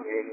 ആമേൻ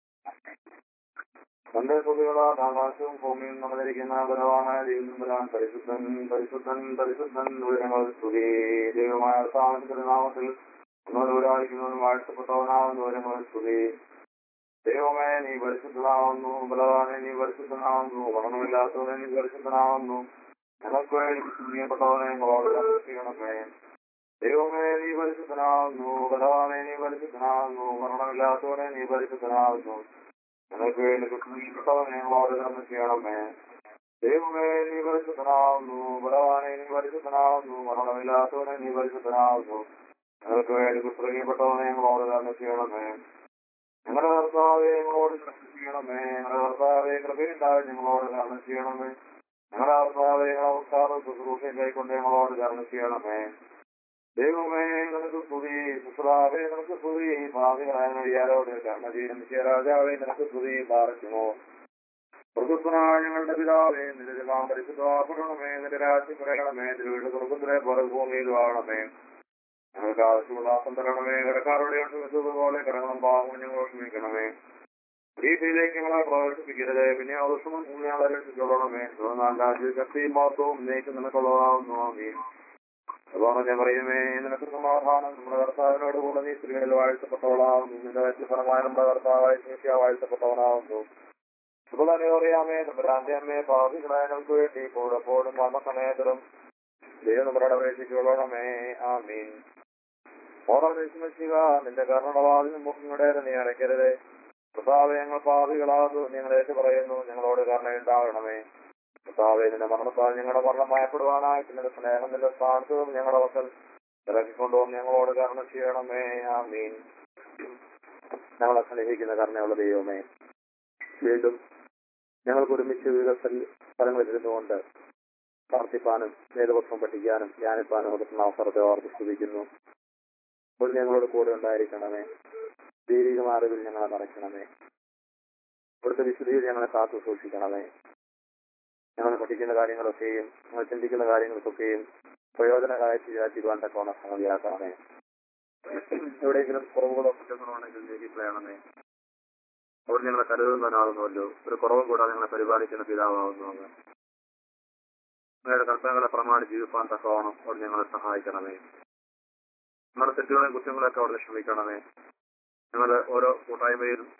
തന്റെ സ്തുതികളാൽ ആകാശവും ഭൂമിയും നടന്നിരിക്കുന്ന ബലവാനായ ദൈവം വരാൻ പരിശുദ്ധൻ പരിശുദ്ധൻ പരിശുദ്ധൻ വിവരങ്ങൾ സ്തുതി ദൈവമായ സ്ഥാനത്തിന്റെ നാമത്തിൽ ഒന്നൊരാളിക്കുന്നതും വാഴ്ത്തപ്പെട്ടവനാവുന്ന വിവരങ്ങൾ സ്തുതി ദൈവമേ നീ പരിശുദ്ധനാവുന്നു ബലവാനെ നീ പരിശുദ്ധനാവുന്നു മരണമില്ലാത്തവനെ നീ പരിശുദ്ധനാവുന്നു ഞങ്ങൾക്ക് വേണ്ടി പ്രിയപ്പെട്ടവനെ ഞങ്ങളോട് ചെയ്യണമേ ദൈവമേ നീ പരിശുദ്ധനാവുന്നു ബലവാനെ നീ പരിശുദ്ധനാവുന്നു മരണമില്ലാത്തവനെ നീ പരിശുദ്ധനാവുന്നു ഞങ്ങൾക്ക് വേണ്ടി പ്രിയപ്പെട്ടവനെ ഞങ്ങളോട് കർമ്മ ചെയ്യണമേ ദൈവമേ നീ പരിശുദ്ധനാവുന്നു ബലവാനെ നീ പരിശുദ്ധനാവുന്നു മരണമില്ലാത്തവനെ നീ പരിശുദ്ധനാവുന്നു ഞങ്ങൾക്ക് വേണ്ടി പ്രിയപ്പെട്ടവനെ ഞങ്ങളോട് കർമ്മ ചെയ്യണമേ ഞങ്ങളുടെ കർത്താവെ ഞങ്ങളോട് കർമ്മ ചെയ്യണമേ ഞങ്ങളുടെ കർത്താവെ കൃപയുണ്ടായി ഞങ്ങളോട് കർമ്മ ചെയ്യണമേ ഞങ്ങളുടെ കർത്താവെ ഞങ്ങളെ ശുശ്രൂഷയും കൈക്കൊണ്ട് ഞങ്ങളോട് കർമ്മ ചെയ്യണമേ ദൈവമേ നിനക്ക് സ്തുതി സുസ്രാവേ നിനക്ക് സ്തുതി ഭാവികളായ നടിയാരോട് കർമ്മ ചെയ്യും രാജാവേ നിനക്ക് സ്തുതി പാർക്കുമോ പ്രകൃതനായ ഞങ്ങളുടെ പിതാവേ നിന്റെ നാം പരിശുദ്ധമാക്കണമേ നിന്റെ രാജ്യം പറയണമേ നിന്റെ വീട് സ്വർഗത്തിലെ പുറഭൂമിയിൽ വാഴണമേ ഞങ്ങൾക്ക് ആവശ്യമുള്ള ആസം തരണമേ കടക്കാരുടെ ക്ഷമിച്ചതുപോലെ കടങ്ങളും പാവങ്ങളും ഞങ്ങൾ ക്ഷമിക്കണമേ രീതിയിലേക്ക് ഞങ്ങളെ പ്രവേശിപ്പിക്കരുത് പിന്നെ ആവശ്യവും ഞങ്ങളെ രക്ഷിച്ചോളണമേ തുടർന്നാൽ രാജ്യ ശക്തിയും മാത്രവും നീക്ക് നിനക്കുള്ളതാവുന്നു ആമീൻ അതുപോലെ ഞാൻ പറയുമേ നിനക്ക് സമാധാനം നമ്മുടെ കർത്താവിനോട് കൂടെ നീ സ്ത്രീകളിൽ വാഴ്ത്തപ്പെട്ടവളാവുന്നു നിന്റെ വ്യക്തിപരമായ നമ്മുടെ കർത്താവായ ശേഷിയ വാഴ്ത്തപ്പെട്ടവനാവുന്നു അതുപോലെ അറിയാമേ നമ്മുടെ അമ്മയെ പാപികളായ നമുക്ക് വേണ്ടി കൂടപ്പോഴും മരണസമയത്തിലും ദൈവം നമ്മുടെ അപേക്ഷിച്ചുകൊള്ളണമേ ആമീൻ ഓരോ വിശ്വസിക്കുക നിന്റെ കരുണവാദിനും മുഖങ്ങളുടെ നീ അടയ്ക്കരുത് കർത്താവെ ഞങ്ങൾ പാപികളാകുന്നു ഞങ്ങൾ ഏറ്റു പറയുന്നു ഞങ്ങളോട് കരുണയുണ്ടാകണമേ കർത്താവെ നിന്റെ മരണത്താൽ ഞങ്ങളുടെ മരണം ഭയപ്പെടുവാനായിട്ട് നിന്റെ സ്നേഹം നിന്റെ സ്ഥാനത്തും ഞങ്ങളുടെ വക്കൽ ഇറക്കിക്കൊണ്ടുവന്ന് ഞങ്ങളോട് കരുണ ചെയ്യണമേ ആമീൻ ഞങ്ങളെ സ്നേഹിക്കുന്ന കരുണയുള്ള ദൈവമേ വീണ്ടും ഞങ്ങൾക്ക് ഒരുമിച്ച് വിവിധ സ്ഥല- സ്ഥലങ്ങളിൽ ഇരുന്നുകൊണ്ട് പ്രാർത്ഥിപ്പാനും വേദപത്രം പഠിക്കാനും ധ്യാനിപ്പാനും കൊടുക്കുന്ന അവസരത്തെ ഓർത്ത് സ്തുതിക്കുന്നു ഇപ്പോൾ ഞങ്ങളോട് കൂടെ ഉണ്ടായിരിക്കണമേ ദൈവികമായ അറിവിൽ ഞങ്ങളെ നിറയ്ക്കണമേ ഇവിടുത്തെ വിശുദ്ധിയിൽ ഞങ്ങളെ കാത്തു സൂക്ഷിക്കണമേ ഞങ്ങൾ പഠിക്കുന്ന കാര്യങ്ങളൊക്കെയും ഞങ്ങൾ ചിന്തിക്കുന്ന കാര്യങ്ങൾക്കൊക്കെയും പ്രയോജനകരമായി തീരുവാൻ തക്കവണ്ണം സംഗതിയാക്കണമേ എവിടെയെങ്കിലും കുറവുകളോ കുറ്റങ്ങളോ ഉണ്ടെങ്കിൽ നീക്കിക്കളയണമേ അവർ ഞങ്ങളെ കരുതുന്നവനാകുന്നുവല്ലോ ഒരു കുറവും കൂടാതെ ഞങ്ങളെ പരിപാലിക്കുന്ന പിതാവാകുന്നു അങ്ങ് അങ്ങയുടെ കൽപ്പനകളെ പ്രമാണി ജീവിപ്പാൻ തക്കവണ്ണം അവർ ഞങ്ങളെ സഹായിക്കണമേ നമ്മുടെ തെറ്റുകളെയും കുറ്റങ്ങളെയൊക്കെ അവിടെ ക്ഷമിക്കണമേ ഞങ്ങൾ ഓരോ കൂട്ടായ്മയിലും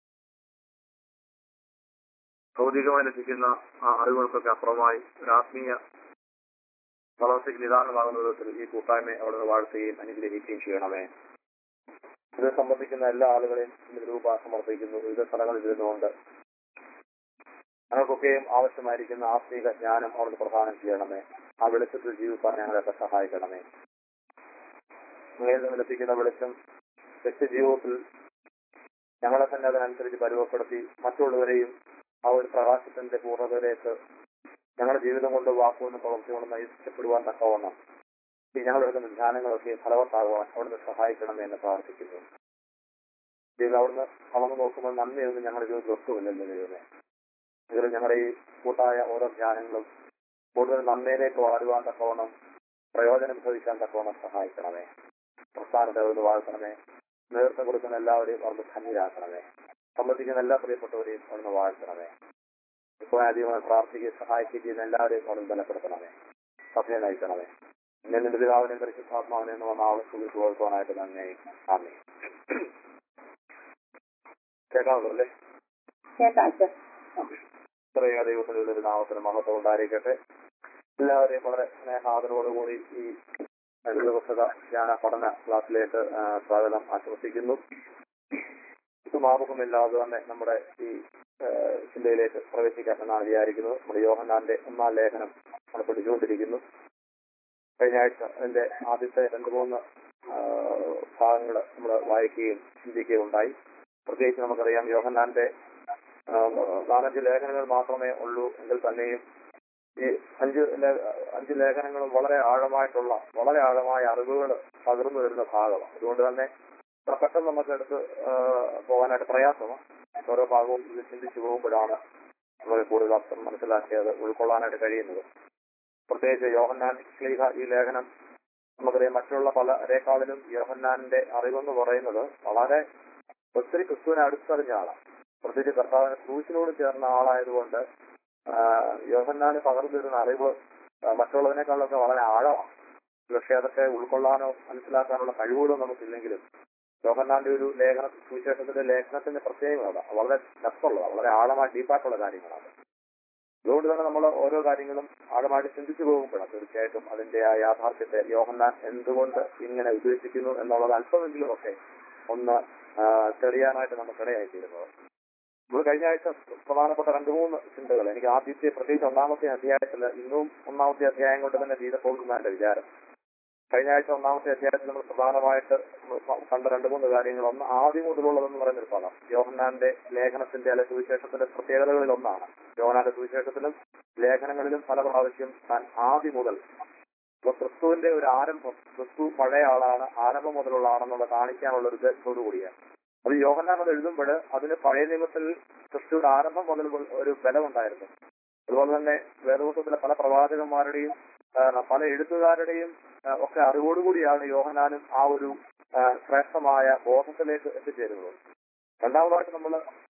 ഭൗതികമായി ലഭിക്കുന്ന ആ അറിവുകൾക്കൊക്കെ അപ്പുറമായി ഒരു ആത്മീയ വളർച്ചയ്ക്ക് നിദാനമാകുന്ന വിധത്തിൽ ഈ കൂട്ടായ്മയെ അവിടെ വാഴ്ത്തുകയും അനുഗ്രഹിക്കുകയും ചെയ്യണമേ ഇത് സംബന്ധിക്കുന്ന എല്ലാ ആളുകളെയും ഇതിന് രൂപ സമർപ്പിക്കുന്നു വിവിധ സ്ഥലങ്ങളിൽ ഇരുന്നുകൊണ്ട് ഞങ്ങൾക്കൊക്കെയും ആവശ്യമായിരിക്കുന്ന ആത്മീക ജ്ഞാനം അവിടെ പ്രദാനം ചെയ്യണമേ ആ വെളിച്ചത്തിൽ ജീവിക്കാൻ ഞങ്ങളെയൊക്കെ സഹായിക്കണമേ നിങ്ങളിൽ നിന്ന് ലഭിക്കുന്ന വെളിച്ചം വ്യക്തി ജീവിതത്തിൽ ഞങ്ങളെ തന്നെ അതിനനുസരിച്ച് പരുവപ്പെടുത്തി മറ്റുള്ളവരെയും ആ ഒരു പ്രകാശത്തിന്റെ പൂർണ്ണതയിലേക്ക് ഞങ്ങളുടെ ജീവിതം കൊണ്ട് വാക്കുകൊണ്ട് പ്രവർത്തി കൊണ്ട് നയിക്കപ്പെടുവാൻ തക്കവണ്ണം ഈ ഞങ്ങൾ എടുക്കുന്ന ധ്യാനങ്ങളൊക്കെ ഫലവത്താകുവാൻ അവിടുന്ന് സഹായിക്കണമേ എന്ന് പ്രാർത്ഥിക്കുന്നു ദൈവം അവിടുന്ന് അളന്ന് നോക്കുമ്പോൾ നന്ദിയൊന്നും ഞങ്ങളുടെ ജീവിതത്തിൽ ഒട്ടുമില്ലല്ലോ ദൈവമേ എങ്കിലും ഞങ്ങളുടെ ഈ കൂട്ടായ ഓരോ ധ്യാനങ്ങളും കൂടുതൽ നന്ദിയിലേക്ക് വളരുവാൻ തക്കവണ്ണം പ്രയോജനം ഭവിക്കാൻ തക്കവണ്ണം സഹായിക്കണമേ പ്രസ്ഥാനത്തെ അവിടുന്ന് വാഴ്ത്തണമേ നേതൃത്വം കൊടുക്കുന്ന എല്ലാവരെയും അവിടുന്ന് ധന്യരാക്കണമേ സംബന്ധിക്കുന്ന എല്ലാ പ്രിയപ്പെട്ടവരെയും അവിടുന്ന് വാഴ്ത്തണമേ ഇപ്പോൾ അധികമായി പ്രാർത്ഥിക്കുകയും സഹായിക്കുകയും ചെയ്യുന്ന എല്ലാവരെയും അവിടുന്ന് ബലപ്പെടുത്തണമേ സഭയെ നയിക്കണമേ എന്നെ നിന്റെ പിതാവിനെയും പരിശുദ്ധാത്മാവിനെ എന്ന് വന്ന ആളെ സുഖിച്ചു കൊടുക്കാനായിട്ട് തന്നെ ആമേ കേൾക്കാമല്ലോ അല്ലേ കേൾക്കാം അച്ഛൻ ഇത്രയും ദൈവത്തിന്റെ ഒരു നാമത്തിന് മഹത്വം ഉണ്ടായിരിക്കട്ടെ എല്ലാവരെയും വളരെ സ്നേഹാദരവോടുകൂടി ഈ രണ്ട് ദിവസത്തെ ധ്യാന പഠന ക്ലാസ്സിലേക്ക് ആ, സ്വാഗതം ആശംസിക്കുന്നു മാർഗമില്ലാതെ തന്നെ നമ്മുടെ ഈ ആ, ചിന്തയിലേക്ക് പ്രവേശിക്കാൻ എന്നാണ് വിചാരിക്കുന്നത് നമ്മുടെ യോഹന്നാന്റെ ഒന്നാം ലേഖനം നമ്മൾ പഠിച്ചുകൊണ്ടിരിക്കുന്നു കഴിഞ്ഞ ആഴ്ച അതിന്റെ ആദ്യത്തെ രണ്ട് മൂന്ന് ഭാഗങ്ങൾ നമ്മൾ വായിക്കുകയും ചിന്തിക്കുകയും ഉണ്ടായി പ്രത്യേകിച്ച് നമുക്കറിയാം യോഹന്നാന്റെ ആ, നാലഞ്ച് ലേഖനങ്ങൾ മാത്രമേ ഉള്ളൂ എങ്കിൽ തന്നെയും ഈ അഞ്ച് ലേ- അഞ്ച് ലേഖനങ്ങളും വളരെ ആഴമായിട്ടുള്ള വളരെ ആഴമായ അറിവുകൾ പകർന്നു വരുന്ന ഭാഗമാണ് അതുകൊണ്ട് തന്നെ ഇത്ര പെട്ടെന്ന് നമുക്ക് എടുത്ത് ആ, പോകാനായിട്ട് പ്രയാസമാണ് ഓരോ ഭാഗവും ഇത് ചിന്തിച്ചു പോകുമ്പോഴാണ് നമുക്ക് കൂടുതൽ അർത്ഥം മനസ്സിലാക്കിയത് ഉൾക്കൊള്ളാനായിട്ട് കഴിയുന്നത് പ്രത്യേകിച്ച് യോഹന്നാൻ ശ്ലീഹ ഈ ലേഖനം നമുക്കറിയാം മറ്റുള്ള പല രേഖകളിലും യോഹന്നാന്റെ അറിവെന്ന് പറയുന്നത് വളരെ ഒത്തിരി ക്രിസ്തുവിനെ അടുത്തറിഞ്ഞ ആളാണ് പ്രത്യേകിച്ച് കർത്താവിനെ ക്രൂശിനോട് ചേർന്ന ആളായതുകൊണ്ട് ആ, യോഹന്നാന് പകർന്നു തരുന്ന അറിവ് ആ, മറ്റുള്ളതിനേക്കാളൊക്കെ വളരെ ആഴമാണ് പക്ഷെ അതൊക്കെ ഉൾക്കൊള്ളാനോ മനസ്സിലാക്കാനുള്ള കഴിവുകളോ നമുക്കില്ലെങ്കിലും യോഹന്നാന്റെ ഒരു ലേഖന സുവിശേഷത്തിന്റെ ലേഖനത്തിന്റെ പ്രത്യേകത വളരെ ഡെപ്തുള്ളതാണ് വളരെ ആഴമായി ഡീപ്പായിട്ടുള്ള കാര്യങ്ങളാണ് അതുകൊണ്ട് തന്നെ നമ്മൾ ഓരോ കാര്യങ്ങളും ആഴമായിട്ട് ചിന്തിച്ചു പോകുമ്പോഴാണ് തീർച്ചയായിട്ടും അതിന്റെ ആ യാഥാർത്ഥ്യത്തെ യോഹന്നാൻ എന്തുകൊണ്ട് ഇങ്ങനെ ഉദ്ദേശിക്കുന്നു എന്നുള്ളത് അല്പമെങ്കിലും ഒക്കെ ഒന്ന് ആ, തെളിയാനായിട്ട് നമുക്കിടയായിത്തീരുന്നത് നമ്മൾ കഴിഞ്ഞ ആഴ്ച പ്രധാനപ്പെട്ട രണ്ട് മൂന്ന് ചിന്തകൾ എനിക്ക് ആദ്യത്തെ പ്രത്യേകിച്ച് ഒന്നാമത്തെ അധ്യായത്തിൽ ഇന്നും ഒന്നാമത്തെ അധ്യായം കൊണ്ട് തന്നെ ചെയ്തപ്പോൾ എന്നാണ് എന്റെ വിചാരം കഴിഞ്ഞ ആഴ്ച ഒന്നാമത്തെ അധ്യായത്തിൽ നമ്മൾ പ്രധാനമായിട്ട് കണ്ട രണ്ട് മൂന്ന് കാര്യങ്ങൾ ഒന്ന് ആദ്യം മുതലുള്ളതെന്ന് പറയുന്ന ഒരു പദം യോഹന്നാന്റെ ലേഖനത്തിന്റെ അല്ലെ സുവിശേഷത്തിന്റെ പ്രത്യേകതകളിൽ ഒന്നാണ് യോഹന്നാന്റെ സുവിശേഷത്തിലും ലേഖനങ്ങളിലും പല പ്രാവശ്യം താൻ ആദ്യം മുതൽ ഇപ്പൊ ക്രിസ്തുവിന്റെ ഒരു ആരംഭം ക്രിസ്തു പഴയ ആളാണ് ആരംഭം മുതലുള്ള ആണെന്നുള്ള കാണിക്കാനുള്ള ഒരു ഉദ്ദേശത്തോടു കൂടിയാണ് അത് യോഹന്നാൻ അത് എഴുതുമ്പോൾ അതിന് പഴയ നിയമത്തിൽ ക്രിസ്തുവിന്റെ ആരംഭം മുതൽ ഒരു ബലമുണ്ടായിരുന്നു അതുപോലെ തന്നെ വേദപുസ്തകത്തിലെ പല പ്രവാചകന്മാരുടെയും ആ, പല എഴുത്തുകാരുടെയും ആ, ഒക്കെ അറിവോടുകൂടിയാണ് യോഹനാനും ആ ഒരു ആ, ശ്രേഷ്ഠമായ ബോധത്തിലേക്ക് എത്തിച്ചേരുന്നത് രണ്ടാമതായിട്ട് നമ്മൾ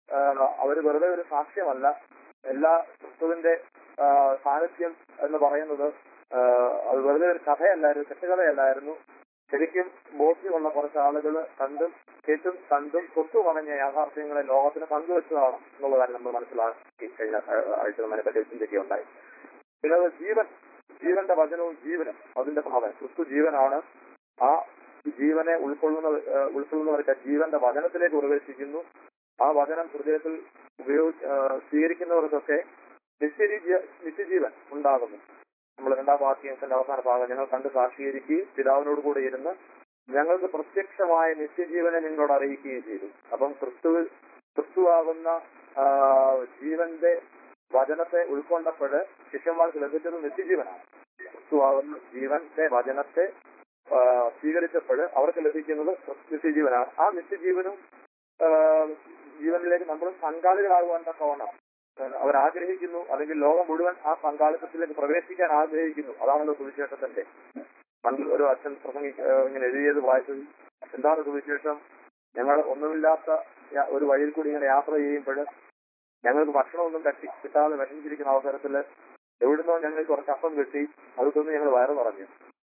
അവർ വെറുതെ ഒരു സാക്ഷ്യമല്ല എല്ലാ ക്രിസ്തുവിന്റെ ആ, സാന്നിധ്യം എന്ന് പറയുന്നത് ആ, അത് വെറുതെ ഒരു കഥയല്ലായിരുന്നു കെട്ടുകഥയല്ലായിരുന്നു ശരിക്കും ബോധ്യമുള്ള കുറച്ച് ആളുകൾ കണ്ടും കേട്ടും കണ്ടും തൊട്ടു പറഞ്ഞ യാഥാർത്ഥ്യങ്ങളെ ലോകത്തിന് പങ്കുവെച്ചതാണ് എന്നുള്ള കാര്യം നമ്മൾ മനസ്സിലാക്കി കഴിഞ്ഞ ആ, ആഴ്ച നമ്മൾ പറ്റി ചിന്തിക്കുകയുണ്ടായി പിന്നെ അത് ജീവൻ ജീവന്റെ വചനവും ജീവനും അതിന്റെ ഭാവം ക്രിസ്തു ജീവനാണ് ആ ജീവനെ ഉൾക്കൊള്ളുന്ന ഏഹ് ഉൾക്കൊള്ളുന്നവർക്ക് ആ ജീവന്റെ വചനത്തിലേക്ക് പ്രവേശിക്കുന്നു ആ വചനം ഹൃദയത്തിൽ ഉപയോഗി ഏഹ് സ്വീകരിക്കുന്നവർക്കൊക്കെ നിത്യജീ നിത്യജീവൻ ഉണ്ടാകുന്നു നമ്മൾ രണ്ടാം വാക്യത്തിന്റെ അവസാന ഭാഗം ഞങ്ങൾ കണ്ട് സാക്ഷീകരിക്കുകയും പിതാവിനോട് കൂടെ ഇരുന്ന് ഞങ്ങൾക്ക് പ്രത്യക്ഷമായ നിത്യജീവനെ നിങ്ങളോട് അറിയിക്കുകയും ചെയ്തു അപ്പം ക്രിസ്തുവിൽ ക്രിസ്തുവാകുന്ന ആ, ജീവന്റെ വചനത്തെ ഉൾക്കൊണ്ടപ്പോൾ ശിഷ്യന്മാർക്ക് ലഭിച്ചത് നിത്യജീവനാണ് ക്രിസ്തുവാകുന്ന ജീവന്റെ വചനത്തെ ആ, സ്വീകരിച്ചപ്പോൾ അവർക്ക് ലഭിക്കുന്നത് നിത്യജീവനാണ് ആ നിത്യജീവനും ആ, ജീവനിലേക്ക് നമ്മൾ പങ്കാളികളാകുവാൻ തക്കവണ്ണം അവർ ആഗ്രഹിക്കുന്നു അല്ലെങ്കിൽ ലോകം മുഴുവൻ ആ പങ്കാളിത്തത്തിലേക്ക് പ്രവേശിക്കാൻ ആഗ്രഹിക്കുന്നു അതാണല്ലോ സുവിശേഷത്തിന്റെ പണ്ട് ഒരു അച്ഛൻ പ്രസംഗി ഏഹ് ഇങ്ങനെ എഴുതിയത് വായിച്ചത് എന്താണ് സുവിശേഷം ഞങ്ങൾ ഒന്നുമില്ലാത്ത യ- ഒരു വഴിയിൽ കൂടി ഇങ്ങനെ യാത്ര ചെയ്യുമ്പോൾ ഞങ്ങൾക്ക് ഭക്ഷണമൊന്നും കട്ടി കിട്ടാതെ വിഷമിച്ചിരിക്കുന്ന അവസരത്തിൽ എവിടുന്നോ ഞങ്ങൾക്ക് കുറച്ച് അപ്പം കിട്ടി അത് തിന്ന് ഞങ്ങൾ വയറ് നിറഞ്ഞു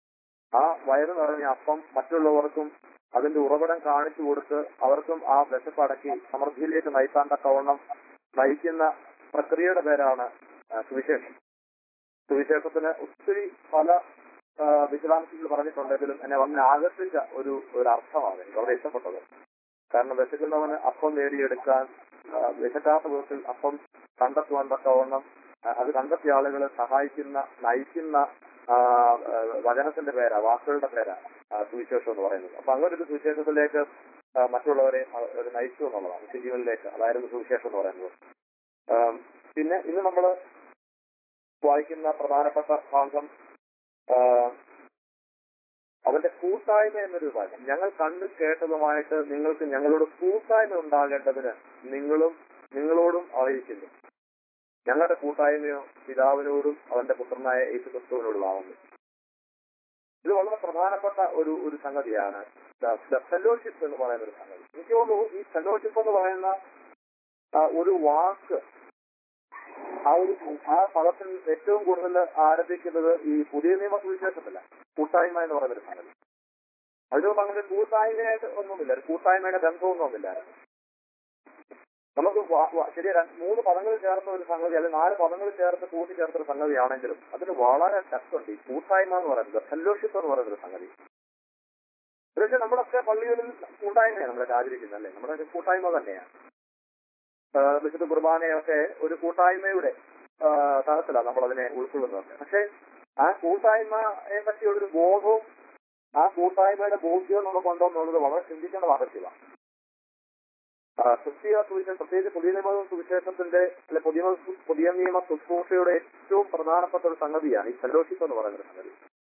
ആ വയറ് നിറഞ്ഞ അപ്പം മറ്റുള്ളവർക്കും അതിന്റെ ഉറവിടം കാണിച്ചു കൊടുത്ത് അവർക്കും ആ വിശപ്പ് അടക്കി സമൃദ്ധിയിലേക്ക് നയിക്കാൻ തക്കവണ്ണം നയിക്കുന്ന പ്രക്രിയയുടെ പേരാണ് ആ, സുവിശേഷം സുവിശേഷത്തിന് ഒത്തിരി പല ആ, വിശദാംശങ്ങൾ പറഞ്ഞിട്ടുണ്ടെങ്കിലും എന്നെ വന്ന് ആകർഷിച്ച ഒരു ഒരു അർത്ഥമാണ് എനിക്ക് വളരെ ഇഷ്ടപ്പെട്ടത് കാരണം വിശക്കുന്നവന് അപ്പം നേടിയെടുക്കാൻ ആ, വിശക്കാത്ത വിധത്തിൽ അപ്പം കണ്ടെത്തുവാൻ തക്കവണ്ണം ആ, അത് കണ്ടെത്തിയ ആളുകളെ സഹായിക്കുന്ന നയിക്കുന്ന ആ, ആ, വചനത്തിന്റെ പേരാ വാക്കുകളുടെ പേരാ ആ, സുവിശേഷം എന്ന് പറയുന്നത് അപ്പൊ അങ്ങനെ ഒരു സുവിശേഷത്തിലേക്ക് ആ, മറ്റുള്ളവരെ ആ, ഒരു നയിച്ചു എന്നുള്ളതാണ് നിത്യജീവനിലേക്ക് അതായിരുന്നു സുവിശേഷം എന്ന് പറയുന്നത് ആ, പിന്നെ ഇന്ന് നമ്മൾ വായിക്കുന്ന പ്രധാനപ്പെട്ട ഭാഗം ആ, അവന്റെ കൂട്ടായ്മ എന്നൊരു ഭാഗം ഞങ്ങൾ കണ്ടു കേട്ടതുമായിട്ട് നിങ്ങൾക്ക് ഞങ്ങളോട് കൂട്ടായ്മ ഉണ്ടാകേണ്ടതിന് നിങ്ങളും നിങ്ങളോടും അറിയിക്കുന്നു ഞങ്ങളുടെ കൂട്ടായ്മയോ പിതാവിനോടും അവന്റെ പുത്രനായ യേശു ക്രിസ്തുവിനോടുള്ളാവുന്നു ഇത് വളരെ പ്രധാനപ്പെട്ട ഒരു ഒരു സംഗതിയാണ് ഫെലോഷിപ്പ് എന്ന് പറയുന്ന ഒരു സംഗതി എനിക്ക് തോന്നുന്നു ഈ ഫെലോഷിപ്പ് എന്ന് പറയുന്ന ആ, ഒരു വാക്ക് ആ ഒരു ആ പദത്തിൽ ഏറ്റവും കൂടുതൽ ആരംഭിക്കുന്നത് ഈ പുതിയ നിയമ സുവിശേഷത്തില്ല കൂട്ടായ്മ എന്ന് പറയുന്ന ഒരു സംഗതി അതിനോട് അങ്ങനെ കൂട്ടായ്മയായിട്ട് ഒന്നുമില്ല ഒരു കൂട്ടായ്മയുടെ ബന്ധമൊന്നുമില്ല നമുക്ക് വാ- വാ- ശരി രണ്ട് മൂന്ന് പദങ്ങൾ ചേർത്ത ഒരു സംഗതി അല്ലെങ്കിൽ നാല് പദങ്ങൾ ചേർത്ത് കൂട്ടി ചേർത്ത ഒരു സംഗതിയാണെങ്കിലും അതിന് വളരെ ടച്ചുണ്ട് ഈ കൂട്ടായ്മ എന്ന് പറയുന്നത് ഫെല്ലോഷിപ്പ് എന്ന് പറയുന്ന ഒരു സംഗതി പക്ഷേ നമ്മളൊക്കെ പള്ളികളിൽ കൂട്ടായ്മയാണ് നമ്മളൊക്കെ ആചരിക്കുന്നത് അല്ലേ നമ്മുടെ ഒരു കൂട്ടായ്മ തന്നെയാണ് ആ, വിശുദ്ധ കുർബാനയൊക്കെ ഒരു കൂട്ടായ്മയുടെ ആ, തലത്തിലാണ് നമ്മൾ അതിനെ ഉൾക്കൊള്ളുന്നത് പക്ഷെ ആ കൂട്ടായ്മയെ പറ്റിയുള്ളൊരു ബോധവും ആ കൂട്ടായ്മയുടെ ബോധ്യവും നമുക്കുണ്ടോ എന്നുള്ളത് വളരെ ചിന്തിക്കേണ്ട ആവശ്യമാണ് ആ, ക്രിസ്തീയ സുവിശേഷം പ്രത്യേകിച്ച് പുതിയ നിയമ സുവിശേഷത്തിന്റെ അല്ലെ പുതിയ നിയമ- പുതിയ നിയമ ശുശ്രൂഷയുടെ ഏറ്റവും പ്രധാനപ്പെട്ട ഒരു സംഗതിയാണ് ഈ ഫെലോഷിപ്പ് എന്ന് പറയുന്ന ഒരു സംഗതി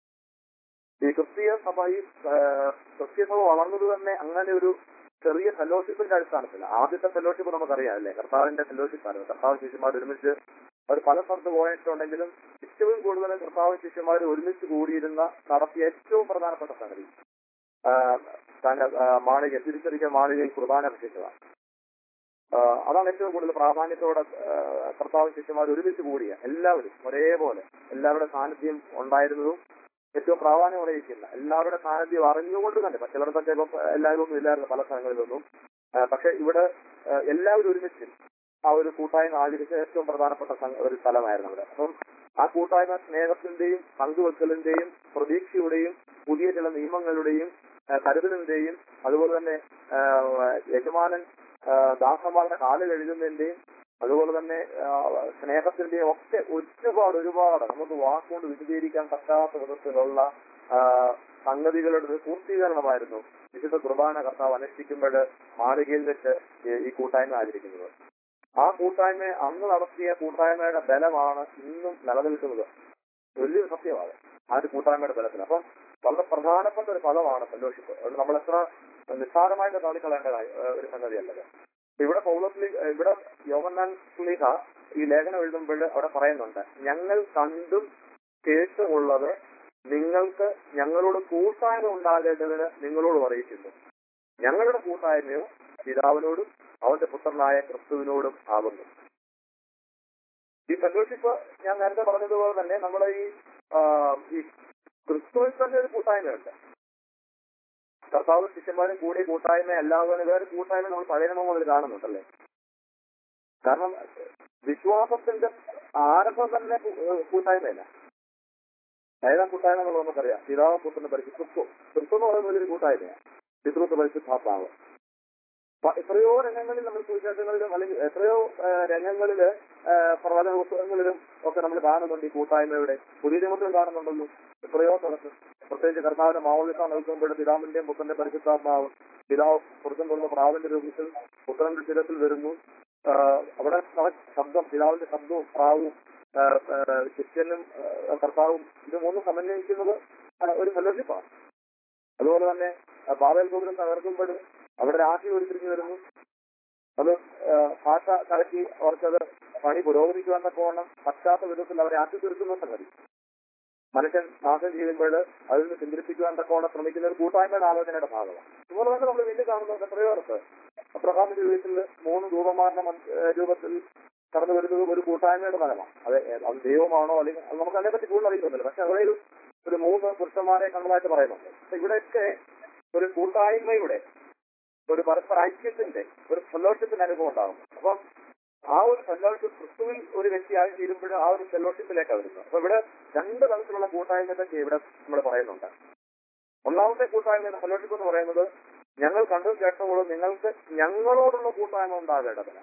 ഈ ക്രിസ്തീയ സഭ ഈ ആ, ക്രിസ്തീയ സഭ വളർന്നത് തന്നെ അങ്ങനെ ഒരു ചെറിയ ഫെലോഷിപ്പിന്റെ അടിസ്ഥാനത്തില്ല ആദ്യത്തെ ഫെലോഷിപ്പ് നമുക്കറിയാം അല്ലേ കർത്താവിന്റെ ഫെലോഷിപ്പ് ആയിരുന്നു കർത്താവ് ശിഷ്യന്മാർ ഒരുമിച്ച് അവർ പല സ്ഥലത്ത് പോയിട്ടുണ്ടെങ്കിലും ഏറ്റവും കൂടുതൽ കർത്താവ് ശിഷ്യന്മാർ ഒരുമിച്ച് കൂടിയിരുന്ന നടത്തിയ ഏറ്റവും പ്രധാനപ്പെട്ട സംഗതി തന്റെ ആ, മാളിക തിരിച്ചറിയിച്ച മാളികയിൽ കുർബാന അർപ്പിച്ചതാണ് ആ, അതാണ് ഏറ്റവും കൂടുതൽ പ്രാധാന്യത്തോടെ ആ, കർത്താവ് ശിഷ്യന്മാർ ഒരുമിച്ച് കൂടിയ എല്ലാവരും ഒരേപോലെ എല്ലാവരുടെ സാന്നിധ്യം ഉണ്ടായിരുന്നതും ഏറ്റവും പ്രാധാന്യം അറിയിക്കുന്ന എല്ലാവരുടെ സാന്നിധ്യം അറിഞ്ഞുകൊണ്ട് തന്നെ ഇപ്പൊ ചിലയിടത്തൊക്കെ ഇപ്പം എല്ലാവരും ഒന്നും ഇല്ലായിരുന്നു പല സ്ഥലങ്ങളിലൊന്നും ആ, പക്ഷെ ഇവിടെ ആ, എല്ലാവരും ഒരുമിച്ച് ആ ഒരു കൂട്ടായ്മ ആചരിച്ച ഏറ്റവും പ്രധാനപ്പെട്ട സം- ഒരു സ്ഥലമായിരുന്നു അവിടെ അപ്പം ആ കൂട്ടായ്മ സ്നേഹത്തിന്റെയും പങ്കുവെക്കലിന്റെയും പ്രതീക്ഷയുടെയും പുതിയ ചില നിയമങ്ങളുടെയും ആ, കരുതലിന്റെയും അതുപോലെ തന്നെ ആ, യജമാനൻ ആ, ദാസന്മാരുടെ കാല് കഴുകുന്നതിന്റെയും അതുപോലെ തന്നെ ആ, സ്നേഹത്തിന്റെയും ഒക്കെ ഒരുപാട് ഒരുപാട് നമുക്ക് വാക്കുകൊണ്ട് വിശദീകരിക്കാൻ പറ്റാത്ത വിധത്തിലുള്ള ആ, സംഗതികളുടെ ഒരു പൂർത്തീകരണമായിരുന്നു വിശുദ്ധ കുർബാന കർത്താവ് അനുഷ്ഠിക്കുമ്പോൾ മാളികയിൽ വെച്ച് ഈ- ഈ കൂട്ടായ്മ ആചരിക്കുന്നത് ആ കൂട്ടായ്മ അന്ന് നടത്തിയ കൂട്ടായ്മയുടെ ബലമാണ് ഇന്നും നിലനിൽക്കുന്നത് വലിയൊരു സത്യമാണ് ആ ഒരു കൂട്ടായ്മയുടെ ബലത്തിൽ അപ്പം വളരെ പ്രധാനപ്പെട്ട ഒരു പദമാണ് ഫെലോഷിപ്പ് അതുകൊണ്ട് നമ്മൾ എത്ര നിസ്സാരമായിട്ട് തള്ളിക്കളയേണ്ട കാര്യം- ഏഹ് ഒരു സംഗതിയല്ലത് ഇവിടെ പൗലോസ്ലി ഇവിടെ യോവന്നാൻ സ്ലീഹ ഈ ലേഖനം എഴുതുമ്പോൾ അവിടെ പറയുന്നുണ്ട് ഞങ്ങൾ കണ്ടും കേട്ടുമുള്ളത് നിങ്ങൾക്ക് ഞങ്ങളോട് കൂട്ടായ്മ ഉണ്ടാകേണ്ടതിന് നിങ്ങളോട് അറിയിക്കുന്നു ഞങ്ങളുടെ കൂട്ടായ്മയോ പിതാവിനോടും അവന്റെ പുത്രനായ ക്രിസ്തുവിനോടും ആകുന്നു ഈ ഫെലോഷിപ്പ് ഞാൻ നേരത്തെ പറഞ്ഞതുപോലെ തന്നെ നമ്മുടെ ഈ ആ, ഈ ക്രിസ്തുവിൽ തന്നെ ഒരു കൂട്ടായ്മയുണ്ട് കർത്താവ് ശിഷ്യന്മാരും കൂടി കൂട്ടായ്മ അല്ലാതെ വേറെ കൂട്ടായ്മ നമ്മൾ പഴയ നിയമം മുതൽ കാണുന്നുണ്ടല്ലേ കാരണം വിശ്വാസത്തിന്റെ ആരംഭം തന്നെ കൂ- ഏഹ് കൂട്ടായ്മയല്ല ഏതാ കൂട്ടായ്മ എന്നുള്ളത് നമുക്കറിയാം പിതാവ് പുത്രന്റെ പരിശുദ്ധ ക്രിസ്തു ക്രിസ്തു എന്ന് പറയുന്നത് വലിയൊരു കൂട്ടായ്മയാണ് പിതൃത്വ പരിശുദ്ധാത്മാവ് അപ്പൊ എത്രയോ രംഗങ്ങളിൽ നമ്മൾ സുവിശേഷങ്ങളിലും അല്ലെങ്കിൽ എത്രയോ ഏഹ്, രംഗങ്ങളില് ഏഹ്, പ്രവചന പുസ്തകങ്ങളിലും ഒക്കെ നമ്മൾ കാണുന്നുണ്ട് ഈ കൂട്ടായ്മയുടെ പുതിയ നിയമത്തിലും കാണുന്നുണ്ടല്ലോ എത്രയോ സ്ഥലത്ത് പ്രത്യേകിച്ച് കർത്താവിന്റെ മാവോദിസം നൽകുമ്പോൾ പിതാവിന്റെയും പുത്രന്റെ പരിശുദ്ധാത്മാവ് പിതാവ് പുറത്തും കൊള്ളുന്ന പ്രാവിന്റെ രൂപത്തിൽ പുത്രന്റെ ശിരത്തിൽ വരുന്നു ആഹ്, അവിടെ അവൻ ശബ്ദം പിതാവിന്റെ ശബ്ദവും പ്രാവും ആഹ്, ആഹ്, ശിഷ്യനും ആഹ്, കർത്താവും ഇത് മൂന്നും സമന്വയിക്കുന്നത് ആഹ്, ഒരു ഫെലോഷിപ്പാണ് അതുപോലെ തന്നെ ആഹ്, ബാബേൽ ഗോപുരം തകർക്കുമ്പോൾ അവിടെ രാശി ഉരുത്തിരിഞ്ഞു വരുന്നു അത് ആഹ്, ഭാഷ കലക്കി അവർക്കത് പണി പുരോഗമിക്കുവാൻ തക്കവണ്ണം പറ്റാത്ത വിധത്തിൽ അവരെ ആക്കി തീർക്കുന്ന സംഗതി മനുഷ്യൻ നാശം ചെയ്യുമ്പോൾ അതിൽ നിന്ന് പിന്തിരിപ്പിക്കുവാൻ തക്കവണ്ണം ശ്രമിക്കുന്ന ഒരു കൂട്ടായ്മയുടെ ആലോചനയുടെ ഭാഗമാണ് അതുപോലെ തന്നെ നമ്മൾ വീണ്ടും കാണുന്നത് എത്രയോ അടുത്ത് അബ്രഹാമിന്റെ വീട്ടിൽ മൂന്ന് ദൂതന്മാരുടെ മധ്യ- ഏഹ് രൂപത്തിൽ കടന്നു വരുന്നത് ഒരു കൂട്ടായ്മയുടെ ഫലമാണ് അത് ഏ- അത് ദൈവമാണോ അല്ലെങ്കിൽ അത് നമുക്ക് അതിനെപ്പറ്റി കൂടുതൽ അറിയിക്കുന്നില്ല പക്ഷെ അവിടെ ഒരു ഒരു മൂന്ന് പുരുഷന്മാരെ കണ്ടതായിട്ട് പറയുന്നുണ്ട് പക്ഷെ ഇവിടെയൊക്കെ ഒരു കൂട്ടായ്മയുടെ ഒരു പരസ്പര ഐക്യത്തിന്റെ ഒരു ഫെലോഷിപ്പിന്റെ അനുഭവം ഉണ്ടാകും അപ്പം ആ ഒരു ഫെലോഷിപ്പ് ക്രിസ്തുവിൽ ഒരു വ്യക്തിയായി തീരുമ്പോൾ ആ ഒരു ഫെലോഷിപ്പിലേക്കാണ് വരുന്നത് അപ്പൊ ഇവിടെ രണ്ട് തരത്തിലുള്ള കൂട്ടായ്മയൊക്കെ ഇവിടെ നമ്മൾ പറയുന്നുണ്ട് ഒന്നാമത്തെ കൂട്ടായ്മ ഫെലോഷിപ്പ് എന്ന് പറയുന്നത് ഞങ്ങൾ കണ്ടു കേട്ടപ്പോൾ നിങ്ങൾക്ക് ഞങ്ങളോടുള്ള കൂട്ടായ്മ ഉണ്ടാകേണ്ടതിന്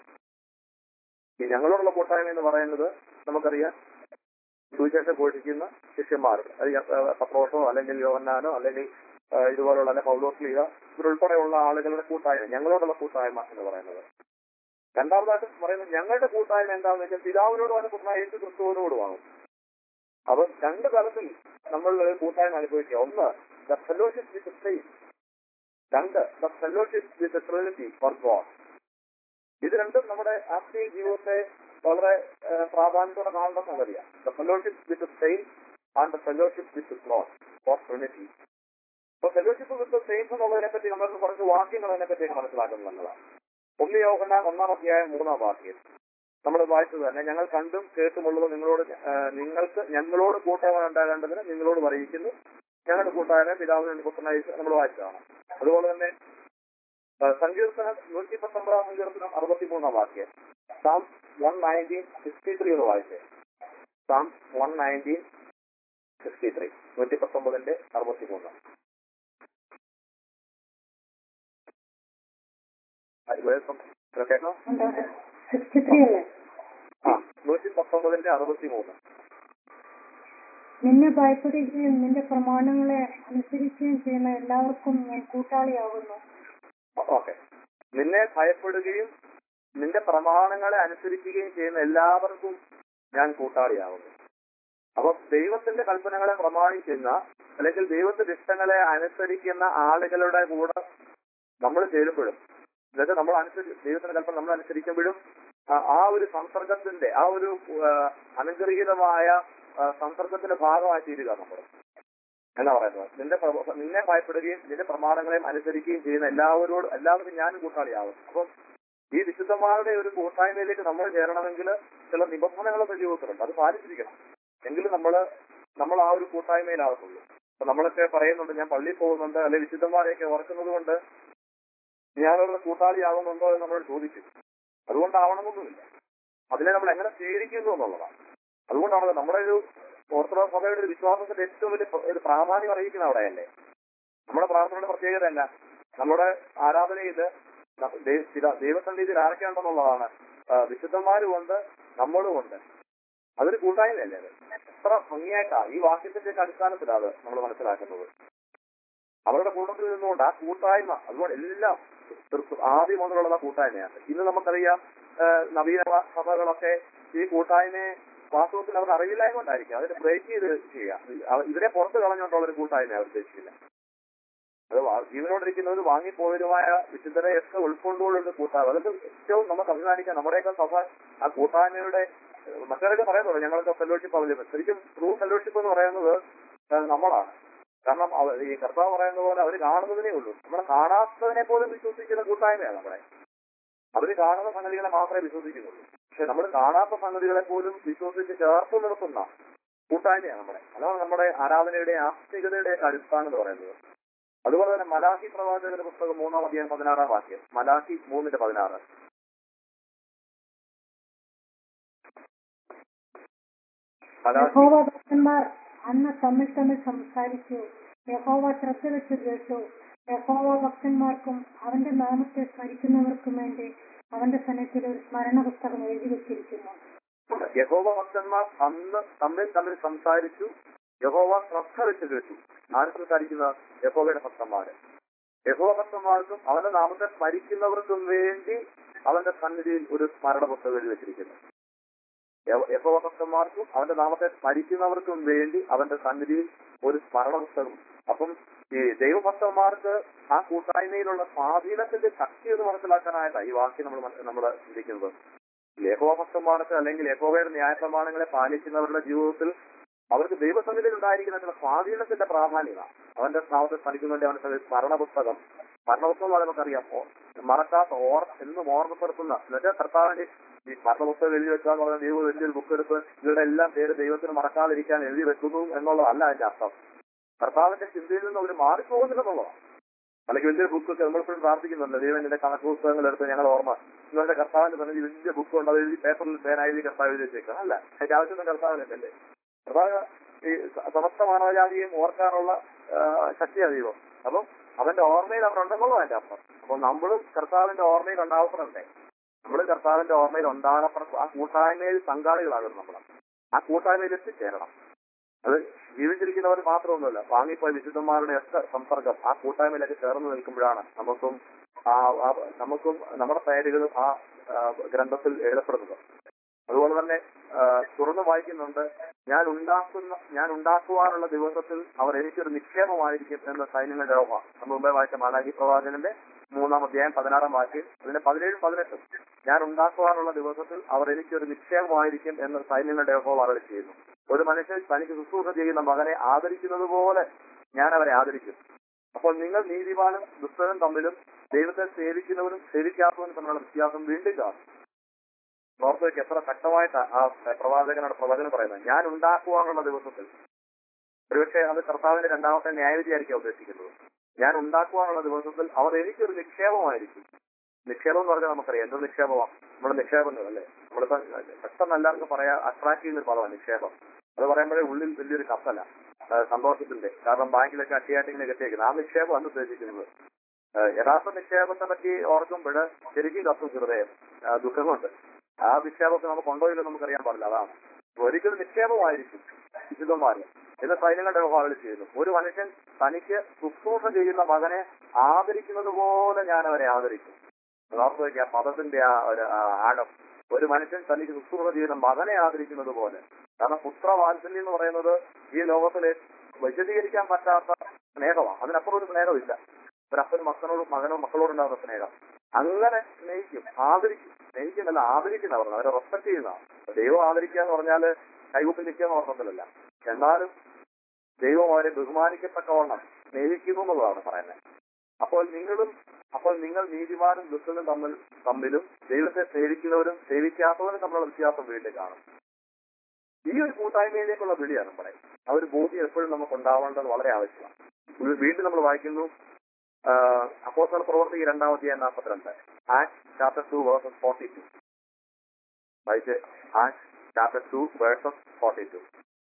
ഈ ഞങ്ങളോടുള്ള കൂട്ടായ്മ എന്ന് പറയുന്നത് നമുക്കറിയാം സുവിശേഷം ഘോഷിക്കുന്ന ശിഷ്യന്മാരുണ്ട് അത് യ- ഏഹ് പത്രോസോ അല്ലെങ്കിൽ യോഹന്നാനോ അല്ലെങ്കിൽ ഏഹ് ഇതുപോലുള്ള അല്ലെ പൗലോസ് ലീഗ ഇവരുൾപ്പെടെയുള്ള ആളുകളുടെ കൂട്ടായ്മ ഞങ്ങളോടുള്ള കൂട്ടായ്മ എന്ന് പറയുന്നത് രണ്ടാമതായിട്ട് പറയുന്നത് ഞങ്ങളുടെ കൂട്ടായ്മ എന്താണെന്ന് വെച്ചാൽ പിതാവിനോടും അതിന്റെ പുത്രനായ യേശു ക്രിസ്തുവിനോടുമാണ് അപ്പൊ രണ്ട് തലത്തിൽ നമ്മൾ ഒരു കൂട്ടായ്മ അനുഭവിക്കുക ഒന്ന് ദ ഫെലോഷിപ്പ് വിത്ത് ഫെയ്ത്ത് രണ്ട് the fellowship with Trinity for God ഇത് രണ്ടും നമ്മുടെ ആത്മീയ ജീവിതത്തെ വളരെ ഏഹ്, പ്രാധാന്യത്തോടെ കാണേണ്ട സംഗതിയാണ് the fellowship with saints and the fellowship with God for Trinity അപ്പൊ ഫെലോഷിപ്പ് വിത്ത് സെയിംസ് എന്നുള്ളതിനെ പറ്റി നമ്മൾ കുറച്ച് വാക്യങ്ങൾ അതിനെ പറ്റി മനസ്സിലാക്കുന്നത് നല്ലതാണ് ഒന്ന് യോഹന ഒന്നാം അധ്യായം മൂന്നാം വാക്യം നമ്മൾ വായിച്ചത് തന്നെ ഞങ്ങൾ കണ്ടും കേട്ടുമുള്ളത് നിങ്ങളോട് ആ, നിങ്ങൾക്ക് ഞങ്ങളോട് കൂട്ടായ്മ ഉണ്ടാകേണ്ടതിന് നിങ്ങളോട് പറയിക്കുന്നു ഞങ്ങളുടെ കൂട്ടായ്മ പിതാവിന് പുത്രനായി നമ്മൾ വായിച്ചതാണ് അതുപോലെ തന്നെ ആ, സങ്കീർത്തനം നൂറ്റി പത്തൊമ്പതാം സങ്കീർത്തനം അറുപത്തിമൂന്നാം വാക്യം Psalm one nineteen sixty three എന്ന് വായിച്ചേ Psalm one nineteen sixty three നൂറ്റി പത്തൊമ്പതിന്റെ അറുപത്തിമൂന്ന് കേട്ടോ സിക്സ്റ്റി ത്രീ അല്ലേ ആ നൂറ്റി പത്തൊമ്പതിന്റെ അറുപത്തിമൂന്ന് നിന്നെ ഭയപ്പെടുകയും നിന്റെ പ്രമാണങ്ങളെ അനുസരിക്കുകയും ചെയ്യുന്ന എല്ലാവർക്കും ഞാൻ കൂട്ടാളിയാകുന്നു ഓക്കെ നിന്നെ ഭയപ്പെടുകയും നിന്റെ പ്രമാണങ്ങളെ അനുസരിക്കുകയും ചെയ്യുന്ന എല്ലാവർക്കും ഞാൻ കൂട്ടാളിയാവുന്നു അപ്പൊ ദൈവത്തിന്റെ കൽപ്പനകളെ പ്രമാണിക്കുന്ന അല്ലെങ്കിൽ ദൈവത്തിന്റെ ഇഷ്ടങ്ങളെ അനുസരിക്കുന്ന ആളുകളുടെ കൂടെ നമ്മൾ ചേരുമ്പോഴും എന്നുവെച്ചാൽ നമ്മൾ അനുസരി ദൈവത്തിന്റെ കൽപ്പന നമ്മൾ അനുസരിക്കുമ്പോഴും ആ- ആ ഒരു സംസർഗത്തിന്റെ ആ ഒരു ആ, അനുഗ്രഹീതമായ ആ, സംസർഗത്തിന്റെ ഭാഗമായി തീരുക നമ്മൾ എന്നാ പറയുന്നത് നിന്റെ പ്രവ- നിന്നെ ഭയപ്പെടുകയും നിന്റെ പ്രമാണങ്ങളെയും അനുസരിക്കുകയും ചെയ്യുന്ന എല്ലാവരോടും എല്ലാവർക്കും ഞാനും കൂട്ടാളിയാവും അപ്പം ഈ വിശുദ്ധന്മാരുടെ ഒരു കൂട്ടായ്മയിലേക്ക് നമ്മൾ ചേരണമെങ്കിൽ ചില നിബന്ധനകളൊക്കെ ജീവിതത്തിലുണ്ട് അത് പാലിച്ചിരിക്കണം എങ്കിലും നമ്മൾ നമ്മൾ ആ ഒരു കൂട്ടായ്മയിലാകത്തുള്ളൂ അപ്പൊ നമ്മളൊക്കെ പറയുന്നുണ്ട് ഞാൻ പള്ളിയിൽ പോകുന്നുണ്ട് അല്ലെ വിശുദ്ധന്മാരെയൊക്കെ ഓർക്കുന്നത് കൊണ്ട് ഞാനവരുടെ കൂട്ടാളിയാകുന്നുണ്ടോ എന്ന് നമ്മൾ ചോദിക്കും അതുകൊണ്ടാവണമെന്നൊന്നുമില്ല അതിനെ നമ്മൾ എങ്ങനെ സ്വീകരിക്കുന്നു എന്നുള്ളതാണ് അതുകൊണ്ടാണ് നമ്മുടെ ഒരു ഓർത്തഡോക്സ് സഭയുടെ ഒരു വിശ്വാസത്തിന്റെ ഏറ്റവും വലിയ പ്ര- ഒരു പ്രാധാന്യം അറിയിക്കുന്ന അവിടെയല്ലേ നമ്മുടെ പ്രാർത്ഥനയുടെ പ്രത്യേകത അല്ല നമ്മുടെ ആരാധനയിൽ ന- ദൈ- ചില- ദൈവസന്നിധിയിൽ ആരൊക്കെയുണ്ടെന്നുള്ളതാണ് ആ, വിശുദ്ധന്മാരുമുണ്ട് നമ്മളുമുണ്ട് അതൊരു കൂട്ടായ്മയല്ലേ അത് എത്ര ഭംഗിയായിട്ടാ ഈ വാക്യത്തിന്റെ അടിസ്ഥാനത്തിലാണ് അത് നമ്മൾ മനസ്സിലാക്കുന്നത് അവരുടെ കൂട്ടത്തിൽ നിന്നുകൊണ്ട് ആ കൂട്ടായ്മ അതുകൊണ്ട് എല്ലാം തീർത്തും ആദ്യം മുതലുള്ള കൂട്ടായ്മയാണ് ഇന്ന് നമുക്കറിയാം ആ, നവീന വ- സഭകളൊക്കെ ഈ കൂട്ടായ്മയെ വാസ്തവത്തിൽ അവർക്ക് അറിവില്ലായ്മ കൊണ്ടായിരിക്കും അതിനെ ബ്രേക്ക് ചെയ്ത് ചെയ്യുക അവ- ഇവരെ പുറത്ത് കളഞ്ഞുകൊണ്ടുള്ള ഒരു കൂട്ടായ്മ അവർ ഉദ്ദേശിക്കില്ല അത് വാ- ജീവനോടിരിക്കുന്നവർ വാങ്ങിപ്പോയതുമായ വിശുദ്ധരെ ഒക്കെ ഉൾക്കൊണ്ടുകൊണ്ടുള്ള കൂട്ടായ്മ അതൊക്കെ ഏറ്റവും നമുക്ക് അഭിമാനിക്കാം നമ്മുടെയൊക്കെ സഭ ആ കൂട്ടായ്മയുടെ ഏഹ്, മറ്റവരൊക്കെ പറയുന്നുള്ളൂ ഞങ്ങളൊക്കെ ഫെലോഷിപ്പ് അവൈലബിൾ ശരിക്കും ട്രൂ ഫെലോഷിപ്പ് എന്ന് പറയുന്നത് ഏഹ്, നമ്മളാണ് കാരണം അവ- ഈ കർത്താവ് പറയുന്ന പോലെ അവർ കാണുന്നതിനേ ഉള്ളൂ നമ്മളെ കാണാത്തതിനെ പോലും വിശ്വസിക്കുന്ന കൂട്ടായ്മയാണ് നമ്മുടെ അവര് കാണുന്ന സംഗതികളെ മാത്രമേ വിശ്വസിക്കുന്നുള്ളൂ പക്ഷെ നമ്മൾ കാണാത്ത സംഗതികളെ പോലും വിശ്വസിച്ച് ചേർത്ത് നിർത്തുന്ന കൂട്ടായ്മയാണ് നമ്മുടെ അതാണ് നമ്മുടെ ആരാധനയുടെ ആസ്തികതയുടെ അടിസ്ഥാനം എന്ന് പറയുന്നത് അതുപോലെ തന്നെ മലാഹി പ്രവാചകന്റെ പുസ്തകം മൂന്നാം അധ്യായം പതിനാറാം വാക്യം മലാഹി മൂന്നിന്റെ പതിനാറ് മലാഹി യഹോവ ഭക്തന്മാർ അന്ന് തമ്മിൽ തമ്മിൽ സംസാരിച്ചു യഹോവ ശ്രദ്ധ വെച്ച് കേട്ടു യഹോവ ഭക്തന്മാർക്കും അവന്റെ നാമത്തെ സ്മരിക്കുന്നവർക്കും വേണ്ടി അവന്റെ സന്നിധിയിൽ ഒരു സ്മരണ പുസ്തകം എഴുതി വെച്ചിരിക്കുന്നു യഹോവ ഭക്തന്മാർ അന്ന് തമ്മിൽ തമ്മിൽ സംസാരിച്ചു യഹോവ ശ്രദ്ധ വെച്ച് കേട്ടു ആര് സംസാരിക്കുന്ന യഹോവയുടെ ഭക്തന്മാര് യഹോവ ഭക്തന്മാർക്കും അവന്റെ നാമത്തെ സ്മരിക്കുന്നവർക്കും വേണ്ടി അവന്റെ സന്നിധിയിൽ ഒരു സ്മരണ പുസ്തകം എഴുതി വെച്ചിരിക്കുന്നു യ- യഹോവ ഭക്തന്മാർക്കും അവന്റെ നാമത്തെ സ്മരിക്കുന്നവർക്കും വേണ്ടി അവന്റെ സന്നിധിയിൽ ഒരു സ്മരണ പുസ്തകം അപ്പം ഈ ദൈവഭക്തന്മാർക്ക് ആ കൂട്ടായ്മയിലുള്ള സ്വാധീനത്തിന്റെ ശക്തി എന്ന് മനസ്സിലാക്കാനായിട്ടാണ് ഈ വാക്യം നമ്മൾ നമ്മൾ ചിന്തിക്കുന്നത് ലേഖോഭക്തന്മാർക്ക് അല്ലെങ്കിൽ ലേഖോവയുടെ ന്യായപ്രമാണങ്ങളെ പാലിക്കുന്നവരുടെ ജീവിതത്തിൽ അവർക്ക് ദൈവസന്നിധിയിൽ ഉണ്ടായിരിക്കുന്ന ചില സ്വാധീനത്തിന്റെ പ്രാധാന്യമാണ് അവന്റെ നാമത്തെ സ്മരിക്കുന്നുണ്ട് അവന്റെ സന്നിധിയിൽ സ്മരണ പുസ്തകം സ്മരണ പുസ്തകം അത് നമുക്കറിയാം ഓ- മറക്കാത്ത ഓർ എന്നും ഓർമ്മപ്പെടുത്തുന്ന എന്നുവെച്ചാൽ കർത്താവിന്റെ ഈ സ്മരണ പുസ്തകം എഴുതി വെക്കുക എന്ന് പറയുന്ന ദൈവം വലിയൊരു ബുക്ക് എടുത്ത് ഇവരുടെ എല്ലാം പേര് ദൈവത്തിന് മറക്കാതിരിക്കാൻ എഴുതി വെക്കുന്നു എന്നുള്ളതല്ല അതിന്റെ അർത്ഥം കർത്താവിന്റെ ചിന്തയിൽ നിന്ന് അവർ മാറിപ്പോകുന്നില്ലെന്നുള്ളതാണ് അല്ലെങ്കിൽ വലിയ ബുക്കൊക്കെ നമ്മളിപ്പോഴും പ്രാർത്ഥിക്കുന്നുണ്ട് ദൈവം എന്റെ കണക്ക് പുസ്തകങ്ങൾ എടുത്ത് ഞങ്ങൾ ഓർമ്മ നിങ്ങളുടെ കർത്താവിന്റെ തന്നെ വലിയ ബുക്ക് ഉണ്ട് അത് എഴുതി പേപ്പറിൽ പേന എഴുതി കർത്താവ് എഴുതി വെച്ചേക്കാം അല്ല അതിന്റെ ആവശ്യം കർത്താവിനല്ലേ കർത്താവ് ഈ സ- സമസ്ത മാനവജാതിയും ഓർക്കാനുള്ള ആ, ശക്തിയാണ് ദൈവം അപ്പം അവന്റെ ഓർമ്മയിൽ അവർ ഉണ്ടെന്നുള്ളൂ അതിന്റെ അർത്ഥം അപ്പൊ നമ്മളും കർത്താവിന്റെ ഓർമ്മയിൽ ഉണ്ടാകപ്പെടണ്ടേ നമ്മളും കർത്താവിന്റെ ഓർമ്മയിൽ ഉണ്ടാകപ്പെട ആ കൂട്ടായ്മയിൽ പങ്കാളികളാകും നമ്മൾ ആ കൂട്ടായ്മയിൽ എത്തിച്ചേരണം അത് ജീവിച്ചിരിക്കുന്നവർ മാത്രമൊന്നുമല്ല വാങ്ങിപ്പോയ വിശുദ്ധന്മാരുടെ ഒക്കെ സമ്പർക്കം ആ കൂട്ടായ്മയിലൊക്കെ ചേർന്ന് നിൽക്കുമ്പോഴാണ് നമുക്കും ആ ആ- നമുക്കും നമ്മുടെ പേരുകളും ആ ആ, ഗ്രന്ഥത്തിൽ എഴുതപ്പെടുന്നത് അതുപോലെ തന്നെ ആ, തുറന്നു വായിക്കുന്നുണ്ട് ഞാൻ ഉണ്ടാക്കുന്ന ഞാൻ ഉണ്ടാക്കുവാനുള്ള ദിവസത്തിൽ അവർ എനിക്കൊരു നിക്ഷേപമായിരിക്കും എന്ന സൈന്യങ്ങളുടെ ഓഹ നമ്മൾ മുമ്പേ വായിച്ച മാലാഹി പ്രവാചകന്റെ മൂന്നാം അധ്യായം പതിനാറാം വാക്യം അതിന്റെ പതിനേഴും പതിനെട്ടും ഞാൻ ഉണ്ടാക്കുവാനുള്ള ദിവസത്തിൽ അവർ എനിക്കൊരു നിക്ഷേപമായിരിക്കും എന്ന് സൈന്യങ്ങളുടെ ഓഹോ അരളി ചെയ്യുന്നു ഒരു മനുഷ്യൻ തനിക്ക് ശുശ്രൂഷ ചെയ്യുന്ന മകനെ ആദരിക്കുന്നത് പോലെ ഞാൻ അവരെ ആദരിക്കും അപ്പോൾ നിങ്ങൾ നീതിമാനും ദുഷ്ടനും തമ്മിലും ദൈവത്തെ സേവിക്കുന്നവനും സേവിക്കാത്തവനും തമ്മിലുള്ള വ്യത്യാസം വീണ്ടും കാണും നോർത്തേക്ക് എത്ര ശക്തമായിട്ട് ആ പ്രവാചകനാണ് പ്രവചനം പറയുന്നത് ഞാൻ ഉണ്ടാക്കുവാനുള്ള ദിവസത്തിൽ ഒരുപക്ഷെ അത് കർത്താവിന്റെ രണ്ടാമത്തെ ന്യായവിധിയായിരിക്കും ഉദ്ദേശിക്കുന്നത് ഞാൻ ഉണ്ടാക്കുവാനുള്ള ദിവസത്തിൽ അവർ എനിക്കൊരു നിക്ഷേപമായിരിക്കും നിക്ഷേപം എന്ന് പറഞ്ഞാൽ നമുക്കറിയാം എന്ത് നിക്ഷേപമാണ് നമ്മുടെ നിക്ഷേപങ്ങൾ അല്ലേ നമ്മളിപ്പോ പെട്ടെന്ന് എല്ലാവർക്കും പറയാൻ അട്രാക്ട് ചെയ്യുന്ന ഒരു പദമാണ് നിക്ഷേപം അത് പറയുമ്പോഴേ ഉള്ളിൽ വലിയൊരു കപ്പല ആ, സന്തോഷത്തിന്റെ കാരണം ബാങ്കിലൊക്കെ അട്ടിയായിട്ട് ഇങ്ങനെ കെട്ടിയേക്കുന്നത് ആ നിക്ഷേപം ആണ് ഉദ്ദേശിക്കുന്നത് ആ, യഥാർത്ഥ നിക്ഷേപത്തെ പറ്റി ഓർക്കുമ്പോൾ ശരിക്കും കത്തും ഹൃദയം ആ, ദുഃഖമുണ്ട് ആ നിക്ഷേപത്തെ നമുക്ക് കൊണ്ടുപോയില്ലോ നമുക്കറിയാൻ പാടില്ല അതാണ് ഒരിക്കലും നിക്ഷേപമായിരിക്കും വിശുദ്ധന്മാര് എന്ന് സൈന്യങ്ങളുടെ വ്യവഹാരം ചെയ്യുന്നു ഒരു മനുഷ്യൻ തനിക്ക് ശുശ്രൂഷ ചെയ്യുന്ന മകനെ ആദരിക്കുന്നത് പോലെ ഞാൻ അവരെ ആദരിക്കും ഓർത്ത് വയ്ക്കുക പദത്തിന്റെ ആ ഒരു ആ ആഴം ഒരു മനുഷ്യൻ തനിക്ക് ശുശ്രൂഷ ചെയ്യുന്ന മകനെ ആദരിക്കുന്നത് പോലെ കാരണം പുത്രവാത്സല്യം എന്ന് പറയുന്നത് ഈ ലോകത്തിലെ വിശദീകരിക്കാൻ പറ്റാത്ത സ്നേഹമാണ് അതിനപ്പുറം ഒരു സ്നേഹമില്ല ഒരപ്പനും മക്കളോടും മകനോ മക്കളോടുണ്ടാകുന്ന സ്നേഹം അങ്ങനെ സ്നേഹിക്കും ആദരിക്കും സ്നേഹിക്കുന്നല്ല ആദരിക്കുന്ന പറഞ്ഞത് അവരെ റെസ്പെക്ട് ചെയ്യുന്ന ദൈവം ആദരിക്കുക എന്ന് പറഞ്ഞാല് കൈകുപ്പി നിൽക്കുക എന്ന് പറഞ്ഞില്ല എന്നാലും ദൈവം അവരെ ബഹുമാനിക്കത്തക്കവണ്ണം സ്നേഹിക്കുന്നു എന്നുള്ളതാണ് പറയുന്നത് അപ്പോൾ നിങ്ങളും അപ്പോൾ നിങ്ങൾ നീതിമാനും ദുഷ്ടനും തമ്മിൽ തമ്മിലും ദൈവത്തെ സേവിക്കുന്നവരും സേവിക്കാത്തവരും തമ്മിലുള്ള വ്യത്യാസം വീണ്ടും കാണും ഈ ഒരു കൂട്ടായ്മയിലേക്കുള്ള വിളിയാണ് പറയുന്നത് ആ ഒരു ബോധ്യം എപ്പോഴും നമുക്ക് ഉണ്ടാവേണ്ടത് വളരെ ആവശ്യമാണ് ഇത് വീണ്ടും നമ്മൾ വായിക്കുന്നു അപ്പോസൽ പ്രവർത്തി രണ്ടാമത്തെ നാൽപ്പത്തിരണ്ട് Act chapter two verses forty two വായിച്ച് Act chapter two verses forty two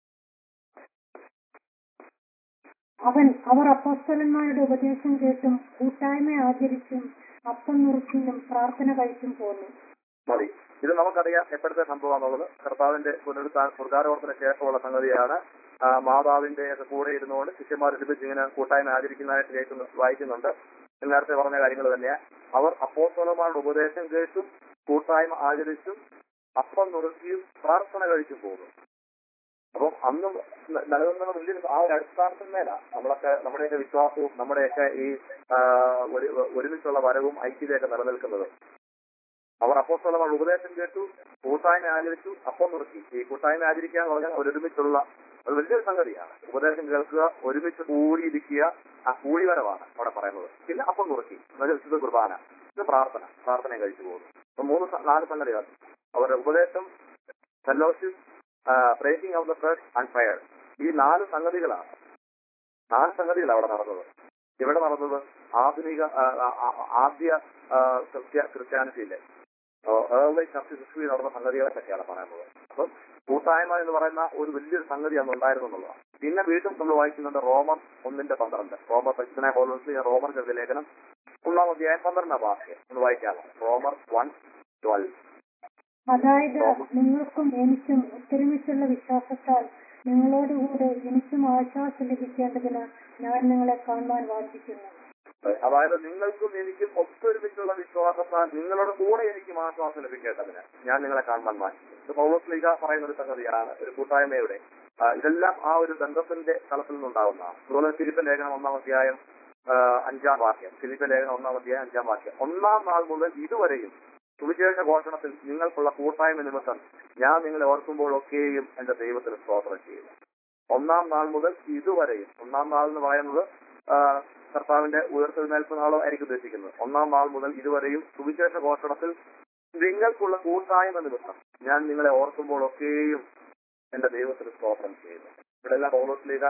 അവൻ അവർ അപ്പോസ്തലന്മാരുടെ ഉപദേശം കേട്ടും കൂട്ടായ്മ ആചരിച്ചും അപ്പം നുറുക്കിയും പ്രാർത്ഥന കഴിച്ചും പോന്നു മതി ഇത് നമുക്കറിയാം എപ്പോഴത്തെ സംഭവമാണുള്ളത് കർത്താവിന്റെ പുനരുദ്ധാ- പുനരുദ്ധാരോഹത്തിന് ശേഷമുള്ള സംഗതിയാണ് ആ, മാതാവിന്റെ ഒക്കെ കൂടെ ഇരുന്നുകൊണ്ട് ശിഷ്യന്മാർ ഒരുമിച്ച് ഇങ്ങനെ കൂട്ടായ്മ ആചരിക്കുന്നതായിട്ട് കേൾക്കുന്നു വായിക്കുന്നുണ്ട് ഞാൻ നേരത്തെ പറഞ്ഞ കാര്യങ്ങൾ തന്നെയാണ് അവർ അപ്പോസ്തലന്മാരുടെ ഉപദേശം കേട്ടും കൂട്ടായ്മ ആചരിച്ചും അപ്പം നുറുക്കിയും പ്രാർത്ഥന കഴിച്ചും പോകുന്നു അപ്പം അന്നും ന- നിലനിന്ന വലിയൊരു ആ ഒരു അടിസ്ഥാനത്തിന്മേലാണ് നമ്മളൊക്കെ നമ്മുടെയൊക്കെ വിശ്വാസവും നമ്മുടെയൊക്കെ ഈ ആ, ഒരു- ഒരുമിച്ചുള്ള വരവും ഐക്യതയൊക്കെ നിലനിൽക്കുന്നത് അവർ അപ്പോസ്തലന്മാരുടെ ഉപദേശം കേട്ടു കൂട്ടായ്മ ആചരിച്ചു അപ്പം നിർത്തി ഈ കൂട്ടായ്മ ആചരിക്കുക എന്ന് പറഞ്ഞാൽ ഒരുമിച്ചുള്ള ഒരു വലിയൊരു സംഗതിയാണ് ഉപദേശം കേൾക്കുക ഒരുമിച്ച് കൂടിയിരിക്കുക ആ കൂടിവരവാണ് അവിടെ പറയുന്നത് പിന്നെ അപ്പം നുറുക്കി എന്നുവെച്ചാൽ വിശുദ്ധ കുർബാന ഇത് പ്രാർത്ഥന പ്രാർത്ഥനയും കഴിച്ചു പോകുന്നു അപ്പൊ മൂന്ന് സ- നാല് സംഗതികൾ അവരുടെ ഉപദേശം fellowship breaking of the bread and prayer ഈ നാല് സംഗതികളാണ് നാല് സംഗതികളാണ് അവിടെ നടന്നത് ഇവിടെ നടന്നത് ആധുനിക ആ, ആ, ആ, ആദ്യ ആ, ക്രിസ്ത്യ ക്രിസ്ത്യാനിറ്റിയിലെ ഏർലി ചർച്ച ഹിസ്റ്ററി നടന്ന സംഗതികളെ പറ്റിയാണ് പറയുന്നത് അപ്പം കൂട്ടായ്മ എന്ന് പറയുന്ന ഒരു വലിയൊരു സംഗതി അന്ന് ഉണ്ടായിരുന്നു എന്നുള്ളതാണ് പിന്നെ വീണ്ടും നമ്മൾ വായിക്കുന്നുണ്ട് റോമർ ഒന്നിന്റെ പന്ത്രണ്ട് റോമർ പശ്ചിമ പോലീസ് റോമർ ചെറിയ ലേഖനം ഒന്നാം അധ്യായം പന്ത്രണ്ടാം ഭാഷ ഒന്ന് വായിക്കാമോ റോമർ വൺ ട്വൽവ് അതായത് നിങ്ങൾക്കും എനിക്കും ഒത്തൊരുമിച്ചുള്ള വിശ്വാസത്താൽ നിങ്ങളോടുകൂടെ എനിക്കും ആശ്വാസം ലഭിക്കേണ്ടതിന് ഞാൻ നിങ്ങളെ കാണുവാൻ വാഞ്ചിക്കുന്നു അതായത് നിങ്ങൾക്കും എനിക്കും ഒത്തൊരുമിച്ചുള്ള വിശ്വാസത്താൽ നിങ്ങളുടെ കൂടെ എനിക്കും ആശ്വാസം ലഭിക്കേണ്ടതിന് ഞാൻ നിങ്ങളെ കാണാൻ മാറ്റി ഇത് പൗലോസ് ലീഗ പറയുന്ന ഒരു സംഗതിയാണ് ഒരു കൂട്ടായ്മയുടെ ആ, ഇതെല്ലാം ആ ഒരു ബന്ധത്തിന്റെ തലത്തിൽ നിന്നുണ്ടാവുന്നതാണ് അതുപോലെ ഫിലിപ്പ ലേഖനം ഒന്നാം അധ്യായം ആ, അഞ്ചാം വാക്യം ഫിലിപ്പ ലേഖനം ഒന്നാം അധ്യായം അഞ്ചാം വാക്യം ഒന്നാം നാൾ മുതൽ ഇതുവരെയും സുവിശേഷ ഘോഷണത്തിൽ നിങ്ങൾക്കുള്ള കൂട്ടായ്മ നിമിത്തം ഞാൻ നിങ്ങളെ ഓർക്കുമ്പോഴൊക്കെയും എന്റെ ദൈവത്തിന് സ്തോത്രം ചെയ്യുന്നു ഒന്നാം നാൾ മുതൽ ഇതുവരെയും ഒന്നാം നാൾ എന്ന് പറയുന്നത് ആ, കർത്താവിന്റെ ഉയർത്തെഴുന്നേൽപ്പ് നാളോ ആയിരിക്കും ഉദ്ദേശിക്കുന്നത് ഒന്നാം നാൾ മുതൽ ഇതുവരെയും സുവിശേഷ ഘോഷണത്തിൽ നിങ്ങൾക്കുള്ള കൂട്ടായ്മ നിമിത്തം ഞാൻ നിങ്ങളെ ഓർക്കുമ്പോഴൊക്കെയും എന്റെ ദൈവത്തിന് സ്തോത്രം ചെയ്യുന്നു ഇവിടെ എല്ലാം പൗലോസ്ലീഗ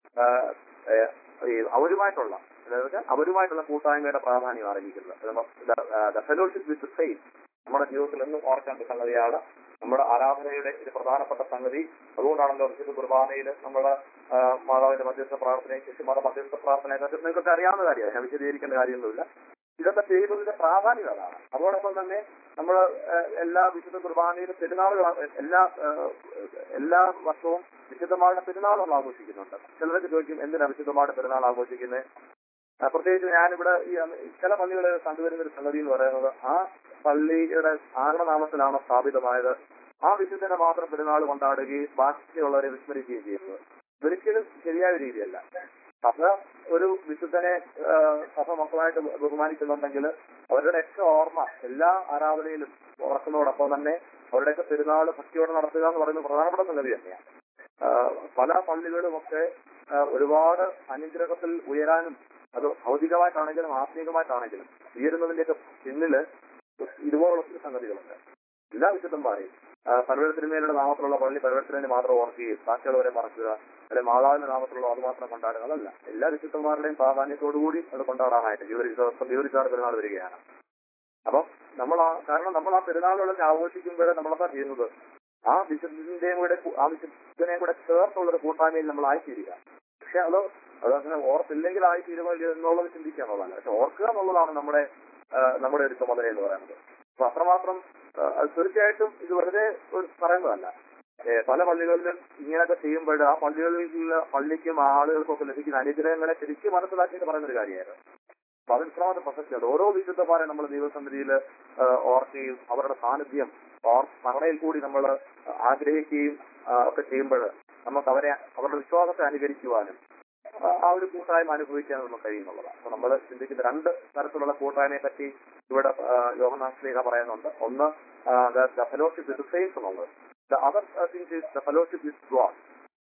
അവരുമായിട്ടുള്ള അതായത് അവരുമായിട്ടുള്ള കൂട്ടായ്മയുടെ പ്രാധാന്യം അറിയിക്കുന്നത് ഫെലോഷിപ്പ് വിത്ത് ഫെയ്ത്ത് നമ്മുടെ ജീവിതത്തിൽ എന്നും ഓർക്കേണ്ട സംഗതിയാണ് നമ്മുടെ ആരാധനയുടെ ഒരു പ്രധാനപ്പെട്ട സംഗതി അതുകൊണ്ടാണല്ലോ വിശുദ്ധ കുർബാനയിൽ നമ്മുടെ ആ, മാതാവിന്റെ മധ്യസ്ഥ പ്രാർത്ഥനയും ശിശുമാരുടെ മധ്യസ്ഥ പ്രാർത്ഥനയൊക്കെ നിങ്ങൾക്കൊക്കെ അറിയാവുന്ന കാര്യമാണ് ഞാൻ വിശദീകരിക്കേണ്ട കാര്യമൊന്നുമില്ല ഇതൊക്കെ ചെയ്യുന്നതിന്റെ പ്രാധാന്യം അതാണ് അതോടൊപ്പം തന്നെ നമ്മൾ എല്ലാ വിശുദ്ധ കുർബാനയിലും പെരുന്നാളുകൾ എല്ലാ ആ, എല്ലാ വർഷവും വിശുദ്ധമാരുടെ പെരുന്നാൾ നമ്മൾ ആഘോഷിക്കുന്നുണ്ട് ചിലരൊക്കെ ചോദിക്കും എന്തിനാ വിശുദ്ധമാരുടെ പെരുന്നാൾ ആഘോഷിക്കുന്നത് ആ, പ്രത്യേകിച്ച് ഞാനിവിടെ ഈ അന്ന് ചില പള്ളികളിൽ കണ്ടുവരുന്ന ഒരു സംഗതി എന്ന് പറയുന്നത് ആ പള്ളിയുടെ ആഗമനാമത്തിലാണോ സ്ഥാപിതമായത് ആ വിശുദ്ധനെ മാത്രം പെരുന്നാൾ കൊണ്ടാടുകയും ബാക്കിയുള്ളവരെ വിസ്മരിക്കുകയും ചെയ്യുന്നത് ഒരിക്കലും ശരിയായ രീതിയല്ല സഭ ഒരു വിശുദ്ധനെ ആ, സഭ മക്കളായിട്ട് ബഹുമാനിക്കുന്നുണ്ടെങ്കിൽ അവരുടെ ഒക്കെ ഓർമ്മ എല്ലാ ആരാധനയിലും ഉറക്കുന്നതോടൊപ്പം തന്നെ അവരുടെയൊക്കെ പെരുന്നാൾ ഭക്തിയോടെ നടത്തുക എന്ന് പറയുന്നത് പ്രധാനപ്പെട്ട സംഗതി തന്നെയാണ് ആ, പല പള്ളികളുമൊക്കെ ആ, ഒരുപാട് അനുഗ്രഹത്തിൽ ഉയരാനും അത് ഭൗതികമായിട്ടാണെങ്കിലും ആത്മീകമായിട്ടാണെങ്കിലും ഉയരുന്നതിന്റെയൊക്കെ പിന്നില് ഇതുപോലുള്ള ഒത്തിരി സംഗതികളുണ്ട് എല്ലാ വിശുദ്ധന്മാരെയും പരവരത്തിന്മേലുള്ള നാമത്തിലുള്ള പള്ളി പരവരത്തിന് മാത്രം ഓർക്കുകയും ബാക്കിയുള്ളവരെ മറക്കുക അല്ലെ മാതാവിന്റെ നാമത്തിലുള്ള അത് മാത്രം കൊണ്ടാടുക അതല്ല എല്ലാ വിശുദ്ധന്മാരുടെയും പ്രാധാന്യത്തോടുകൂടി അത് കൊണ്ടാടാനായിട്ട് ജൂലി ദിവസം ജൂലിച്ചാർ പെരുന്നാൾ വരികയാണ് അപ്പം നമ്മൾ ആ കാരണം നമ്മൾ ആ പെരുന്നാളുകളൊക്കെ ആഘോഷിക്കുമ്പോഴേ നമ്മളെന്താ ചെയ്യുന്നത് ആ വിശുദ്ധന്റെയും കൂടെ കു- ആ വിശുദ്ധനെയും കൂടെ ചേർത്തുള്ളൊരു കൂട്ടായ്മയിൽ നമ്മൾ ആയിത്തീരുക പക്ഷെ അത് അതങ്ങനെ ഓർത്തില്ലെങ്കിൽ ആയിത്തീരുമോ ഇല്ലയോ എന്നുള്ളത് ചിന്തിക്കുക എന്നുള്ളതല്ല പക്ഷെ ഓർക്കുക എന്നുള്ളതാണ് നമ്മുടെ ആ, നമ്മുടെ ഒരു ചുമതല എന്ന് പറയുന്നത് അപ്പൊ അത്രമാത്രം ആ, അത് തീർച്ചയായിട്ടും ഇത് വെറുതെ ഒരു പറയുന്നതല്ല ഏ, പല പള്ളികളിലും ഇങ്ങനെയൊക്കെ ചെയ്യുമ്പോൾ ആ പള്ളികളിലുള്ള പള്ളിക്കും ആളുകൾക്കും ഒക്കെ ലഭിക്കുന്ന അനുഗ്രഹങ്ങളെ ശരിക്കും മനസ്സിലാക്കിയിട്ട് പറയുന്ന ഒരു കാര്യമായിരുന്നു അപ്പൊ അത് ഇത്രമാത്രം പ്രസക്തിയുണ്ട് ഓരോ വിശുദ്ധന്മാരെ നമ്മൾ ദൈവസന്നിധിയിൽ ഓർക്കുകയും അവരുടെ സാന്നിധ്യം ഓർ സ്മരണയിൽ കൂടി നമ്മൾ ആഗ്രഹിക്കുകയും ആ, ഒക്കെ ചെയ്യുമ്പോൾ നമുക്ക് അവരെ അവരുടെ വിശ്വാസത്തെ അനുകരിക്കുവാനും ആ, ആ ഒരു കൂട്ടായ്മ അനുഭവിക്കാൻ നമുക്ക് കഴിയുന്നുള്ളതാണ് അപ്പൊ നമ്മൾ ചിന്തിക്കുന്ന രണ്ട് തരത്തിലുള്ള കൂട്ടായ്മയെ പറ്റി ഇവിടെ യോഗനാശ്ലേഖ പറയുന്നുണ്ട് ഒന്ന് ഫെലോഷിപ്പ് വിത്ത് ഫെയ്ത്ത് എന്നുള്ളത് the other things is the fellowship with God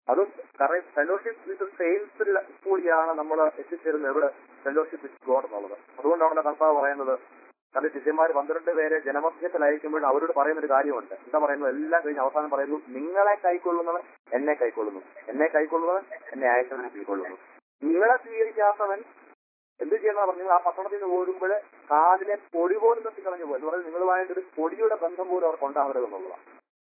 അതും ഫെലോഷിപ്പ് വിത്ത് സെയിൽസിൽ കൂടിയാണ് നമ്മൾ എത്തിച്ചേരുന്നത് ഇവിടെ ഫെലോഷിപ്പ് വിത്ത് ഗോഡ് എന്നുള്ളത് അതുകൊണ്ടാണ് കർത്താവ് പറയുന്നത് തന്റെ ശിഷ്യന്മാർ പന്ത്രണ്ട് പേരെ ജനമധ്യത്തിലയക്കുമ്പോൾ അവരോട് പറയുന്ന ഒരു കാര്യമുണ്ട് എന്താ പറയുന്നത് എല്ലാം കഴിഞ്ഞ് അവസാനം പറയുന്നു നിങ്ങളെ കൈക്കൊള്ളുന്നവൻ എന്നെ കൈക്കൊള്ളുന്നു എന്നെ കൈക്കൊള്ളുന്നവൻ എന്നെ അയച്ചവനെ കൈക്കൊള്ളുന്നു നിങ്ങളെ സ്വീകരിക്കാത്തവൻ എന്ത് ചെയ്യണം പറഞ്ഞു ആ പട്ടണത്തിൽ നിന്ന് പോരുമ്പോൾ കാതിലെ പൊടി പോലും തട്ടിക്കളഞ്ഞു പോയി എന്ന് പറഞ്ഞാൽ നിങ്ങളുമായിട്ട് ഒരു പൊടിയുടെ ബന്ധം പോലും അവർക്ക് ഉണ്ടാവരുത് എന്നുള്ളതാണ്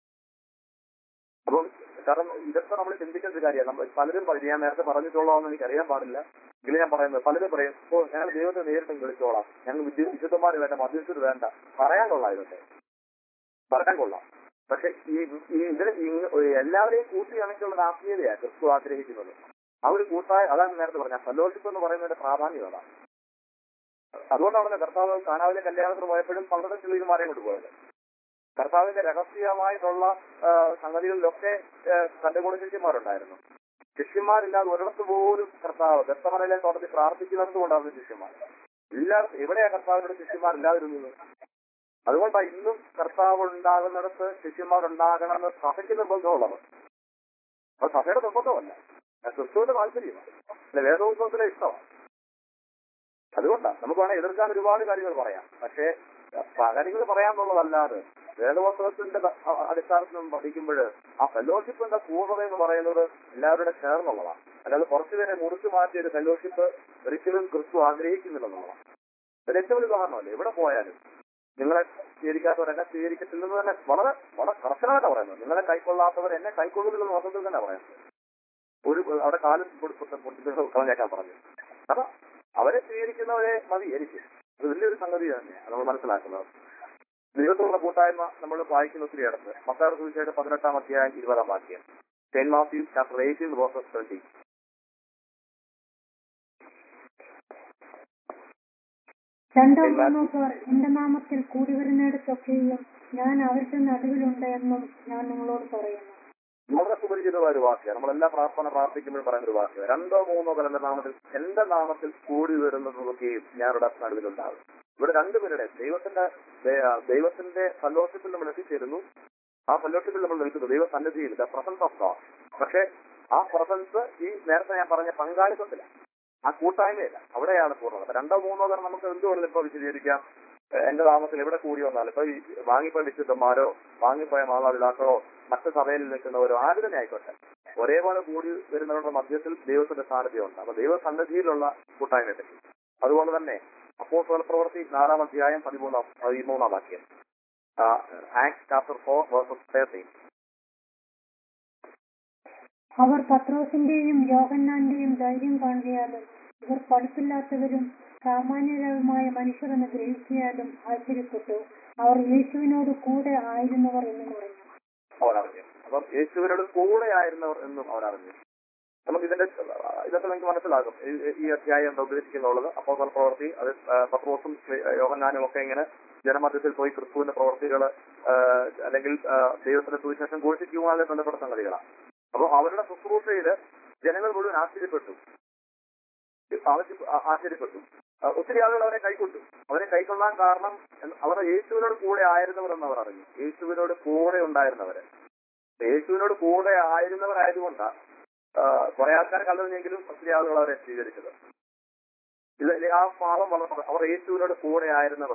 അപ്പം കാരണം ഇതൊക്കെ നമ്മൾ ചിന്തിക്കേണ്ട ഒരു കാര്യമാണ് നമ്മൾ പലരും പറയും ഞാൻ നേരത്തെ പറഞ്ഞിട്ടുള്ളതെന്ന് എനിക്ക് അറിയാൻ പാടില്ല എങ്കിലും ഞാൻ പറയുന്നത് പലരും പറയും ഓ ഞങ്ങൾ ദൈവത്തെ നേരിട്ട് വിളിച്ചോളാം ഞങ്ങൾ വിദ്യ വിശുദ്ധന്മാർ വേണ്ട മധ്യസ്ഥർ വേണ്ട പറയാൻ കൊള്ളാം ഇതൊക്കെ പറയാൻ കൊള്ളാം പക്ഷെ ഈ ഈ ഇതിന് ഇങ്ങ- എല്ലാവരെയും കൂട്ടി അണയ്ക്കുള്ള ആത്മീയതയാണ് ക്രിസ്തു ആഗ്രഹിക്കുന്നത് ആ ഒരു കൂട്ടായ അതാണ് നേരത്തെ പറഞ്ഞ ഫെലോഷിപ്പ് എന്ന് പറയുന്നതിന്റെ പ്രാധാന്യം അതാണ് അതുകൊണ്ടാണ് കർത്താവ് കാനാവിലെ കല്യാണത്തിന് പോയപ്പോഴും പന്ത്രണ്ട് ചെളിയന്മാരെയും കൊണ്ടുപോയത് കർത്താവിന്റെ രഹസ്യമായിട്ടുള്ള ആ, സംഗതികളിലൊക്കെ ആ, തന്റെ കൂടെ ശിഷ്യന്മാരുണ്ടായിരുന്നു ശിഷ്യന്മാരില്ലാതെ ഒരിടത്ത് പോലും കർത്താവ് ദത്തമനയിലെ തോട്ടത്തിൽ പ്രാർത്ഥിക്കുന്നത് കൊണ്ടാണ് ശിഷ്യന്മാർ എല്ലാവർക്കും എവിടെയാ കർത്താവിനോട് ശിഷ്യന്മാരില്ലാതിരുന്നത് അതുകൊണ്ടാണ് ഇന്നും കർത്താവ് ഉണ്ടാകുന്നിടത്ത് ശിഷ്യന്മാർ ഉണ്ടാകണമെന്ന് സഭയ്ക്ക് നിർബന്ധമുള്ളത് അത് സഭയുടെ നിർബന്ധമല്ല അത് ക്രിസ്തുവിന്റെ താല്പര്യമാണ് അല്ല വേദോത്സവത്തിലെ ഇഷ്ടമാണ് അതുകൊണ്ടാണ് നമുക്ക് വേണേൽ എതിർക്കാൻ ഒരുപാട് കാര്യങ്ങൾ പറയാം പക്ഷേ കാര്യങ്ങൾ പറയാമെന്നുള്ളതല്ലാതെ വേദവസ്ത്രത്തിന്റെ അടിസ്ഥാനത്തിൽ നമ്മൾ പഠിക്കുമ്പോൾ ആ ഫെലോഷിപ്പിന്റെ പൂർണ്ണത എന്ന് പറയുന്നത് എല്ലാവരുടെ ചേർന്നുള്ളതാണ് അല്ലാതെ കുറച്ചുപേരെ മുറിച്ചു മാറ്റിയ ഒരു ഫെലോഷിപ്പ് ഒരിക്കലും ക്രിസ്തു ആഗ്രഹിക്കുന്നില്ലെന്നുള്ളതാണ് ഒരു ഏറ്റവും വലിയ ഉദാഹരണമല്ലേ എവിടെ പോയാലും നിങ്ങളെ സ്വീകരിക്കാത്തവരെന്നെ സ്വീകരിക്കത്തില്ലെന്ന് തന്നെ വളരെ വളരെ കർശനമായിട്ടാണ് പറയുന്നത് നിങ്ങളെ കൈക്കൊള്ളാത്തവർ എന്നെ കൈക്കൊള്ളുന്നില്ലെന്ന് വാസ്തവത്തിൽ തന്നെ പറയുന്നത് ഒരു അവിടെ കാലം കളഞ്ഞേക്കാൻ പറഞ്ഞു അപ്പൊ അവരെ സ്വീകരിക്കുന്നവരെ മതി എനിക്ക് അത് വലിയൊരു സംഗതി തന്നെയാണ് നമ്മൾ മനസ്സിലാക്കുന്നത് ദൈവത്തോടുള്ള കൂട്ടായ്മ നമ്മൾ വായിക്കുന്ന ഒത്തിരി ഇടത്ത് മത്താർ സുവിശേഷം പതിനെട്ടാം അധ്യായം ഇരുപതാം വാക്യം Saint Matthew chapter eighteen verses twenty രണ്ടോ മൂന്നോ പേർ എന്റെ നാമത്തിൽ കൂടി വരുന്നിടത്തൊക്കെയും ഞാൻ അവരുടെ നടുവിലുണ്ട് എന്നും ഞാൻ നിങ്ങളോട് പറയുന്നു വളരെ സുപരിചിതമായ ഒരു വാക്യം നമ്മളെല്ലാ പ്രാർത്ഥന പ്രാർത്ഥിക്കുമ്പോൾ പറയുന്ന ഒരു വാക്യം രണ്ടോ മൂന്നോ പേർ എന്റെ നാമത്തിൽ എന്റെ നാമത്തിൽ കൂടി വരുന്നതൊക്കെയും ഞാനുടെ നടുവിലുണ്ടാകും ഇവിടെ രണ്ടുപേരുടെ ദൈവത്തിന്റെ ദേ- ദൈവത്തിന്റെ ഫെലോഷിപ്പിൽ നമ്മൾ എത്തിച്ചേരുന്നു ആ ഫെലോഷിപ്പിൽ നമ്മൾ നിൽക്കുന്നു ദൈവ സന്നിധിയിൽ ദ പ്രസൻസ് ഓഫ് ഗോഡ് പക്ഷെ ആ പ്രസൻസ് ഈ നേരത്തെ ഞാൻ പറഞ്ഞ പങ്കാളിത്തത്തില ആ കൂട്ടായ്മയില്ല അവിടെയാണ് പൂർണ്ണത അപ്പൊ രണ്ടോ മൂന്നോ പേർ നമുക്ക് എന്തുകൊണ്ടും ഇപ്പൊ വിശദീകരിക്കാം ഏഹ് എന്റെ നാമത്തിൽ എവിടെ കൂടി വന്നാലും ഇപ്പൊ ഈ വാങ്ങിപ്പോയ വിശുദ്ധന്മാരോ വാങ്ങിപ്പോയ മാതാപിതാക്കളോ മറ്റ് സഭയിൽ നിൽക്കുന്നവരോ ആര് തന്നെ ആയിക്കോട്ടെ ഒരേപോലെ കൂടി വരുന്നവരുടെ മധ്യത്തിൽ ദൈവത്തിന്റെ സാന്നിധ്യമുണ്ട് അപ്പൊ ദൈവ സന്നിധിയിലുള്ള കൂട്ടായ്മയെ പറ്റി അതുകൊണ്ട് തന്നെ അപ്പോസ്തല പ്രവൃത്തി നാലാം അധ്യായം പതിമൂന്നാം പതിമൂന്നാം വാക്യം Act chapter four verses thirteen അവർ പത്രോസിന്റെയും യോഹന്നാന്റെയും ധൈര്യം കാണുകയാലും ഇവർ പഠിപ്പില്ലാത്തവരും സാമാന്യരുമായ മനുഷ്യരെന്ന് ഗ്രഹിക്കാലും ആശ്ചര്യപ്പെട്ടു അവർ യേശുവിനോട് കൂടെ ആയിരുന്നവർ എന്ന് പറഞ്ഞു അവർ അറിഞ്ഞു അപ്പം യേശുവിനോട് കൂടെ ആയിരുന്നവർ എന്നും അവർ അറിഞ്ഞു നമുക്ക് ഇതിന്റെ ഇതൊക്കെ നമുക്ക് മനസ്സിലാകും ഈ- ഈ അധ്യായം എന്താ ഉദ്ദേശിക്കുന്നുള്ളത് അപ്പോൾ പ്രവൃത്തി അത് ആ, പത്രോസും ആ, യോഹന്നാനും ഒക്കെ ഇങ്ങനെ ജനമധ്യത്തിൽ പോയി ക്രിസ്തുവിന്റെ പ്രവർത്തികൾ അല്ലെങ്കിൽ ആ, ദൈവത്തിന്റെ സുവിശേഷം ഘോഷിക്കുവാനുള്ള ബന്ധപ്പെട്ട സംഗതികളാണ് അപ്പോൾ അവരുടെ ശുശ്രൂഷയില് ജനങ്ങൾ മുഴുവൻ ആശ്ചര്യപ്പെട്ടു ആവശ്യ- ആ- ആശ്ചര്യപ്പെട്ടു ആ, ഒത്തിരി ആളുകൾ അവരെ കൈക്കൊണ്ടു അവരെ കൈക്കൊള്ളാൻ കാരണം എന്ന് അവർ യേശുവിനോട് കൂടെ ആയിരുന്നവർ എന്ന് അവർ അറിഞ്ഞു യേശുവിനോട് കൂടെ ഉണ്ടായിരുന്നവര് യേശുവിനോട് കൂടെ ആയിരുന്നവരായതുകൊണ്ടാണ് കുറെ ആൾക്കാർ കല്ലെങ്കിലും ഒത്തിരി ആളുകൾ അവരെ സ്വീകരിച്ചത് ഇത് ആ പാവം വളർന്നത് അവർ യേശുവിനോട് കൂടെ ആയിരുന്നവർ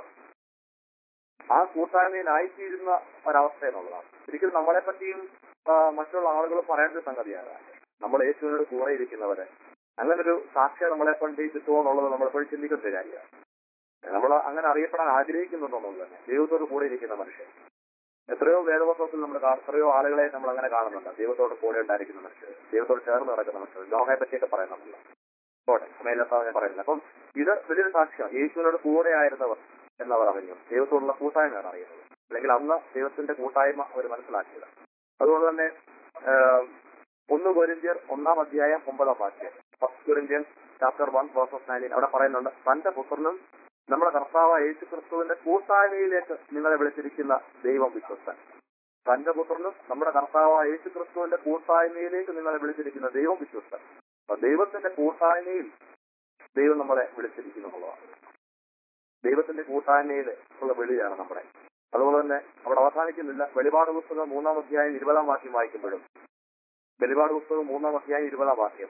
ആ കൂട്ടായ്മയിലായിത്തീരുന്ന ഒരവസ്ഥ എന്നുള്ളതാണ് ഒരിക്കലും നമ്മളെ പറ്റിയും ആ, മറ്റുള്ള ആളുകൾ പറയേണ്ട ഒരു സംഗതിയാണ് നമ്മൾ യേശുവിനോട് കൂടെ ഇരിക്കുന്നവരെ അങ്ങനെ ഒരു സാക്ഷ്യം നമ്മളെ കൊണ്ട് കിട്ടുമോ എന്നുള്ളത് നമ്മൾ എപ്പോഴും ചിന്തിക്കുന്ന ഒരു കാര്യമാണ് നമ്മൾ അങ്ങനെ അറിയപ്പെടാൻ ആഗ്രഹിക്കുന്നുണ്ടെന്നുള്ളത് തന്നെ ദൈവത്തോട് കൂടെ ഇരിക്കുന്ന മനുഷ്യൻ എത്രയോ വേദവസ്ത്രത്തിൽ നമ്മൾ കാ- എത്രയോ ആളുകളെ നമ്മൾ അങ്ങനെ കാണുന്നുണ്ട് ദൈവത്തോട് കൂടെ ഉണ്ടായിരിക്കുന്ന മനുഷ്യർ ദൈവത്തോട് ചേർന്ന് നടക്കുന്ന മനുഷ്യർ ലോഹയെ പറ്റിയൊക്കെ പറയുന്നുണ്ടല്ലോ പോട്ടെ സമയമില്ലാത്ത ഞാൻ പറയുന്നില്ല അപ്പം ഇത് വലിയൊരു സാക്ഷ്യമാണ് യേശുവിനോട് കൂടെ ആയിരുന്നവർ എന്നവർ അറിഞ്ഞു ദൈവത്തോടുള്ള കൂട്ടായ്മയാണ് അറിയുന്നത് അല്ലെങ്കിൽ അന്ന് ദൈവത്തിന്റെ കൂട്ടായ്മ അവർ മനസ്സിലാക്കിയത് അതുകൊണ്ട് തന്നെ ആഹ്, ഒന്ന് കൊരിന്ത്യർ ഒന്നാം അധ്യായം ഒമ്പതാം വാക്യം first Corinthian chapter one verses nineteen അവിടെ പറയുന്നുണ്ട് തന്റെ പുത്രനും നമ്മുടെ കർത്താവ് യേശു ക്രിസ്തുവിന്റെ കൂട്ടായ്മയിലേക്ക് നിങ്ങളെ വിളിച്ചിരിക്കുന്ന ദൈവം വിശ്വസ്തൻ തന്റെ പുത്രനും നമ്മുടെ കർത്താവ് യേശു ക്രിസ്തുവിന്റെ കൂട്ടായ്മയിലേക്ക് നിങ്ങളെ വിളിച്ചിരിക്കുന്ന ദൈവം വിശ്വസ്തൻ അപ്പൊ ദൈവത്തിന്റെ കൂട്ടായ്മയിൽ ദൈവം നമ്മളെ വിളിച്ചിരിക്കുന്നു എന്നുള്ളതാണ് ദൈവത്തിന്റെ കൂട്ടായ്മയിൽ ഉള്ള വെളിയാണ് നമ്മുടെ അതുപോലെ തന്നെ അവിടെ അവസാനിക്കുന്നില്ല വെളിപാട് പുസ്തകം മൂന്നാം അധ്യായം ഇരുപതാം വാക്യം വായിക്കുമ്പോഴും വെളിപാട് പുസ്തകം മൂന്നാം അധ്യായം ഇരുപതാം വാക്യം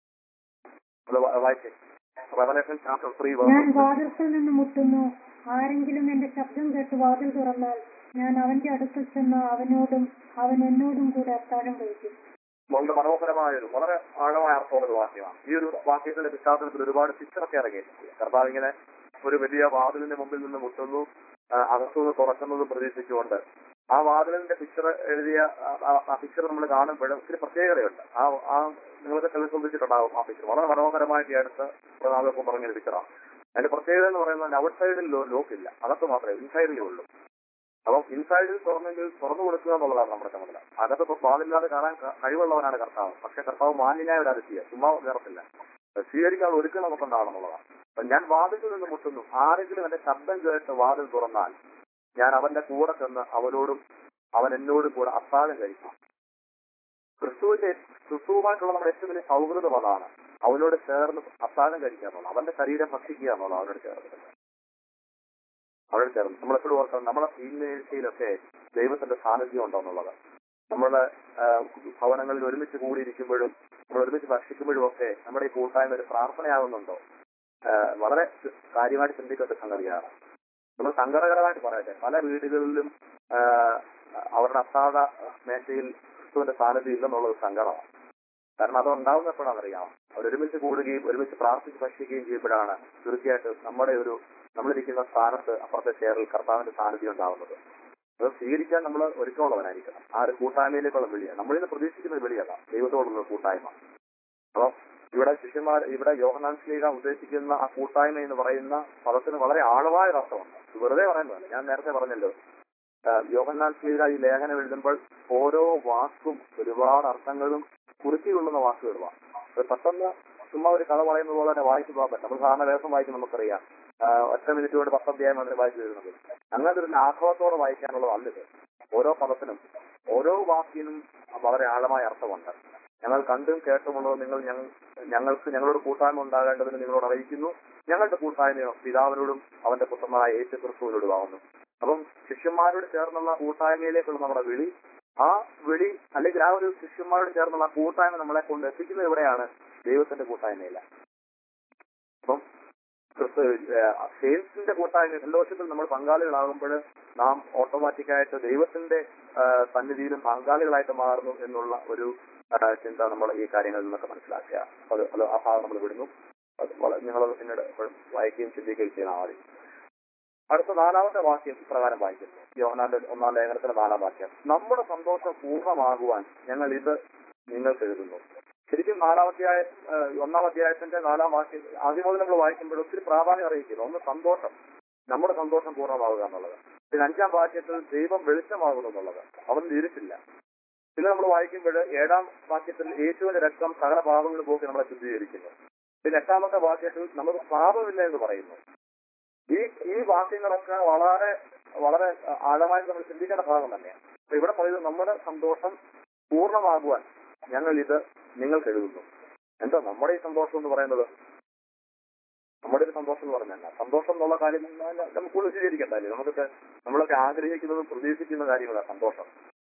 അത് വാ- വായിച്ചേ റെവലേഷൻ ചാപ്റ്റർ ത്രീ ഞാൻ വാതിൽക്കൽ നിന്ന് മുട്ടുന്നു ആരെങ്കിലും എന്റെ ശബ്ദം കേട്ട് വാതിൽ തുറന്നാൽ ഞാൻ അവന്റെ അടുക്കൽ ചെന്ന് അവനോടും അവൻ എന്നോടും കൂടെ അത്താഴം കഴിക്കും വളരെ മനോഹരമായ ഒരു വളരെ ആഴമായ അർത്ഥമുള്ള ഒരു വാക്യമാണ് ഈ ഒരു വാക്യത്തിന്റെ പശ്ചാത്തലത്തിൽ ഒരുപാട് പിക്ചറൊക്കെ ഇറങ്ങിയിട്ടുണ്ട് കർത്താവ് ഇങ്ങനെ ഒരു വലിയ വാതിലിന്റെ മുമ്പിൽ നിന്ന് മുട്ടുന്നു ആ, അകത്തുനിന്ന് തുറക്കുന്നതും പ്രതീക്ഷിച്ചുകൊണ്ട് ആ വാതിലിന്റെ പിക്ചർ എഴുതിയ ആ- ആ- ആ പിക്ചർ നമ്മൾ കാണുമ്പോൾ ഒത്തിരി പ്രത്യേകതയുണ്ട് ആ ആ നിങ്ങൾക്ക് ചില ശ്രദ്ധിച്ചിട്ടുണ്ടാവും ആ പിക്ചർ വളരെ മനോഹരമായിട്ട് ഈ അടുത്ത് പ്രതാപൊപ്പം പറഞ്ഞ ഒരു പിക്ചറാണ് അതിന്റെ പ്രത്യേകത എന്ന് പറയുന്നത് ഔട്ട് സൈഡിൽ ലോക്കില്ല അകത്ത് മാത്രമേ ഇൻസൈഡിലേ ഉള്ളൂ അപ്പം ഇൻസൈഡിൽ തുറന്നെങ്കിൽ തുറന്നു കൊടുക്കുക എന്നുള്ളതാണ് നമ്മുടെ ചുമതല അകത്ത് ഇപ്പൊ പാലില്ലാതെ കാണാൻ ക- കഴിവുള്ളവനാണ് കർത്താവ് പക്ഷെ കർത്താവ് മാന്യനായ ഒരു അതിഥിയ ചുമ്മാ കയറത്തില്ല സ്വീകരിക്കാൻ ഒരുക്കം നമുക്കുണ്ടാകണമെന്നുള്ളതാണ് അപ്പൊ ഞാൻ വാതിൽ നിന്ന് മുട്ടുന്നു ആരെങ്കിലും എന്റെ ശബ്ദം കേട്ട് വാതിൽ തുറന്നാൽ ഞാൻ അവന്റെ കൂടെ ചെന്ന് അവനോടും അവൻ എന്നോടും കൂടെ അത്താഴം കഴിക്കും ക്രിസ്തുവിന്റെ ക്രിസ്തുവുമായിട്ടുള്ള നമ്മുടെ ഏറ്റവും വലിയ സൗഹൃദം അതാണ് അവനോട് ചേർന്ന് അത്താഴം കഴിക്കുക എന്നുള്ളത് അവന്റെ ശരീരം ഭക്ഷിക്കുക എന്നുള്ളത് അവനോട് ചേർന്ന് അവനോട് ചേർന്ന് നമ്മളെപ്പോഴും ഓർക്കണം നമ്മളെ ഈഴ്ചയിലൊക്കെ ദൈവത്തിന്റെ സാന്നിധ്യം ഉണ്ടെന്നുള്ളത് നമ്മുടെ ആ, ഭവനങ്ങളിൽ ഒരുമിച്ച് കൂടിയിരിക്കുമ്പോഴും നമ്മൾ ഒരുമിച്ച് ഭക്ഷിക്കുമ്പോഴും ഒക്കെ നമ്മുടെ ഈ കൂട്ടായ്മ ഒരു പ്രാർത്ഥനയാകുന്നുണ്ടോ ആ, വളരെ കാര്യമായിട്ട് ചിന്തിക്കേണ്ട സംഗതിയാണ് നമ്മൾ സങ്കടകരമായിട്ട് പറയട്ടെ പല വീടുകളിലും ആ, അവരുടെ അത്താഴ മേശയിൽ ക്രിസ്തുവിന്റെ സാന്നിധ്യം ഇല്ലെന്നുള്ളത് സങ്കടമാണ് കാരണം അത് ഉണ്ടാവുന്ന എപ്പോഴാണെന്നറിയാം അവരൊരുമിച്ച് കൂടുകയും ഒരുമിച്ച് പ്രാർത്ഥിച്ച് ഭക്ഷിക്കുകയും ചെയ്യുമ്പോഴാണ് തീർച്ചയായിട്ടും നമ്മുടെ ഒരു നമ്മളിരിക്കുന്ന സ്ഥാനത്ത് അപ്പുറത്തെ ചെയറിൽ കർത്താവിന്റെ സാന്നിധ്യം ഉണ്ടാവുന്നത് അത് സ്വീകരിക്കാൻ നമ്മൾ ഒരുക്കമുള്ളവനായിരിക്കണം ആ ഒരു കൂട്ടായ്മയിലേക്കുള്ള വിളിയാണ് നമ്മളിന്ന് പ്രതീക്ഷിക്കുന്ന ഒരു വിളിയല്ല ദൈവത്തോടുള്ള ഒരു കൂട്ടായ്മ അപ്പം ഇവിടെ ശിഷ്യന്മാർ ഇവിടെ യോഹനാൻ ശ്ലീഹ ഉദ്ദേശിക്കുന്ന ആ കൂട്ടായ്മ എന്ന് പറയുന്ന പദത്തിന് വളരെ ആഴമായ ഒരു അർത്ഥമുണ്ട് ഇത് വെറുതെ പറയുന്നതല്ല ഞാൻ നേരത്തെ പറഞ്ഞല്ലോ ആ, യോഹന്നാൻ ശ്ലീഹ ഈ ലേഖനം എഴുതുമ്പോൾ ഓരോ വാക്കും ഒരുപാട് അർത്ഥങ്ങളും കുറിച്ചുകൊള്ളുന്ന വാക്കുകളുമാണ് അത് പെട്ടെന്ന് ചുമ്മാ ഒരു കഥ പറയുന്നത് പോലെ തന്നെ വായിച്ചു പോകാൻ പറ്റും നമ്മൾ സാധാരണ വേഷം വായിക്കും നമുക്കറിയാം ആ, ഒറ്റ മിനിറ്റ് കൊണ്ട് പത്തധ്യായം അതിന് വായിച്ചു വരുന്നത് അങ്ങനത്തെ ഒരു ലാഘവത്തോടെ വായിക്കാനുള്ളതല്ല ഇത് ഓരോ പദത്തിനും ഓരോ വാക്കിനും വളരെ ആഴമായ അർത്ഥമുണ്ട് ഞങ്ങൾ കണ്ടും കേട്ടുമുള്ളത് നിങ്ങൾ ഞങ്ങൾ ഞങ്ങൾക്ക് ഞങ്ങളോട് കൂട്ടായ്മ ഉണ്ടാകേണ്ടതിന് നിങ്ങളോട് അറിയിക്കുന്നു ഞങ്ങളുടെ കൂട്ടായ്മയോ പിതാവിനോടും അവന്റെ പുത്രനായ യേശു ക്രിസ്തുവിനോടും ആവുന്നു അപ്പം ശിഷ്യന്മാരോട് ചേർന്നുള്ള കൂട്ടായ്മയിലേക്കുള്ള നമ്മുടെ വിളി ആ വിളി അല്ലെങ്കിൽ ആ ഒരു ശിഷ്യന്മാരോട് ചേർന്നുള്ള കൂട്ടായ്മ നമ്മളെ കൊണ്ട് എത്തിക്കുന്നത് എവിടെയാണ് ദൈവത്തിന്റെ കൂട്ടായ്മയില്ല അപ്പം ക്രിസ്തു സെയിൽസിന്റെ കൂട്ടായ്മ ഫെലോഷിപ്പിൽ നമ്മൾ പങ്കാളികളാകുമ്പോൾ നാം ഓട്ടോമാറ്റിക്കായിട്ട് ദൈവത്തിന്റെ ആ, സന്നിധിയിലും പങ്കാളികളായിട്ട് മാറുന്നു എന്നുള്ള ഒരു ആ, ചിന്ത നമ്മൾ ഈ കാര്യങ്ങളിൽ നിന്നൊക്കെ മനസ്സിലാക്കുക അത് അത് ആ ഭാഗം നമ്മൾ വിടുന്നു അത് വളരെ നിങ്ങളത് പിന്നീട് വായിക്കുകയും ചിന്തിക്കുകയും ചെയ്യണം ആദ്യം അടുത്ത നാലാമത്തെ വാക്യം ഇപ്രകാരം വായിക്കുന്നു യോഹനാന്റെ ഒന്നാം ലേഖനത്തിലെ നാലാം വാക്യം നമ്മുടെ സന്തോഷം പൂർണ്ണമാകുവാൻ ഞങ്ങൾ ഇത് നിങ്ങൾക്ക് എഴുതുന്നു ശരിക്കും നാലാം അധ്യായ ഏഹ് ഒന്നാം അധ്യായത്തിന്റെ നാലാം വാക്യം ആദ്യം മുതൽ നമ്മൾ വായിക്കുമ്പോൾ ഒത്തിരി പ്രാധാന്യം അറിയിക്കുന്നു ഒന്ന് സന്തോഷം നമ്മുടെ സന്തോഷം പൂർണ്ണമാവുക എന്നുള്ളത് പിന്നെ അഞ്ചാം വാക്യത്തിൽ ദൈവം വെളിച്ചമാകുന്നു എന്നുള്ളത് അവൻ തിരിച്ചില്ല പിന്നെ നമ്മൾ വായിക്കുമ്പോൾ ഏഴാം വാക്യത്തിൽ യേശുവിന്റെ രക്തം സകല പാപങ്ങളും പോക്കി നമ്മളെ ശുദ്ധീകരിക്കുന്നു പിന്നെ എട്ടാമത്തെ വാക്യത്തിൽ നമുക്ക് പാപമില്ല എന്ന് പറയുന്നു ഈ ഈ വാക്യങ്ങളൊക്കെ വളരെ വളരെ ആഴമായിട്ട് നമ്മൾ ചിന്തിക്കേണ്ട ഭാഗം തന്നെയാണ് അപ്പൊ ഇവിടെ പറയുന്നത് നമ്മുടെ സന്തോഷം പൂർണ്ണമാകുവാൻ ഞങ്ങൾ ഇത് നിങ്ങൾക്ക് എഴുതുന്നു എന്താ നമ്മുടെ ഈ സന്തോഷം എന്ന് പറയുന്നത് നമ്മുടെ ഒരു സന്തോഷം എന്ന് പറഞ്ഞല്ല സന്തോഷം എന്നുള്ള കാര്യം നമുക്ക് കൂടുതൽ സ്വീകരിക്കണ്ടല്ലേ നമുക്കൊക്കെ നമ്മളൊക്കെ ആഗ്രഹിക്കുന്നതും പ്രതീക്ഷിക്കുന്ന കാര്യങ്ങളാണ് സന്തോഷം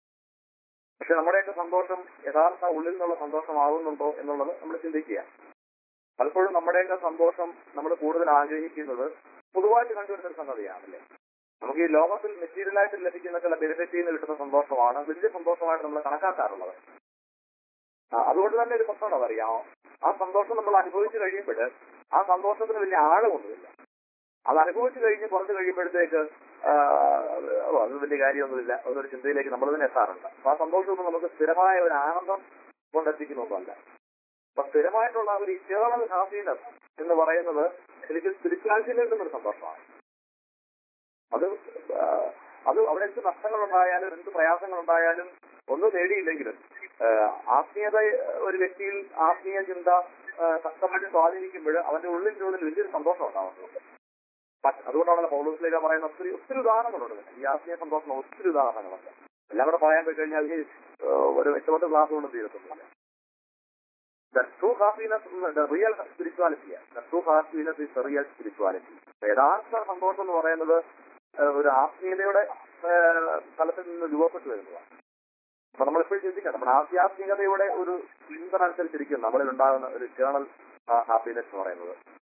പക്ഷെ നമ്മുടെയൊക്കെ സന്തോഷം യഥാർത്ഥ ഉള്ളിൽ നിന്നുള്ള സന്തോഷമാകുന്നുണ്ടോ എന്നുള്ളത് നമ്മൾ ചിന്തിക്കുക പലപ്പോഴും നമ്മുടെയൊക്കെ സന്തോഷം നമ്മൾ കൂടുതൽ ആഗ്രഹിക്കുന്നത് പൊതുവായിട്ട് കണ്ടുവരുന്ന ഒരു സംഗതിയാണല്ലേ നമുക്ക് ഈ ലോകത്തിൽ മെറ്റീരിയലായിട്ട് ലഭിക്കുന്ന ചില ബെനിഫിറ്റിൽ നിന്ന് കിട്ടുന്ന സന്തോഷമാണ് വലിയ സന്തോഷമായിട്ട് നമ്മൾ കണക്കാക്കാറുള്ളത് ആ, അതുകൊണ്ട് തന്നെ ഒരു പ്രശ്നം അറിയാമോ ആ സന്തോഷം നമ്മൾ അനുഭവിച്ചു കഴിയുമ്പോൾ ആ സന്തോഷത്തിന് വലിയ ആഴമൊന്നുമില്ല അത് അനുഭവിച്ചു കഴിഞ്ഞ് പുറത്ത് കഴിയുമ്പോഴത്തേക്ക് ആ, ഓ, അത് വലിയ കാര്യമൊന്നുമില്ല എന്നൊരു ചിന്തയിലേക്ക് നമ്മൾ തന്നെ എത്താറുണ്ട് അപ്പൊ ആ സന്തോഷമൊന്നും നമുക്ക് സ്ഥിരമായ ഒരു ആനന്ദം കൊണ്ടെത്തിക്കുന്നൊന്നുമല്ല അപ്പൊ സ്ഥിരമായിട്ടുള്ള ഒരു ഇറ്റേണൽ ഹാപ്പിനെസ് എന്ന് പറയുന്നത് ശരിക്കും സ്പിരിച്വാലിറ്റിയിൽ നിന്നൊരു സന്തോഷമാണ് അത് ആ, അത് അവിടെ എന്ത് നഷ്ടങ്ങൾ ഉണ്ടായാലും എന്ത് പ്രയാസങ്ങൾ ഉണ്ടായാലും ഒന്നും നേടിയില്ലെങ്കിലും ആ, ആത്മീയത ഒരു വ്യക്തിയിൽ ആത്മീയ ചിന്ത ആ, ശക്തമായിട്ട് സ്വാധീനിക്കുമ്പോൾ അവന്റെ ഉള്ളിൽ ഉള്ളിൽ വലിയൊരു സന്തോഷം ഉണ്ടാവുന്നത് പ- അതുകൊണ്ടാണല്ലോ പൗലോസിലേക്ക് പറയുന്ന ഒത്തിരി ഒത്തിരി ഉദാഹരണങ്ങളുണ്ട് ഇതിന്. ഈ ആത്മീയ സന്തോഷം ഒത്തിരി ഉദാഹരണങ്ങളുണ്ട് എല്ലാം കൂടെ പറയാൻ പോയി കഴിഞ്ഞാൽ ഈ ആ, ഒരു എട്ടുപത്ത് ക്ലാസ് കൊണ്ട് തീരത്തുന്നില്ല The true happiness, the real spirituality. The true happiness is the real spirituality. യഥാർത്ഥ സന്തോഷം എന്ന് പറയുന്നത് ഏഹ്, ഒരു ആത്മീയതയുടെ ഏഹ്, തലത്തിൽ നിന്ന് രൂപപ്പെട്ടു വരുന്നതാണ് അപ്പൊ നമ്മൾ എപ്പോഴും ചിന്തിക്കണം നമ്മുടെ ആധ്യാത്മികതയുടെ ഒരു ചിന്തന അനുസരിച്ചിരിക്കും നമ്മളിൽ ഉണ്ടാകുന്ന ഒരു കേണൽ ഹാപ്പിനെസ് എന്ന് പറയുന്നത്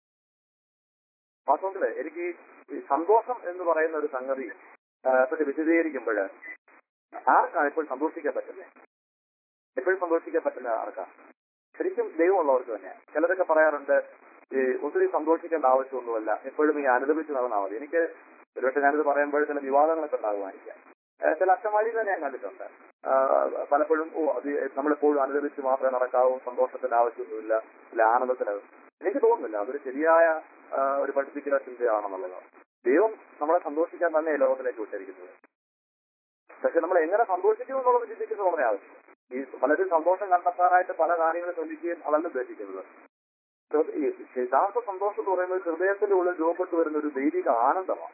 വാസ്തവത്തില് എനിക്ക് ഈ സന്തോഷം എന്ന് പറയുന്ന ഒരു സംഗതി ആ, പറ്റി വിശദീകരിക്കുമ്പോൾ ആർക്കാണ് എപ്പോഴും സന്തോഷിക്കാൻ പറ്റുന്നത് എപ്പോഴും സന്തോഷിക്കാൻ പറ്റുന്ന ആർക്കാ ശരിക്കും ദൈവമുള്ളവർക്ക് തന്നെ ചിലരൊക്കെ പറയാറുണ്ട് ഈ ഒത്തിരി സന്തോഷിക്കേണ്ട ആവശ്യമൊന്നുമല്ല എപ്പോഴും ഈ അനുദപിച്ച് നടന്നാൽ മതി എനിക്ക് ഒരുപക്ഷെ ഞാനിത് പറയുമ്പോൾ ചില വിവാദങ്ങളൊക്കെ ഉണ്ടാകുമായിരിക്കാം ഏഹ് ചില അച്ഛന്മാരി തന്നെ ഞാൻ കണ്ടിട്ടുണ്ട് ആഹ് പലപ്പോഴും ഓ അത് നമ്മളെപ്പോഴും അനുദപിച്ച് മാത്രമേ നടക്കാവൂ സന്തോഷത്തിന്റെ ആവശ്യമൊന്നുമില്ല ഇല്ല ആനന്ദത്തിന് എനിക്ക് തോന്നുന്നില്ല അതൊരു ശരിയായ ആഹ് ഒരു പഠിപ്പിക്കുന്ന ചിന്തയാണെന്നുള്ളത് ദൈവം നമ്മളെ സന്തോഷിക്കാൻ തന്നെ ഈ ലോകത്തിലേക്ക് വിട്ടിരിക്കുന്നത് പക്ഷെ നമ്മൾ എങ്ങനെ സന്തോഷിക്കും എന്നുള്ളത് ചിന്തിക്കുന്നത് വളരെ ആവശ്യം ഈ പലരും സന്തോഷം കണ്ടെത്താനായിട്ട് പല കാര്യങ്ങളും ശ്രമിക്കുകയും അതല്ല ഉദ്ദേശിക്കുന്നത് ഹൃദ- ഈ യഥാർത്ഥ സന്തോഷം എന്ന് പറയുന്നത് ഹൃദയത്തിന്റെ ഉള്ളിൽ രൂപപ്പെട്ടു വരുന്ന ഒരു ദൈവിക ആനന്ദമാണ്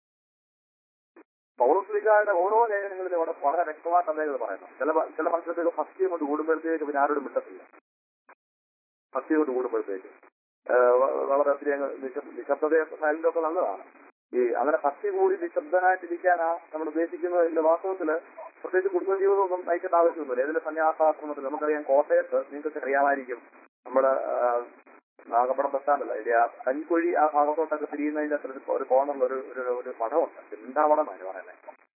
പൗരസ്ലിക്കാരുടെ ഓരോ ലേഖനങ്ങളിലും അവിടെ വളരെ വ്യക്തമായിട്ട് അദ്ദേഹം ഇത് പറയുന്നു ചില പ- ചില മനുഷ്യർക്ക് ഭക്തി കൊണ്ട് കൂടുമ്പോഴത്തേക്ക് പിന്നെ ആരോടും മിട്ടത്തില്ല ഭക്തി കൊണ്ട് കൂടുമ്പോഴത്തേക്ക് ഏഹ് വ- വളരെ ഒത്തിരി അങ്ങ് നിശബ്- നിശബ്ദത സൈലന്റ് ഒക്കെ നല്ലതാണ് ഈ അങ്ങനെ ഭക്തി കൂടി നിശബ്ദനായിട്ടിരിക്കാനാ നമ്മൾ ഉദ്ദേശിക്കുന്നത് ഇതിന്റെ വാസ്തവത്തില് പ്രത്യേകിച്ച് കുടുംബ ജീവിതമൊന്നും നയിക്കേണ്ട ആവശ്യമൊന്നുമില്ല ഏതിന്റെ സന്യാസാശ്രമത്തിൽ നമുക്കറിയാം കോട്ടയത്ത് നിങ്ങൾക്ക് അറിയാമായിരിക്കും നമ്മുടെ ആഹ്, നാഗപ്പടം ബസ് സ്റ്റാൻഡല്ല ഇതിന്റെ ആ കഞ്ഞിക്കുഴി ആ ഭാഗത്തോട്ടൊക്കെ തിരിയുന്നതിന്റെ അത്ര ഒരു- ഒരു കോർണറിൽ ഒരു ഒരു ഒരു മഠമുണ്ട് ചിന്താവടം എന്നാണ് പറയുന്നത്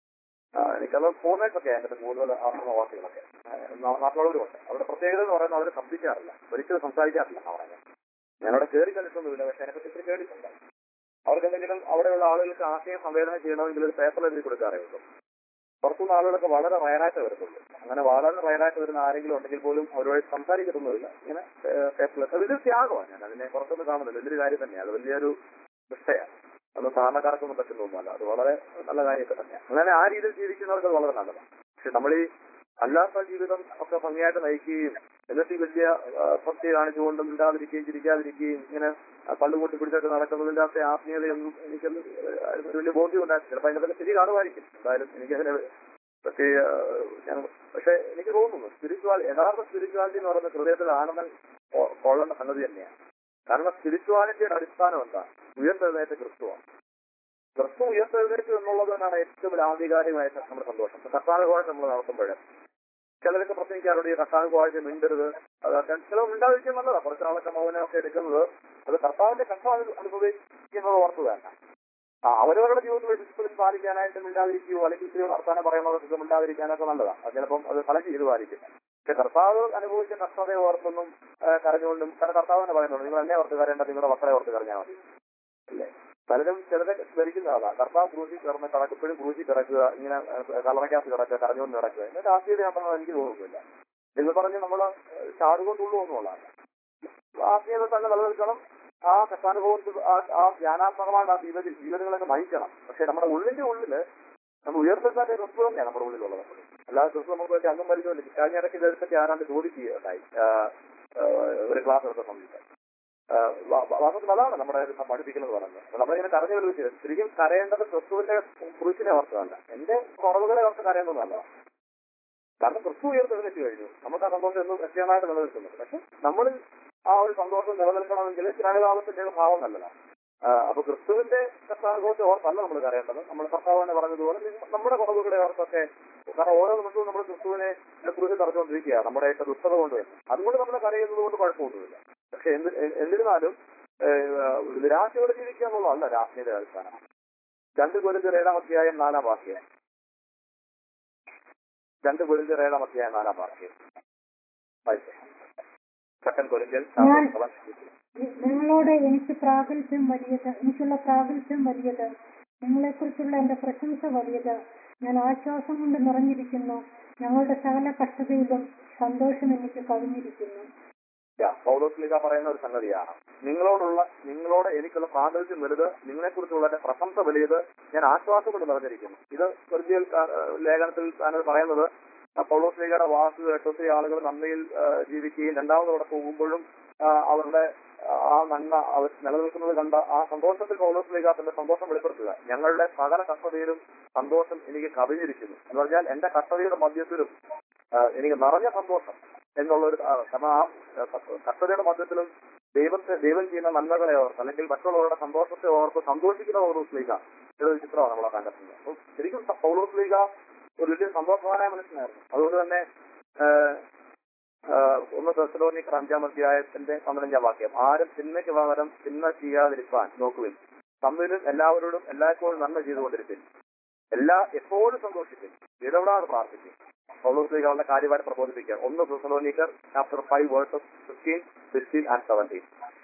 ആ, എനിക്കത് ഫോർമേറ്റൊക്കെ അതിന്റെ കൂടുതൽ ആശ്രമവാസികളൊക്കെ നാട്ടിലുള്ളവരുമുണ്ട് അവരുടെ പ്രത്യേകത എന്ന് പറയുന്നത് അവർ ശബ്ദിക്കാറില്ല ഒരിക്കലും സംസാരിക്കാറില്ല എന്നാ പറയുന്നത് ഞാനവിടെ കയറി കണ്ടിട്ടൊന്നുമില്ല പക്ഷെ അതിനെപ്പറ്റി ഇത്തിരി കേട്ടിട്ടുണ്ട് അവർക്ക് എന്തെങ്കിലും അവിടെയുള്ള ആളുകൾക്ക് ആശയം സംവേദനം ചെയ്യണമെങ്കിൽ ഒരു പേപ്പർ എഴുതി കൊടുക്കാറേ ഉള്ളൂ പുറത്തുനിന്ന് ആളുകളൊക്കെ വളരെ റയറായിട്ട് വരുന്നുള്ളൂ അങ്ങനെ വളരെ റയറായിട്ട് വരുന്ന ആരെങ്കിലും ഉണ്ടെങ്കിൽ പോലും അവരോട് സംസാരിക്കത്തൊന്നുമില്ല ഇങ്ങനെ പേപ്പറിൽ അത് വലിയൊരു ത്യാഗമാണ് ഞാൻ അതിനെ പുറത്തൊന്നും കാണുന്നില്ല വലിയൊരു കാര്യം തന്നെയാണ് അത് വലിയൊരു നിഷ്ഠയാണ് അത് സാധാരണക്കാർക്കൊന്നും പറ്റുന്നൊന്നുമല്ല അത് വളരെ നല്ല കാര്യമൊക്കെ തന്നെയാണ് അങ്ങനെ ആ രീതിയിൽ ജീവിക്കുന്നവർക്ക് അത് വളരെ നല്ലതാണ് പക്ഷെ നമ്മൾ ഈ അല്ലാത്ത ജീവിതം ഒക്കെ ഭംഗിയായിട്ട് നയിക്കുകയും എന്നിട്ട് ഈ വലിയ ആ, ഭക്തി കാണിച്ചുകൊണ്ട് മിണ്ടാതിരിക്കുകയും ചിരിക്കാതിരിക്കുകയും ഇങ്ങനെ ആ, പള്ളുകൂട്ടി പിടിച്ചൊക്കെ നടക്കുന്നതിന്റെ അകത്തെ ആത്മീയതയൊന്നും എനിക്കൊന്നും ആ, ഒരു വലിയ ബോധ്യം ഉണ്ടായിരുന്നു ചിലപ്പോൾ അതിന്റെ ശരി കാണുമായിരിക്കും എന്തായാലും എനിക്കതിനെ പക്ഷേ ആ, ഞാൻ പക്ഷെ എനിക്ക് തോന്നുന്നു സ്പിരിച്വാൽ യഥാർത്ഥ സ്പിരിച്വാലിറ്റി എന്ന് പറയുന്നത് ഹൃദയത്തിൽ ആനന്ദം കൊ- കൊള്ളേണ്ട സംഗതി തന്നെയാണ് കാരണം സ്പിരിച്വാലിറ്റിയുടെ അടിസ്ഥാനം എന്താ ഉയർത്തെഴുന്നേറ്റ ക്രിസ്തുവാണ് ക്രിസ്തു ഉയർത്തെഴുന്നേറ്റു എന്നുള്ളത് തന്നെയാണ് ഏറ്റവും വലിയ ആധികാരികമായിട്ട് നമ്മുടെ സന്തോഷം കർത്താന കോഴ നമ്മൾ നടത്തുമ്പോൾ ചിലരൊക്കെ പ്രസംഗിക്കാറുണ്ട് ഈ കർത്താന കോഴ മിണ്ടരുത് അതൊക്കെ ചിലർ മിണ്ടാതിരിക്കാൻ നല്ലതാണ് കുറച്ച് നാളൊക്കെ മൗനമൊക്കെ എടുക്കുന്നത് അത് കർത്താവിന്റെ കഷ്ടം അനു- അനുഭവിക്കുന്നത് ഓർത്ത് തന്നെ ആ, അവരവരുടെ ജീവിതത്തിൽ ഡിസിപ്ലിൻ പാലിക്കാനായിട്ട് മിണ്ടാതിരിക്കുകയോ അല്ലെങ്കിൽ ഇത്തിരി വർത്താനം പറയുന്നതൊക്കെ മിണ്ടാതിരിക്കാനൊക്കെ നല്ലതാണ് അത് ചിലപ്പം അത് ഫലം ചെയ്തു പാലിക്കും പക്ഷെ കർത്താവ് അനുഭവിച്ച കഷ്ടതയെ ഓർത്തൊന്നും ആ, കരഞ്ഞുകൊണ്ടും കാരണം കർത്താവ് തന്നെ പറയുന്നുണ്ട് നിങ്ങൾ എന്നെ ഓർത്ത് കരയേണ്ട നിങ്ങളുടെ മക്കളെ ഓർത്ത് കരഞ്ഞാൽ മതി അല്ലേ പലരും ചിലരെ ധരിക്കുന്ന ആളാ കർത്താവ് ക്രൂശി കിടന്ന് കടക്കപ്പോഴും ക്രൂശി കിടക്കുക ഇങ്ങനെ കള്ളറയ്ക്കകത്ത് കിടക്കുക കരഞ്ഞുകൊണ്ട് നടക്കുക എന്നിട്ട് ആത്മീയതയാണെന്ന് എനിക്ക് തോന്നുന്നില്ല എന്ന് പറഞ്ഞ് നമ്മൾ ചാടുകൊണ്ടുള്ളൂ ഒന്നുമുള്ളതാണ് ആത്മീയത തന്നെ നിലനിൽക്കണം ആ കഷ്ടാനുഭവത്തിൽ ആ- ആ ധ്യാനാത്മകമായ ആ ജീവ ജീവനുകളൊക്കെ നയിക്കണം പക്ഷെ നമ്മുടെ ഉള്ളിന്റെ ഉള്ളില് നമ്മൾ ഉയർത്തുന്നതിന്റെ ക്രിസ്തു തന്നെയാണ് നമ്മുടെ ഉള്ളിലുള്ളത് അല്ലാതെ ക്രിസ്തു നമുക്ക് വേണ്ടി അംഗം പരിചയമില്ല കഴിഞ്ഞ ഇടയ്ക്ക് ഇതേപ്പറ്റി ആരാണ്ട് ചോദിക്കുകയുണ്ടായി ആ, ആ, ഒരു ക്ലാസ് എടുത്ത സമയത്ത് വാസ്തവത്തിൽ അതാണ് നമ്മുടെ ഇത് പഠിപ്പിക്കുന്നത് പറയുന്നത് അപ്പൊ നമ്മളിങ്ങനെ കരഞ്ഞു വിളിച്ച് ശരിക്കും കരയേണ്ടത് ക്രിസ്തുവിന്റെ കുറിച്ചിനെ ഓർത്തതല്ല എന്റെ കുറവുകളെ ഓർത്ത് കരയുന്നതല്ല കാരണം ക്രിസ്തു ഉയർത്തെഴുന്നേറ്റ് കഴിഞ്ഞു നമുക്ക് ആ സന്തോഷം എന്നും നിശ്ചയമായിട്ട് നിലനിൽക്കുന്നുണ്ട് പക്ഷെ നമ്മളിൽ ആ ഒരു സന്തോഷം നിലനിൽക്കണമെങ്കിൽ ജ്ഞാനകാലത്തിന്റെ ഒരു ഭാവം നല്ലതാണ് ആ, അപ്പൊ ക്രിസ്തുവിന്റെ കർത്താനുഭവത്തെ ഓർത്തല്ല നമ്മൾ കരയേണ്ടത് നമ്മൾ കർത്താവ് തന്നെ പറഞ്ഞതുപോലെ നിങ്ങ- നമ്മുടെ കുറവുകളെ ഓർത്തൊക്കെ കാരണം ഓരോ നിമിഷവും നമ്മൾ ക്രിസ്തുവിനെ കുറിച്ച് തറച്ചുകൊണ്ടിരിക്കുകയാണ് നമ്മുടെ ഒക്കെ ദുഷ്ടത കൊണ്ട് തന്നെ അതുകൊണ്ട് നമ്മൾ കരയുന്നത് കൊണ്ട് കുഴപ്പമൊന്നുമില്ല പക്ഷെ എന്ത് എ- എന്നിരുന്നാലും ഏഹ്, നിരാശയോടെ ജീവിക്കുക എന്നുള്ളതല്ല രാഷ്ട്രീയ അടിസ്ഥാനം രണ്ട് കൊരിന്തിയർ ഏഴാം അധ്യായം നാലാം വാക്യം രണ്ട് കൊരിന്തിയർ ഏഴാം അധ്യായം നാലാം വാക്യം സെക്കൻഡ് കൊരിന്ത്യൻ ഞാൻ- നിങ്ങളോട് എനിക്ക് പ്രാഗൽഭ്യം വലിയത് എനിക്കുള്ള പ്രാഗൽഭ്യം വലിയത് നിങ്ങളെക്കുറിച്ചുള്ള എന്റെ പ്രശംസ വലിയത് ഞാൻ ആശ്വാസം കൊണ്ട് നിറഞ്ഞിരിക്കുന്നു ഞങ്ങളുടെ സകല കഷ്ടതയിലും സന്തോഷം എനിക്ക് കവിഞ്ഞിരിക്കുന്നു പൗലോസ്ലിക പറയുന്ന ഒരു സംഗതിയാണ് നിങ്ങളോടുള്ള നിങ്ങളോട് എനിക്കുള്ള പ്രാഗൽഭ്യം വലുത് നിങ്ങളെ കുറിച്ചുള്ള എന്റെ പ്രശംസ വലിയത് ഞാൻ ആശ്വാസം കൊണ്ട് നിറഞ്ഞിരിക്കുന്നു ഇത് കൊരിന്ത്യൻ ലേഖനത്തിൽ താനത് പറയുന്നത് ആ പൗലോസ്ലികയുടെ വാക്ക് കേട്ട് ഒത്തിരി ആളുകൾ നന്മയിൽ ആ, ജീവിക്കുകയും രണ്ടാമതോടെ പോകുമ്പോഴും ആ, അവരുടെ ആ നന്മ അവർ നിലനിൽക്കുന്നത് കണ്ട ആ സന്തോഷത്തിൽ പൗലോസ്ലിക തന്റെ സന്തോഷം വെളിപ്പെടുത്തുക ഞങ്ങളുടെ സകല കഷ്ടതയിലും സന്തോഷം എനിക്ക് കവിഞ്ഞിരിക്കുന്നു എന്ന് പറഞ്ഞാൽ എന്റെ കഷ്ടതയുടെ മധ്യത്തിലും ആ, എനിക്ക് നിറഞ്ഞ സന്തോഷം എന്നുള്ള ഒരു ആ, കാരണം ആ ആ, കഷ്ടതയുടെ മധ്യത്തിലും ദൈവത്തെ ദൈവം ചെയ്യുന്ന നന്മകളെ ഓർത്ത് അല്ലെങ്കിൽ മറ്റുള്ളവരുടെ സന്തോഷത്തെ ഓർത്ത് സന്തോഷിക്കുന്ന പൗലോസ് ലീഗ ഇതൊരു ചിത്രമാണ് നമ്മളെ കണ്ടെത്തുന്നത് അപ്പോൾ ശരിക്കും പൗലോസ് ലീഗ ഒരു വലിയ സന്തോഷവാനായ മനുഷ്യനായിരുന്നു അതുകൊണ്ട് തന്നെ ആഹ്, ആഹ്, ഒന്ന് തെസലോനിക്കർ അഞ്ചാം അധ്യായത്തിന്റെ പതിനഞ്ചാം വാക്യം ആരും തിന്മയ്ക്ക് പകരം തിന്മ ചെയ്യാതിരിക്കാൻ നോക്കുവിൻ തമ്മിലും എല്ലാവരോടും എല്ലായ്പ്പോഴും നന്മ ചെയ്തുകൊണ്ടിരിക്കും എല്ലാ എപ്പോഴും സന്തോഷിക്കും ഇടപെടാതെ പ്രാർത്ഥിക്കും പൗലോസ്ലികളുടെ കാര്യമായിട്ട് പ്രബോധിപ്പിക്കുക ഒന്ന് തെസലോനിക്കർ chapter five verses fifteen sixteen and seventeen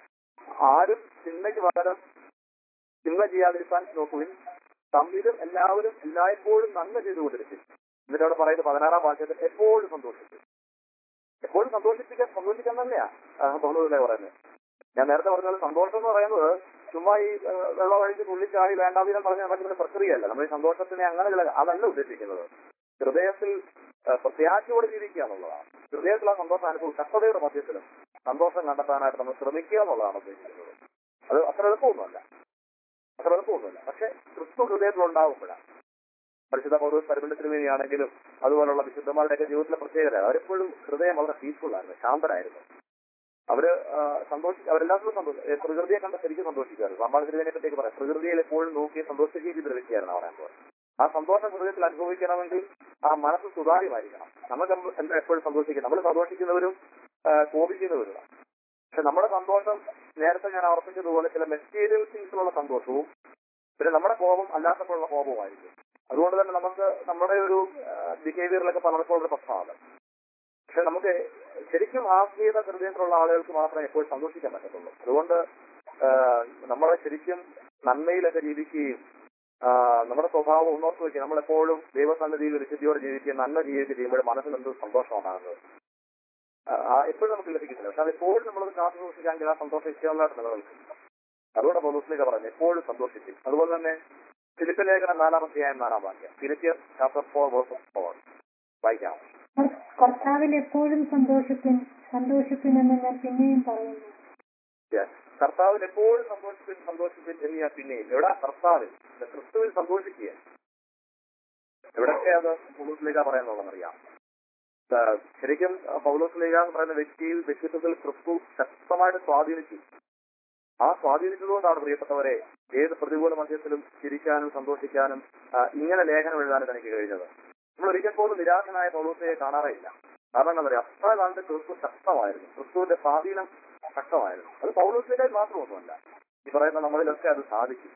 ആരും തിന്മയ്ക്ക് പകരം തിന്മ ചെയ്യാതിരിക്കാൻ നോക്കുവിൻ തമ്മിലും എല്ലാവരും എല്ലായ്പ്പോഴും നന്മ ചെയ്തുകൊണ്ടിരിക്കും എന്നിട്ട് അവിടെ പറയുന്നത് പതിനാറാം വാക്യത്തിൽ എപ്പോഴും സന്തോഷിക്കും എപ്പോഴും സന്തോഷിപ്പിക്കാൻ സന്തോഷിക്കാൻ തന്നെയാ പൗലോസിലെ പറയുന്നത് ഞാൻ നേരത്തെ പറഞ്ഞത് സന്തോഷം എന്ന് പറയുന്നത് ചുമ്മാ ഈ ആ, വെള്ളം ഒഴിച്ച് തുള്ളിച്ചാടി വേണ്ടാവിധം പറഞ്ഞ് നടക്കുന്ന പ്രക്രിയയല്ല നമ്മൾ ഈ സന്തോഷത്തിനെ അങ്ങനെ ചില അതല്ല ഉദ്ദേശിക്കുന്നത് ഹൃദയത്തിൽ ആ, പ്രത്യാശയോടെ ജീവിക്കുക എന്നുള്ളതാണ് ഹൃദയത്തിൽ ആ സന്തോഷം അനുഭവം കഷ്ടതയുടെ മധ്യത്തിലും സന്തോഷം കണ്ടെത്താനായിട്ട് നമ്മൾ ശ്രമിക്കുക എന്നുള്ളതാണ് ഉദ്ദേശിക്കുന്നത് അത് അത്ര എളുപ്പമൊന്നുമല്ല അത്ര എളുപ്പമൊന്നുമില്ല പക്ഷെ ക്രിസ്തു ഹൃദയത്തിൽ ഉണ്ടാകുമ്പോഴാണ് പരിശുദ്ധ പൗരസ് പരിമളത്തിന് വേണ്ടിയാണെങ്കിലും അതുപോലുള്ള വിശുദ്ധന്മാരുടെയൊക്കെ ജീവിതത്തിലെ പ്രത്യേകത അവരെപ്പോഴും ഹൃദയം വളരെ പീസ്ഫുൾ ആയിരുന്നു ശാന്തരായിരുന്നു അവര് ആ, സന്തോഷി അവരെല്ലാത്തിലും സന്തോഷം ഏ, പ്രകൃതിയെ കണ്ട് ശരിക്കും സന്തോഷിക്കാറ് സമ്പാദിച്ചതിനെ പറ്റിയൊക്കെ പറയാം പ്രകൃതിയിൽ എപ്പോഴും നോക്കി സന്തോഷിക്കുകയും ചെയ്തൊരു വ്യക്തിയായിരുന്നു പറയാൻ പോകുന്നത് ആ സന്തോഷം ഹൃദയത്തിൽ അനുഭവിക്കണമെങ്കിൽ ആ മനസ്സ് സുതാര്യമായിരിക്കണം നമുക്ക് എന്താ എപ്പോഴും സന്തോഷിക്കുന്നത് നമ്മൾ സന്തോഷിക്കുന്നവരും ആ, കോപിക്കുന്നവരുമാണ് പക്ഷെ നമ്മുടെ സന്തോഷം നേരത്തെ ഞാൻ ഉറപ്പിച്ചതുപോലെ ചില മെറ്റീരിയൽ തിങ്സിലുള്ള സന്തോഷവും പിന്നെ നമ്മുടെ കോപം അല്ലാത്തപ്പോഴുള്ള കോപവുമായിരിക്കും അതുകൊണ്ട് തന്നെ നമുക്ക് നമ്മുടെ ഒരു ബിഹേവിയറിലൊക്കെ പലർക്കും ഒരു പ്രശ്നമാണ് പക്ഷെ നമുക്ക് ശരിക്കും ആത്മീയത ഹൃദയത്തിലുള്ള ആളുകൾക്ക് മാത്രമേ എപ്പോഴും സന്തോഷിക്കാൻ പറ്റത്തുള്ളൂ അതുകൊണ്ട് ആ, നമ്മളെ ശരിക്കും നന്മയിലൊക്കെ ജീവിക്കുകയും ആ, നമ്മുടെ സ്വഭാവം ഉന്നോർത്ത് വയ്ക്കുക നമ്മളെപ്പോഴും ദൈവസന്നിധിയിൽ വിശുദ്ധിയോടെ ജീവിക്കുകയും നന്മ ചെയ്യുകയൊക്കെ ചെയ്യുമ്പോൾ മനസ്സിൽ എന്ത് സന്തോഷം ഉണ്ടാകുന്നത് എപ്പോഴും നമുക്ക് ലഭിക്കത്തില്ല പക്ഷെ അത് എപ്പോഴും നമ്മളത് കാത്തു സൂക്ഷിക്കാമെങ്കിൽ ആ സന്തോഷം ഇഷ്ടമുള്ളതായിട്ട് നിലനിൽക്കും അതുകൊണ്ട് പൗലോസ്ലിക പറഞ്ഞു എപ്പോഴും സന്തോഷിക്കും അതുപോലെ തന്നെ ഫിലിപ്പ് ലേഖനം നാലാമത്തെയായ നാലാം വാക്യം ഫിലിപ്പിയർ ചാപ്റ്റർ ഫോർ വേഴ്സസ് ഫോർ വായിക്കാം കർത്താവിൽ എപ്പോഴും സന്തോഷിക്കും സന്തോഷിക്കുമെന്ന് ഞാൻ പിന്നെയും പറയുന്നു Yes. കർത്താവിൽ എപ്പോഴും സന്തോഷിപ്പിൻ സന്തോഷിപ്പിൻ എന്ന് ഞാൻ പിന്നെയും എവിടെ കർത്താവിൽ ക്രിസ്തുവിൽ സന്തോഷിക്കുക എവിടൊക്കെ അത് പൗലോസ് ലീഗ പറയുന്നുള്ളതെന്നറിയാം ആ, ശരിക്കും ആ, പൗലോസ് ലീഗ എന്ന് പറയുന്ന വ്യക്തിയിൽ വ്യക്തിത്വത്തിൽ ക്രിസ്തു ശക്തമായിട്ട് സ്വാധീനിച്ചു ആ സ്വാധീനിച്ചതുകൊണ്ടാണ് പ്രിയപ്പെട്ടവരെ ഏത് പ്രതികൂല മധ്യത്തിലും ചിരിക്കാനും സന്തോഷിക്കാനും ആ, ഇങ്ങനെ ലേഖനം എഴുതാനും തനിക്ക് കഴിഞ്ഞത് നമ്മൾ ഒരിക്കൽ പോലും നിരാശനായ പൗലോസിനെ കാണാറേയില്ല കാരണം എന്താ പറയാ അത്ര കാലത്ത് ക്രിസ്തു ശക്തമായിരുന്നു ക്രിസ്തുവിന്റെ സ്വാധീനം ശക്തമായിരുന്നു അത് പൗലോസിലേക്കാൾ മാത്രമൊന്നുമല്ല ഈ പറയുന്ന നമ്മളിലൊക്കെ അത് സാധിക്കും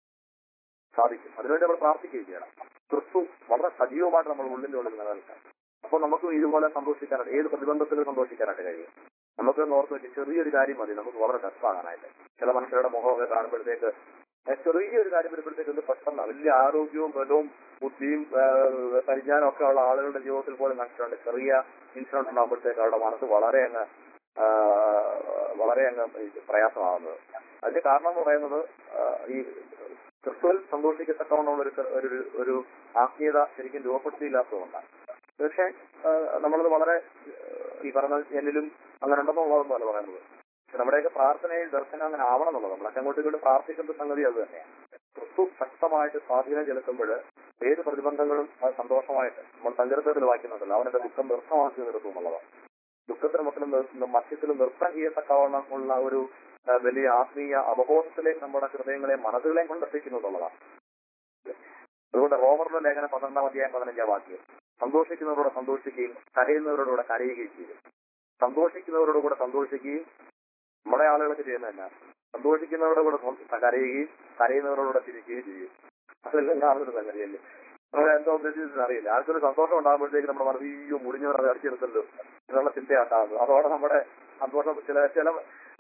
സാധിക്കും അതിനുവേണ്ടി നമ്മൾ പ്രാർത്ഥിക്കുകയും ചെയ്യണം ക്രിസ്തു വളരെ സജീവമായിട്ട് നമ്മൾ ഉള്ളിന്റെ ഉള്ളിൽ നിലനിൽക്കാം അപ്പോൾ നമുക്ക് ഇതുപോലെ സന്തോഷിക്കാനായിട്ട് ഏത് പ്രതിബന്ധത്തിലും സന്തോഷിക്കാനായിട്ട് കഴിയും നമുക്ക് ഓർത്ത് വെച്ച് ചെറിയൊരു കാര്യം മതി നമുക്ക് വളരെ ടഫാകാനായിട്ട് ചില മനുഷ്യരുടെ മുഖമൊക്കെ കാണുമ്പോഴത്തേക്ക് ഏ, ചെറിയൊരു കാര്യം വരുമ്പോഴത്തേക്ക് ഇത് പെട്ടെന്ന് വലിയ ആരോഗ്യവും ബലവും ബുദ്ധിയും ആ, പരിജ്ഞാനവും ഒക്കെ ഉള്ള ആളുകളുടെ ജീവിതത്തിൽ പോലും കണ്ടിട്ടുണ്ട് ചെറിയ ഇൻസിഡന്റ് ഉണ്ടാകുമ്പോഴത്തേക്ക് അവരുടെ മനസ്സ് വളരെ അങ്ങ് ആ, വളരെ അങ്ങ് ഇത് പ്രയാസമാകുന്നത് അതിന്റെ കാരണം എന്ന് പറയുന്നത് ആ, ഈ ക്രിസ്തുവിൽ സന്തോഷിക്കത്തക്കവണ്ണമുള്ള ഒരു ഒരു ഒരു ആത്മീയത ശരിക്കും രൂപപ്പെടുത്തിയില്ലാത്തതുകൊണ്ടാണ് പക്ഷേ ആ, നമ്മളത് വളരെ ആ, ഈ പറഞ്ഞ എന്നിലും അങ്ങനെ ഉണ്ടെന്നുള്ളതെന്നല്ല പറയുന്നത് പക്ഷെ നമ്മുടെയൊക്കെ പ്രാർത്ഥനയിൽ ദർശനം അങ്ങനെ ആവണം എന്നുള്ളത് നമ്മളൊക്കെ അങ്ങോട്ടും ഇങ്ങോട്ടും പ്രാർത്ഥിക്കുന്ന സംഗതി അത് തന്നെയാണ് ക്രിസ്തു ശക്തമായിട്ട് സ്വാധീനം ചെലുത്തുമ്പോൾ ഏത് പ്രതിബന്ധങ്ങളും അത് സന്തോഷമായിട്ട് നമ്മൾ സങ്കീർത്തത്തിൽ വായിക്കുന്നുണ്ടല്ലോ അവനൊക്കെ ദുഃഖം നൃത്തമാക്കി നിർത്തും എന്നുള്ളത് ദുഃഖത്തിന് മക്കളും മധ്യത്തിലും നൃത്തം ചെയ്യത്തക്കവണ്ണം ഉള്ള ഒരു ആ, വലിയ ആത്മീയ അവബോധത്തിലേക്ക് നമ്മുടെ ഹൃദയങ്ങളെയും മനസ്സുകളെയും കൊണ്ടെത്തിക്കുന്നു എന്നുള്ളതാണ് അതുകൊണ്ട് റോമറിന്റെ ലേഖനം പന്ത്രണ്ടാം അധ്യായം പതിനഞ്ചാം വാക്യം സന്തോഷിക്കുന്നവരോട് സന്തോഷിക്കുകയും കരയുന്നവരോടുകൂടെ കരയുകയും ചെയ്യും സന്തോഷിക്കുന്നവരോട് കൂടെ സന്തോഷിക്കുകയും നമ്മുടെ ആളുകളൊക്കെ ചെയ്യുന്നതല്ല സന്തോഷിക്കുന്നവരുടെ കൂടെ സ്വ- കരയുകയും കരയുന്നവരോടുകൂടെ ചിരിക്കുകയും ചെയ്യും അതെല്ലാം കാണുന്നൊരു സംഗതിയല്ലേ നമ്മൾ എന്താ ഉദ്ദേശിച്ചത് അറിയില്ല ആർക്കൊരു സന്തോഷം ഉണ്ടാകുമ്പോഴത്തേക്ക് നമ്മുടെ മനസ്സിൽ അയ്യോ മുടിഞ്ഞവർ അത് അടിച്ചെടുത്തല്ലോ എന്നുള്ള ചിന്തയുണ്ടാകുന്നത് അതോടെ നമ്മുടെ സന്തോഷം ചില ചില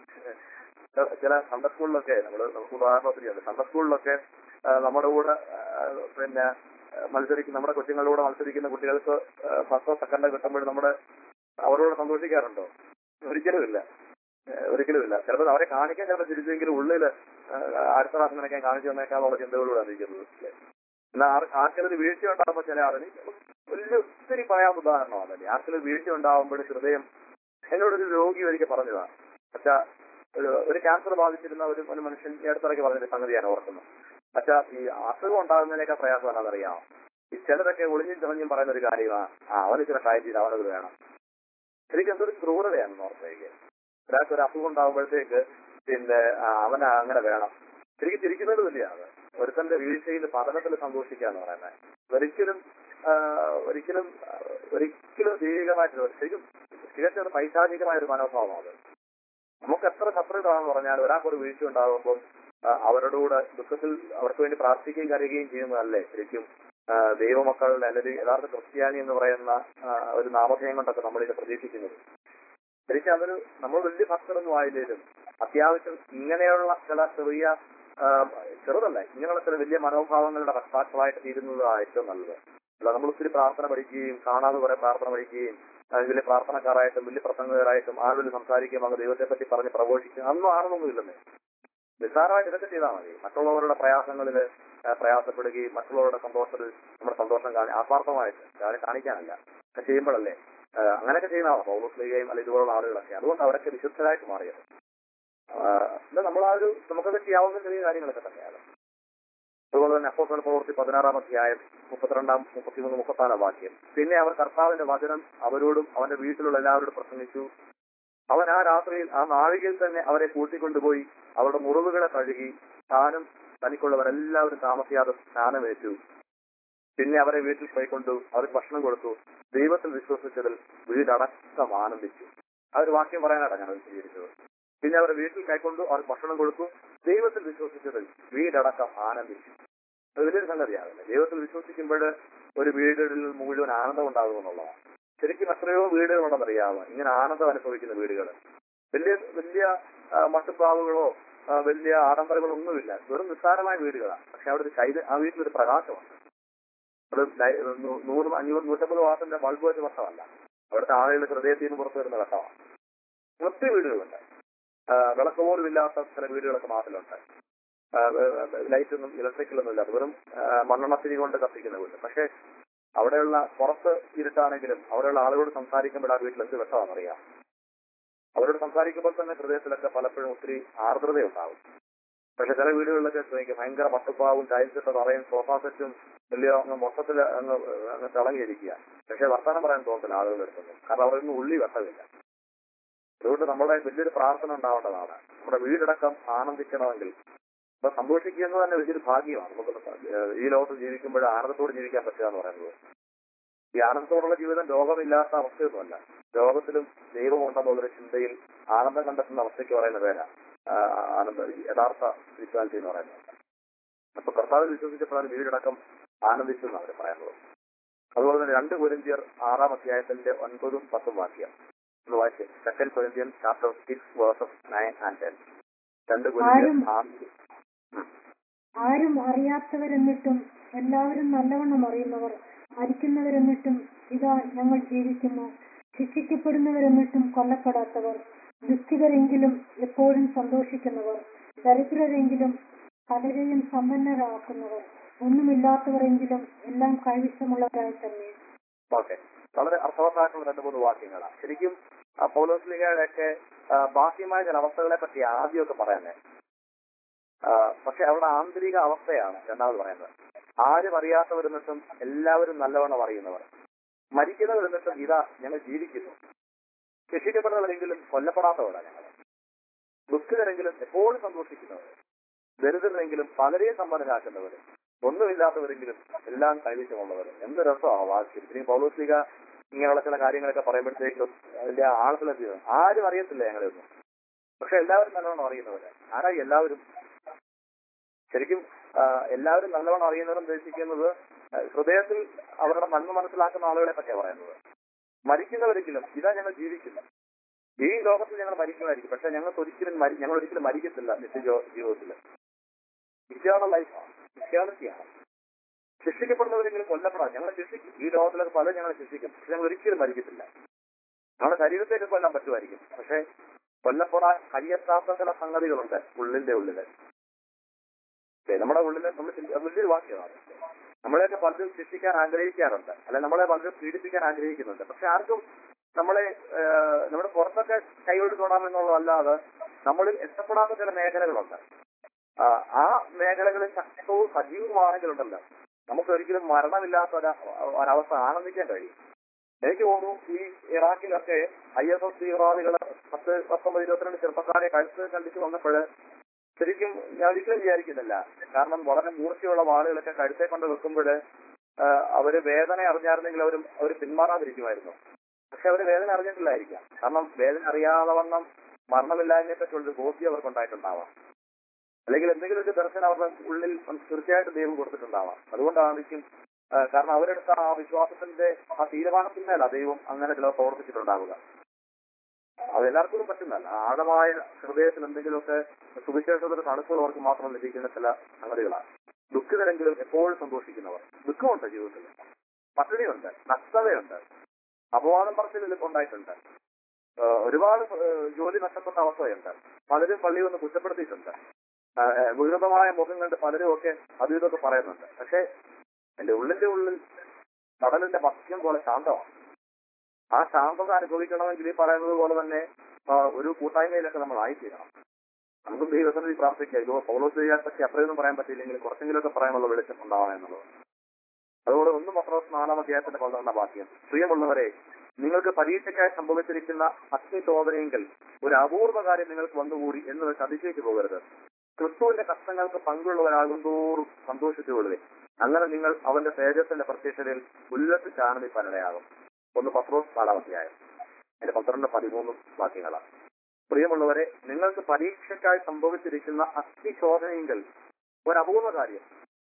ചില സൺഡേ സ്കൂളിലൊക്കെ നമ്മൾ നമുക്ക് ഉദാഹരണത്തിനുണ്ട് സൺഡേ സ്കൂളിലൊക്കെ ആ, നമ്മുടെ കൂടെ ആ, പിന്നെ ആ, മത്സരിക്കുന്ന നമ്മുടെ കൊച്ചുങ്ങളുടെ കൂടെ മത്സരിക്കുന്ന കുട്ടികൾക്ക് ഫസ്റ്റോ സെക്കൻഡോ കിട്ടുമ്പോൾ നമ്മുടെ അവരോട് സന്തോഷിക്കാറുണ്ടോ ഒരിക്കലുമില്ല ഏഹ് ഒരിക്കലുമില്ല ചിലപ്പോൾ അവരെ കാണിക്കാൻ ചിലപ്പോൾ ചിരിച്ചെങ്കിലും ഉള്ളില് ഏഹ് അടുത്ത പ്രാവശ്യം നിനക്കാൻ കാണിച്ചു തന്നേക്കാന്നുള്ള ചിന്തകളോട് അറിയിക്കുന്നത് എന്നാൽ ആർ- ആർക്കെങ്കിലും വീഴ്ച ഉണ്ടാകുമ്പോൾ ചില ആളിന് വലിയ ഒത്തിരി പറയാവുന്ന ഉദാഹരണമാണല്ലേ ആർക്കെങ്കിലും വീഴ്ച ഉണ്ടാകുമ്പോൾ ഹൃദയം എന്നോടൊരു രോഗി ഒരിക്കൽ പറഞ്ഞതാണ് പക്ഷാ ഒരു ഒരു ക്യാൻസർ ബാധിച്ചിരുന്ന ഒരു ഒരു മനുഷ്യൻ ഈ അടുത്തിടയ്ക്ക് പറഞ്ഞൊരു സംഗതിയാണ് ഓർക്കുന്നത് പക്ഷാ ഈ അസുഖം ഉണ്ടാകുന്നതിനേക്കാൾ പ്രയാസം എന്താണെന്നറിയാമോ ഈ ചിലരൊക്കെ ഒളിഞ്ഞും ചെറിഞ്ഞും പറയുന്ന ഒരു കാര്യമാണ് ആ അവന് ഇച്ചിരി ട്രൈ ചെയ്ത് അവനത് വേണം ശരിക്കും എന്തൊരു ക്രൂരതയാണെന്ന് ഓർത്തേക്ക് ഒരാൾക്ക് ഒരു അസുഖം ഉണ്ടാകുമ്പോഴത്തേക്ക് പിന്നെ ആ, അവന് അങ്ങനെ വേണം ശരിക്കും തിരിക്കുന്നത് തന്നെയാണ് ഒരുത്തന്റെ വീഴ്ചയിൽ പഠനത്തിൽ സന്തോഷിക്കുക എന്ന് പറയുന്നത് ഒരിക്കലും ആ, ഒരിക്കലും ആ, ഒരിക്കലും ദൈവികമായിട്ട് ശരിക്കും തികച്ചും ഒരു പൈശാചികമായ ഒരു മനോഭാവമാണ് അത് നമുക്ക് എത്ര ശത്രുക്കളാണെന്ന് പറഞ്ഞാൽ ഒരാൾക്ക് ഒരു വീഴ്ച ഉണ്ടാകുമ്പോൾ ആ, അവരുടെ കൂടെ ദുഃഖത്തിൽ അവർക്ക് വേണ്ടി പ്രാർത്ഥിക്കുകയും കരയുകയും ചെയ്യുന്നതല്ലേ ശരിക്കും ആ, ദൈവമക്കളുടെ അല്ലെങ്കിൽ യഥാർത്ഥ ക്രിസ്ത്യാനി എന്ന് പറയുന്ന ആ, ഒരു നാമധേയം കൊണ്ടൊക്കെ നമ്മളിത് പ്രതീക്ഷിക്കുന്നത് ശരിക്കും അതൊരു നമ്മൾ വലിയ ഭക്തരൊന്നും ആയില്ലേലും അത്യാവശ്യം ഇങ്ങനെയുള്ള ചില ചെറിയ ആ, ചെറുതല്ല ഇങ്ങനെയുള്ള ചില വലിയ മനോഭാവങ്ങളുടെ വക്താക്കളായിട്ട് തീരുന്നതാണ് ഏറ്റവും നല്ലത് അല്ല നമ്മൾ ഒത്തിരി പ്രാർത്ഥന പഠിക്കുകയും കാണാതെ കുറെ പ്രാർത്ഥന പഠിക്കുകയും ആ, വലിയ പ്രാർത്ഥനക്കാരായിട്ടും വലിയ പ്രസംഗകരായിട്ടും ആളുകൾ സംസാരിക്കുകയും അങ്ങ് ദൈവത്തെ പറ്റി പറഞ്ഞ് പ്രഘോഷിക്കുകയും അതൊന്നും ആണെന്നൊന്നുമില്ലെന്നേ നിസ്സാരമായിട്ട് ഇതൊക്കെ ചെയ്താൽ മതി മറ്റുള്ളവരുടെ പ്രയാസങ്ങളിൽ പ്രയാസപ്പെടുകയും മറ്റുള്ളവരുടെ സന്തോഷത്തിൽ നമ്മുടെ സന്തോഷം കാണി ആത്മാർത്ഥമായിട്ട് അവരെ കാണിക്കാനല്ല ഒക്കെ ചെയ്യുമ്പോഴല്ലേ ആ, അങ്ങനെയൊക്കെ ചെയ്യുന്നതാണ് പൗലോസ് ലീഗയും അല്ല ഇതുപോലുള്ള ആളുകളൊക്കെ അതുകൊണ്ട് അവരൊക്കെ വിശുദ്ധരായിട്ട് മാറിയത് ആ, ഇത് നമ്മൾ ആ ഒരു നമുക്കൊക്കെ ചെയ്യാവുന്ന ചെറിയ കാര്യങ്ങളൊക്കെ തന്നെയാണ് അതുപോലെ തന്നെ അപ്പോസ്തല പ്രവൃത്തി പതിനാറാം അധ്യായം മുപ്പത്തിരണ്ടാം മുപ്പത്തിമൂന്ന് മുപ്പത്തിനാലാം വാക്യം പിന്നെ അവർ കർത്താവിന്റെ വചനം അവരോടും അവന്റെ വീട്ടിലുള്ള എല്ലാവരോടും പ്രസംഗിച്ചു അവൻ ആ രാത്രിയിൽ ആ നാഴികയിൽ തന്നെ അവരെ കൂട്ടിക്കൊണ്ടുപോയി അവരുടെ മുറിവുകളെ കഴുകി താനും തനിക്കുള്ളവരെല്ലാവരും താമസിയാതെ സ്നാനമേറ്റു പിന്നെ അവരെ വീട്ടിൽ പോയിക്കൊണ്ടു അവർക്ക് ഭക്ഷണം കൊടുത്തു ദൈവത്തിൽ വിശ്വസിച്ചതിൽ വീടടക്കം ആനന്ദിച്ചു ആ ഒരു വാക്യം പറയാനാണ് ഞാൻ വിശദീകരിച്ചത് പിന്നെ അവരെ വീട്ടിൽ കൈക്കൊണ്ടു അവർക്ക് ഭക്ഷണം കൊടുത്തു ദൈവത്തിൽ വിശ്വസിച്ചതിൽ വീടടക്കം ആനന്ദിച്ചു അത് വലിയൊരു സംഗതിയാണ് ദൈവത്തിൽ വിശ്വസിക്കുമ്പോൾ ഒരു വീടുകളിൽ മുഴുവൻ ആനന്ദം ഉണ്ടാകും എന്നുള്ളതാണ് ശരിക്കും എത്രയോ വീടുകളുണ്ടെന്നറിയാമോ ഇങ്ങനെ ആനന്ദം അനുഭവിക്കുന്ന വീടുകൾ വലിയ വലിയ ആ, മട്ടുപ്പാവുകളോ ആ, വലിയ ആഡംബരങ്ങളോ ഒന്നുമില്ല വെറും നിസ്സാരമായ വീടുകളാണ് പക്ഷെ അവിടെ ഒരു ചൈത ആ വീട്ടിലൊരു പ്രകാശമുണ്ട് അത് ലൈ- നൂ- നൂറ് അഞ്ഞൂറ് നൂറ്റമ്പത് വാട്ടിന്റെ ബൾബ് വെച്ച വട്ടമല്ല അവിടുത്തെ ആളുകളുടെ ഹൃദയത്തിൽ നിന്ന് പുറത്തു വരുന്ന വട്ടമാണ് ഒത്തിരി വീടുകളുണ്ട് ആ, വിളക്ക് പോലും ഇല്ലാത്ത ചില വീടുകളൊക്കെ നാട്ടിലുണ്ട് ലൈറ്റൊന്നും ഇലക്ട്രിക്കലൊന്നും ഇല്ലാത്ത വെറും ആ, മണ്ണെണ്ണത്തിരി കൊണ്ട് കത്തിക്കുന്ന വീട് പക്ഷെ അവിടെയുള്ള പുറത്ത് ഇരുട്ടാണെങ്കിലും അവിടെയുള്ള ആളുകളോട് സംസാരിക്കുമ്പോൾ ആ വീട്ടിൽ എന്ത് വെട്ടമാണെന്നറിയാം അവരോട് സംസാരിക്കുമ്പോൾ തന്നെ ഹൃദയത്തിലൊക്കെ പലപ്പോഴും ഒത്തിരി ആർദ്രതയുണ്ടാവും പക്ഷെ ചില വീടുകളിലൊക്കെ എനിക്ക് ഭയങ്കര പട്ടുപ്പാവും ടൈൽസ് ഇട്ട തറയും സോഫ സെറ്റും വലിയ അങ്ങ് മൊത്തത്തിൽ അങ്ങ് അങ്ങ് തിളങ്ങിയിരിക്കുക പക്ഷെ വർത്തമാനം പറയാൻ തോന്നത്തില്ല ആളുകൾ എടുക്കുന്നത് കാരണം അവരൊന്നും ഉള്ളി വെട്ടമില്ല അതുകൊണ്ട് നമ്മുടെ വലിയൊരു പ്രാർത്ഥന ഉണ്ടാവേണ്ടതാണ് നമ്മുടെ വീടടക്കം ആനന്ദിക്കണമെങ്കിൽ അപ്പൊ സന്തോഷിക്കുക എന്ന് തന്നെ വലിയൊരു ഭാഗ്യമാണ് നമുക്ക് ഏഹ് ഈ ലോകത്ത് ജീവിക്കുമ്പോൾ ആനന്ദത്തോടെ ജീവിക്കാൻ പറ്റുക എന്ന് പറയുന്നത് ഈ ആനന്ദത്തോടുള്ള ജീവിതം രോഗമില്ലാത്ത അവസ്ഥയൊന്നുമല്ല രോഗത്തിലും ദൈവമുണ്ടെന്നുള്ളൊരു ചിന്തയിൽ ആനന്ദം കണ്ടെത്തുന്ന അവസ്ഥയ്ക്ക് പറയുന്ന പേരാ ആഹ് ആനന്ദ യഥാർത്ഥ സ്പിരിച്വാലിറ്റി എന്ന് പറയുന്നത് അപ്പൊ കർത്താവിൽ വിശ്വസിച്ചപ്പോഴാണ് വീടടക്കം ആനന്ദിച്ചു എന്നാണ് അവർ പറയുന്നത് അതുപോലെ തന്നെ രണ്ട് കൊരിന്തിയർ ആറാം അധ്യായത്തിന്റെ ഒൻപതും പത്തും വാക്യം ഒന്ന് വായിച്ച് second Corinthian chapter six verses nine and ten രണ്ട് കൊരിന്തിയർ ആരും- ആറ് ആരും അറിയാത്തവരെന്നിട്ടും എല്ലാവരും നല്ലവണ്ണം അറിയുന്നവർ മരിക്കുന്നവരെന്നിട്ടും ഇതാ ഞങ്ങൾ ജീവിക്കുന്നു ശിക്ഷിക്കപ്പെടുന്നവരെന്നിട്ടും കൊല്ലപ്പെടാത്തവർ ദുഃഖിതരെങ്കിലും എപ്പോഴും സന്തോഷിക്കുന്നവർ ദരിദ്രരെങ്കിലും പലരെയും സമ്പന്നരാക്കുന്നവർ ഒന്നുമില്ലാത്തവരെങ്കിലും എല്ലാം കൈവശമുള്ളവരായി തന്നെ ഓക്കെ വളരെ അർത്ഥവത്തായിട്ടുള്ള രണ്ട് മൂന്ന് വാക്യങ്ങളാണ് ശരിക്കും ആ പൗലോസ്ലിഗയുടെയൊക്കെ ബാഹ്യമായ ചില അവസ്ഥകളെ പറ്റി ആദ്യമൊക്കെ പറയുന്നത് പക്ഷെ അവിടെ ആന്തരിക അവസ്ഥയാണ് രണ്ടാമത് പറയുന്നത് ആരും അറിയാത്തവരെന്നിട്ടും എല്ലാവരും നല്ലവണ്ണം അറിയുന്നവർ മരിക്കുന്നവരെന്നിട്ടും ഇതാ ഞങ്ങൾ ജീവിക്കുന്നു ശിക്ഷിക്കപ്പെടുന്നവരെങ്കിലും കൊല്ലപ്പെടാത്തവരാണ് ഞങ്ങൾ ദുഃഖിതരെങ്കിലും എപ്പോഴും സന്തോഷിക്കുന്നവർ ദരിദ്രരെങ്കിലും പലരെയും സമ്പന്നരാക്കുന്നവർ ഒന്നുമില്ലാത്തവരെങ്കിലും എല്ലാം കൈവശമുള്ളവർ എന്ത് രസമാണ് വാക്യം ഇനി പൗലോസ്ലിക ഇങ്ങനെയുള്ള ചില കാര്യങ്ങളൊക്കെ പറയുമ്പോഴത്തേക്കും അതിന്റെ ആഴത്തിലെത്തി ആരും അറിയത്തില്ല ഞങ്ങളെയൊന്നും പക്ഷെ എല്ലാവരും നല്ലവണ്ണം അറിയുന്നവര് ആരാ ഈ എല്ലാവരും ശരിക്കും ആ, എല്ലാവരും നല്ലവണ്ണം അറിയുന്നവരും ഉദ്ദേശിക്കുന്നത് ആ, ഹൃദയത്തിൽ അവരുടെ നന്മ മനസ്സിലാക്കുന്ന ആളുകളെ പറ്റിയാണ് പറയുന്നത് മരിക്കുന്നവരെങ്കിലും ഇതാ ഞങ്ങൾ ജീവിക്കുന്നു ഈ ലോകത്തിൽ ഞങ്ങൾ മരിക്കുമായിരിക്കും പക്ഷെ ഞങ്ങൾക്ക് ഒരിക്കലും മരി- ഞങ്ങൾ ഒരിക്കലും മരിക്കത്തില്ല നിത്യ ജീവിതത്തിൽ ഇതാണ് ലൈഫാണ് ക്രിസ്ത്യാനിറ്റിയാണ് ശിക്ഷിക്കപ്പെടുന്നവരെങ്കിലും കൊല്ലപ്പെടാം ഞങ്ങളെ ശിക്ഷിക്കും ഈ ലോകത്തിലൊക്കെ പലരും ഞങ്ങളെ ശിക്ഷിക്കും പക്ഷെ ഞങ്ങൾ ഒരിക്കലും മരിക്കത്തില്ല നമ്മുടെ ശരീരത്തേക്ക് കൊല്ലാൻ പറ്റുമായിരിക്കും പക്ഷെ കൊല്ലപ്പെടാൻ കഴിയത്താത്ത ചില സംഗതികളുണ്ട് ഉള്ളിന്റെ ഉള്ളില് ദേ, നമ്മുടെ ഉള്ളില് നമ്മൾ ചിന്തി- അത് വലിയൊരു വാക്യമാണ് നമ്മളെയൊക്കെ പലരും ശിക്ഷിക്കാൻ ആഗ്രഹിക്കാറുണ്ട് അല്ലെ നമ്മളെ പലരും പീഡിപ്പിക്കാൻ ആഗ്രഹിക്കുന്നുണ്ട് പക്ഷെ ആർക്കും നമ്മളെ ഏഹ്, നമ്മുടെ പുറത്തൊക്കെ കൈകൊണ്ട് തൊടാമെന്നുള്ളതല്ലാതെ നമ്മളിൽ എത്തപ്പെടാത്ത ചില മേഖലകളുണ്ട് ആ, ആ മേഖലകളിൽ ശക്തവും സജീവമാണെങ്കിലുണ്ടല്ലോ നമുക്ക് ഒരിക്കലും മരണമില്ലാത്ത ഒരു ഒരവസ്ഥ ആനന്ദിക്കാൻ കഴിയും എനിക്ക് തോന്നുന്നു ഈ ഇറാഖിലൊക്കെ ഐ എസ് എസ് തീവ്രവാദികള് പത്ത് പത്തൊമ്പത് ഇരുപത്തിരണ്ട് ചെറുപ്പക്കാരെ കഴുത്ത് കണ്ടിച്ച് വന്നപ്പോൾ ശരിക്കും ഞാൻ ഒരിക്കലും വിചാരിക്കുന്നില്ല കാരണം വളരെ മൂർച്ചയുള്ള വാളുകളൊക്കെ കഴുത്തെ കൊണ്ട് വെക്കുമ്പോൾ ആ, അവര് വേദന അറിഞ്ഞായിരുന്നെങ്കിൽ അവരും അവർ പിന്മാറാതിരിക്കുമായിരുന്നു പക്ഷെ അവര് വേദന അറിഞ്ഞിട്ടില്ലായിരിക്കാം കാരണം വേദന അറിയാതെ വണ്ണം മരണമില്ലായ്മയെ പറ്റിയുള്ള ബോധ്യം അവർക്ക് ഉണ്ടായിട്ടുണ്ടാവാം അല്ലെങ്കിൽ എന്തെങ്കിലും ഒരു ദർശനം അവരുടെ ഉള്ളിൽ തീർച്ചയായിട്ടും ദൈവം കൊടുത്തിട്ടുണ്ടാവാം അതുകൊണ്ടായിരിക്കും ആ, കാരണം അവരെടുത്ത ആ വിശ്വാസത്തിന്റെ ആ തീരുമാനത്തിന്മേല ദൈവം അങ്ങനെ ചിലർ പ്രവർത്തിച്ചിട്ടുണ്ടാവുക അതെല്ലാവർക്കും പറ്റുന്നല്ല ആഴമായ ഹൃദയത്തിൽ എന്തെങ്കിലുമൊക്കെ സുവിശേഷത്തിന്റെ തണുപ്പുകൾ അവർക്ക് മാത്രം ലഭിക്കുന്ന ചില സംഗതികളാണ് ദുഃഖിതരെങ്കിലും എപ്പോഴും സന്തോഷിക്കുന്നവർ ദുഃഖമുണ്ട് ജീവിതത്തിൽ പട്ടിണിയുണ്ട് നഷ്ടതയുണ്ട് അപവാദം പറച്ചിൽ ഉണ്ടായിട്ടുണ്ട് ആ, ഒരുപാട് ആ, ജോലി നഷ്ടപ്പെട്ട അവസ്ഥയുണ്ട് പലരും പള്ളി വന്ന് കുറ്റപ്പെടുത്തിയിട്ടുണ്ട് ആ, ആ, വികൃതമായ മുഖം കണ്ട് പലരും ഒക്കെ അതും ഇതൊക്കെ പറയുന്നുണ്ട് പക്ഷെ എന്റെ ഉള്ളിന്റെ ഉള്ളിൽ കടലിന്റെ മത്സ്യം പോലെ ശാന്തമാണ് ആ ശാന്തത അനുഭവിക്കണമെങ്കിൽ ഈ പറയുന്നത് പോലെ തന്നെ ആ, ഒരു കൂട്ടായ്മയിലൊക്കെ നമ്മൾ ആയിത്തീരണം നമുക്കും ദൈവസന്നിധി പ്രാർത്ഥിക്കാം ഇതോ പൗലോസ് ചെയ്യാൻ പറ്റി അത്രയൊന്നും പറയാൻ പറ്റിയില്ലെങ്കിൽ കുറച്ചെങ്കിലുമൊക്കെ പറയാനുള്ള വെളിച്ചം ഉണ്ടാവണം എന്നുള്ളത് അതുപോലെ ഒന്ന് പത്രോസ് നാലാം അധ്യായത്തിന്റെ പന്ത്രണ്ടാം വാക്യം പ്രിയമുള്ളവരെ നിങ്ങൾക്ക് പരീക്ഷയ്ക്കായി സംഭവിച്ചിരിക്കുന്ന അഗ്നിശോധനയെങ്കിൽ ഒരു അപൂർവ കാര്യം നിങ്ങൾക്ക് വന്നുകൂടി എന്ന് വെച്ച് അതിശയിച്ചു പോകരുത് ക്രിസ്തുവിന്റെ കഷ്ടങ്ങൾക്ക് പങ്കുള്ളവരാകും തോറും സന്തോഷിച്ചുകൊള്ളുവേ അങ്ങനെ നിങ്ങൾ അവന്റെ തേജസ്സിന്റെ പ്രത്യക്ഷതയിൽ ഉല്ലസിച്ചാനന്ദി പലടയാകും ഒന്ന് പത്രോസ് നാലാം അധ്യായം അതിന്റെ പന്ത്രണ്ട് പതിമൂന്നും വാക്യങ്ങളാണ് പ്രിയമുള്ളവരെ നിങ്ങൾക്ക് പരീക്ഷയ്ക്കായി സംഭവിച്ചിരിക്കുന്ന അഗ്നിശോധനയെങ്കിൽ ഒരു അപൂർവ കാര്യം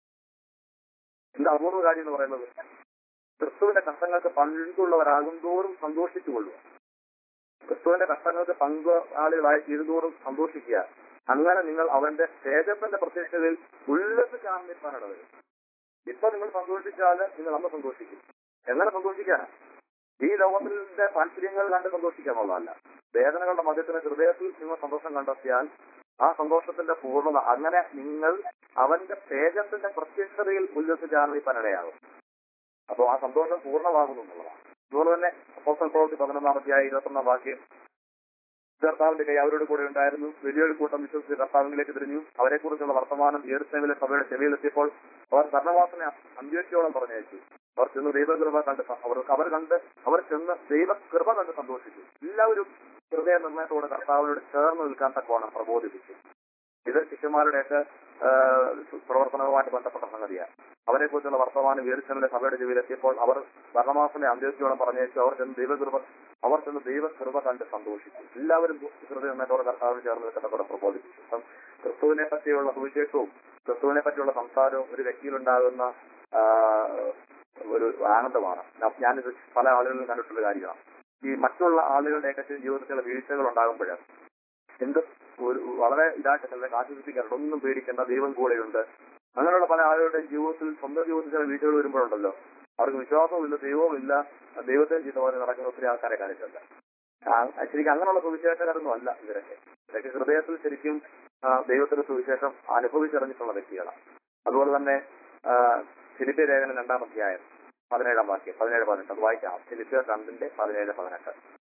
എന്താ അപൂർവ കാര്യം എന്ന് പറയുന്നത് ക്രിസ്തുവിന്റെ കഷ്ടങ്ങൾക്ക് പങ്കുള്ളവരാകും തോറും സന്തോഷിച്ചുകൊള്ളുക ക്രിസ്തുവിന്റെ കഷ്ടങ്ങൾക്ക് പങ്കാളികളായി തീരുന്തോറും സന്തോഷിക്കുക അങ്ങനെ നിങ്ങൾ അവന്റെ തേജസ്സിന്റെ പ്രത്യക്ഷതയിൽ ഉല്ലസിച്ചാണെന്നിപ്പാനട വരും ഇപ്പൊ നിങ്ങൾ സന്തോഷിച്ചാൽ നിങ്ങൾ അന്ന് സന്തോഷിക്കും എങ്ങനെ സന്തോഷിക്കാൻ ഈ ലോകത്തിന്റെ താല്പര്യങ്ങൾ കണ്ട് സന്തോഷിക്കാനുള്ളതല്ല വേദനകളുടെ മധ്യത്തിന് ഹൃദയത്തിൽ നിങ്ങൾ സന്തോഷം കണ്ടെത്തിയാൽ ആ സന്തോഷത്തിന്റെ പൂർണ്ണത അങ്ങനെ നിങ്ങൾ അവന്റെ തേജത്തിന്റെ പ്രത്യക്ഷതയിൽ ഉല്ലസിച്ചാണ് ഈ പനടയാകും അപ്പോൾ ആ സന്തോഷം പൂർണ്ണമാകുന്നു എന്നുള്ളതാണ് അതുപോലെ തന്നെ അപ്പോസ്റ്റൽ പ്രവൃത്തി പതിനൊന്നാമത്തെയായ ഇരുപത്തൊന്നാം വാക്യം കർത്താവിന്റെ കൈ അവരോട് കൂടെ ഉണ്ടായിരുന്നു വലിയൊരു കൂട്ടം വിശ്വസിച്ച് കർത്താവിലേക്ക് തിരിഞ്ഞു അവരെ കുറിച്ചുള്ള വർത്തമാനം ഏറുസേമിലെ സഭയുടെ ചെവിയിലെത്തിയപ്പോൾ അവർ കർണവാസനെ അന്വേഷിച്ചോളം പറഞ്ഞയച്ചു അവർ ചെന്ന് ദൈവകൃപ കണ്ട് സ- അവർ അവർ കണ്ട് അവർ ചെന്ന് ദൈവകൃപ കണ്ട് സന്തോഷിച്ചു എല്ലാവരും ഹൃദയ നിർണയത്തോടെ കർത്താവിനോട് ചേർന്ന് നിൽക്കാൻ തക്കോണം പ്രബോധിപ്പിച്ചു ഇത് ശിഷ്യന്മാരുടെയൊക്കെ ആ, പ്രവർത്തനവുമായിട്ട് ബന്ധപ്പെട്ട സംഗതിയാണ് അവരെ കുറിച്ചുള്ള വർത്തമാനം വീരച്ചന്റെ സഭയുടെ ചെവിയിലെത്തിയപ്പോൾ അവർ ഭരണമാസനെ അന്വേഷിച്ചോളം പറഞ്ഞയച്ചു അവർ ചെന്ന് ദൈവകൃപ അവർ ചെന്ന് ദൈവകൃപ കണ്ട് സന്തോഷിച്ചു എല്ലാവരും ഹൃദയ നിർണയത്തോടെ കർത്താവിന് ചേർന്ന് നിൽക്കത്തക്കോടെ പ്രബോധിപ്പിച്ചു അപ്പം ക്രിസ്തുവിനെ പറ്റിയുള്ള സുവിശേഷവും ക്രിസ്തുവിനെ പറ്റിയുള്ള സംസാരവും ഒരു വ്യക്തിയിലുണ്ടാകുന്ന ആ, ഒരു ആനന്ദമാണ് ഞാൻ- ഞാനിത് പല ആളുകളിലും കണ്ടിട്ടുള്ള കാര്യമാണ് ഈ മറ്റുള്ള ആളുകളുടെയൊക്കെ ജീവിതത്തിലെ വീഴ്ചകൾ ഉണ്ടാകുമ്പോൾ എന്ത് ഒരു വളരെ ഇതായിട്ട് ചിലരെ ആശ്വസിപ്പിക്കാറുണ്ട് ഒന്നും പേടിക്കേണ്ട ദൈവം കൂടെയുണ്ട് അങ്ങനെയുള്ള പല ആളുകളുടെ ജീവിതത്തിൽ സ്വന്തം ജീവിതത്തിൽ ചില വീഴ്ചകൾ വരുമ്പോഴുണ്ടല്ലോ അവർക്ക് വിശ്വാസവുമില്ല ദൈവവുമില്ല ദൈവത്തെ ചെയ്ത പോലെ നടക്കുന്ന ഒത്തിരി ആൾക്കാരെ കാണിച്ചിട്ടുണ്ട് ആ, ശരിക്കും അങ്ങനെയുള്ള സുവിശേഷകരൊന്നും അല്ല ഇവരൊക്കെ ഇവരൊക്കെ ഹൃദയത്തിൽ ശരിക്കും ആ, ദൈവത്തിന്റെ സുവിശേഷം അനുഭവിച്ചറിഞ്ഞിട്ടുള്ള വ്യക്തികളാണ് അതുപോലെ തന്നെ ആ, ഫിലിപ്പിയ ലേഖനം രണ്ടാം അധ്യായം പതിനേഴാം വാക്യം പതിനേഴ് പതിനെട്ട് അത് വായിക്കാം ഫിലിപ്പിയ രണ്ടിന്റെ പതിനേഴ് പതിനെട്ട്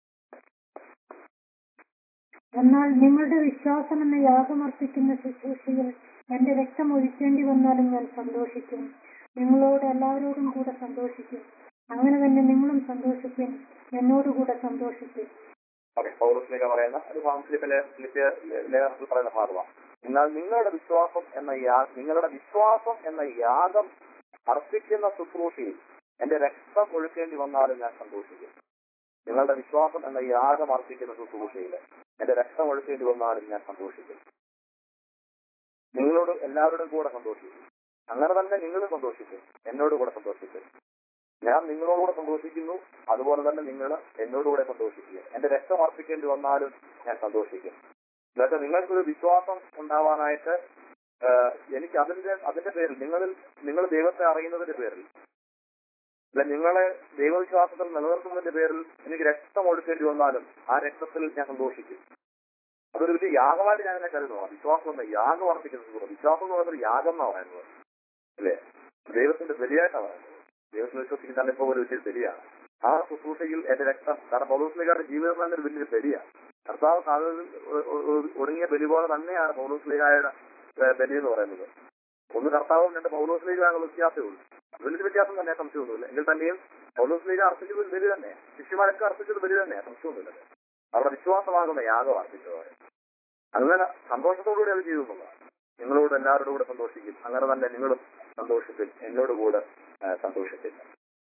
എന്നാൽ നിങ്ങളുടെ വിശ്വാസം എന്ന യാഗമർപ്പിക്കുന്ന ശുശ്രൂഷയിൽ എന്റെ രക്തം ഒഴിക്കേണ്ടി വന്നാലും ഞാൻ സന്തോഷിക്കും നിങ്ങളോട് എല്ലാവരോടും കൂടെ സന്തോഷിക്കും അങ്ങനെ തന്നെ നിങ്ങളും സന്തോഷിക്കും എന്നോടുകൂടെ സന്തോഷിക്കും ഓക്കെ പൗരസ്ലിക പറയുന്ന ഒരു ഫിലിപ്പിലെ ഫിലിപ്പിയ ലേഖനത്തിൽ പറയുന്ന ഭാഗമാണ് എന്നാൽ നിങ്ങളുടെ വിശ്വാസം എന്ന യാ- നിങ്ങളുടെ വിശ്വാസം എന്ന യാഗം അർപ്പിക്കുന്ന ശുശ്രൂഷയിൽ എന്റെ രക്തം ഒഴുക്കേണ്ടി വന്നാലും ഞാൻ സന്തോഷിക്കും നിങ്ങളുടെ വിശ്വാസം എന്ന യാഗം അർപ്പിക്കുന്ന ശുശ്രൂഷയിൽ എന്റെ രക്തം ഒഴുക്കേണ്ടി വന്നാലും ഞാൻ സന്തോഷിക്കും നിങ്ങളോട് എല്ലാവരോടും കൂടെ സന്തോഷിക്കും അങ്ങനെ തന്നെ നിങ്ങളും സന്തോഷിക്കും എന്നോട് കൂടെ സന്തോഷിക്കും ഞാൻ നിങ്ങളോടുകൂടെ സന്തോഷിക്കുന്നു അതുപോലെ തന്നെ നിങ്ങൾ എന്നോടുകൂടെ സന്തോഷിക്കുക എന്റെ രക്തം അർപ്പിക്കേണ്ടി വന്നാലും ഞാൻ സന്തോഷിക്കും എന്നുവെച്ചാൽ നിങ്ങൾക്കൊരു വിശ്വാസം ഉണ്ടാവാനായിട്ട് ആ, എനിക്ക് അതിന്റെ അതിന്റെ പേരിൽ നിങ്ങളിൽ നിങ്ങൾ ദൈവത്തെ അറിയുന്നതിന്റെ പേരിൽ അല്ല നിങ്ങളെ ദൈവവിശ്വാസത്തിൽ നിലനിർത്തുന്നതിന്റെ പേരിൽ എനിക്ക് രക്തം ഒഴുക്കേണ്ടി വന്നാലും ആ രക്തത്തിൽ ഞാൻ സന്തോഷിക്കും അതൊരു വലിയ യാഗമായിട്ട് ഞാൻ എന്നെ കരുതുന്നു വിശ്വാസം എന്ന യാഗം അർപ്പിക്കുന്നത് വിശ്വാസം എന്ന് പറയുന്നത് യാഗം എന്നാണ് പറയുന്നത് അല്ലേ ദൈവത്തിന്റെ ബലിയായിട്ടാണ് പറയുന്നത് ദൈവത്തിൽ വിശ്വസിക്കുന്ന ഇപ്പൊ ഒരു വലിയ ബലിയാണ് ആ ശുശ്രൂഷയിൽ എന്റെ രക്തം കാരണം പൗലോസ്ലികാരുടെ ജീവിതം തന്നെ ഒരു വലിയ ബലിയാണ് കർത്താവ് കാലത്തിൽ ഒടുങ്ങിയ ബലി പോലെ തന്നെയാണ് പൗലോസ്ലികായുടെ ബലി എന്ന് പറയുന്നത് ഒന്ന് കർത്താവും രണ്ട് പൗലോസ്ലികാനുള്ള വ്യത്യാസമേ ഉള്ളൂ വലിയ വ്യത്യാസം തന്നെ സംശയമൊന്നുമില്ല എങ്കിൽ തന്നെയും പൗലോസ്ലിക അർപ്പിച്ചത് ഒരു ബലി തന്നെ ശിഷ്യന്മാരൊക്കെ അർപ്പിച്ചത് ബലി തന്നെ സംശയമൊന്നുമില്ല അവരുടെ വിശ്വാസമാകുന്ന യാഗം അർപ്പിച്ചത് അങ്ങനെ സന്തോഷത്തോടുകൂടി അത് ചെയ്തു എന്നുള്ളതാണ് നിങ്ങളോട് എല്ലാവരോടും കൂടെ സന്തോഷിക്കും അങ്ങനെ തന്നെ നിങ്ങളും സന്തോഷിക്കും എന്നോട് കൂടെ ആ, സന്തോഷിച്ചില്ല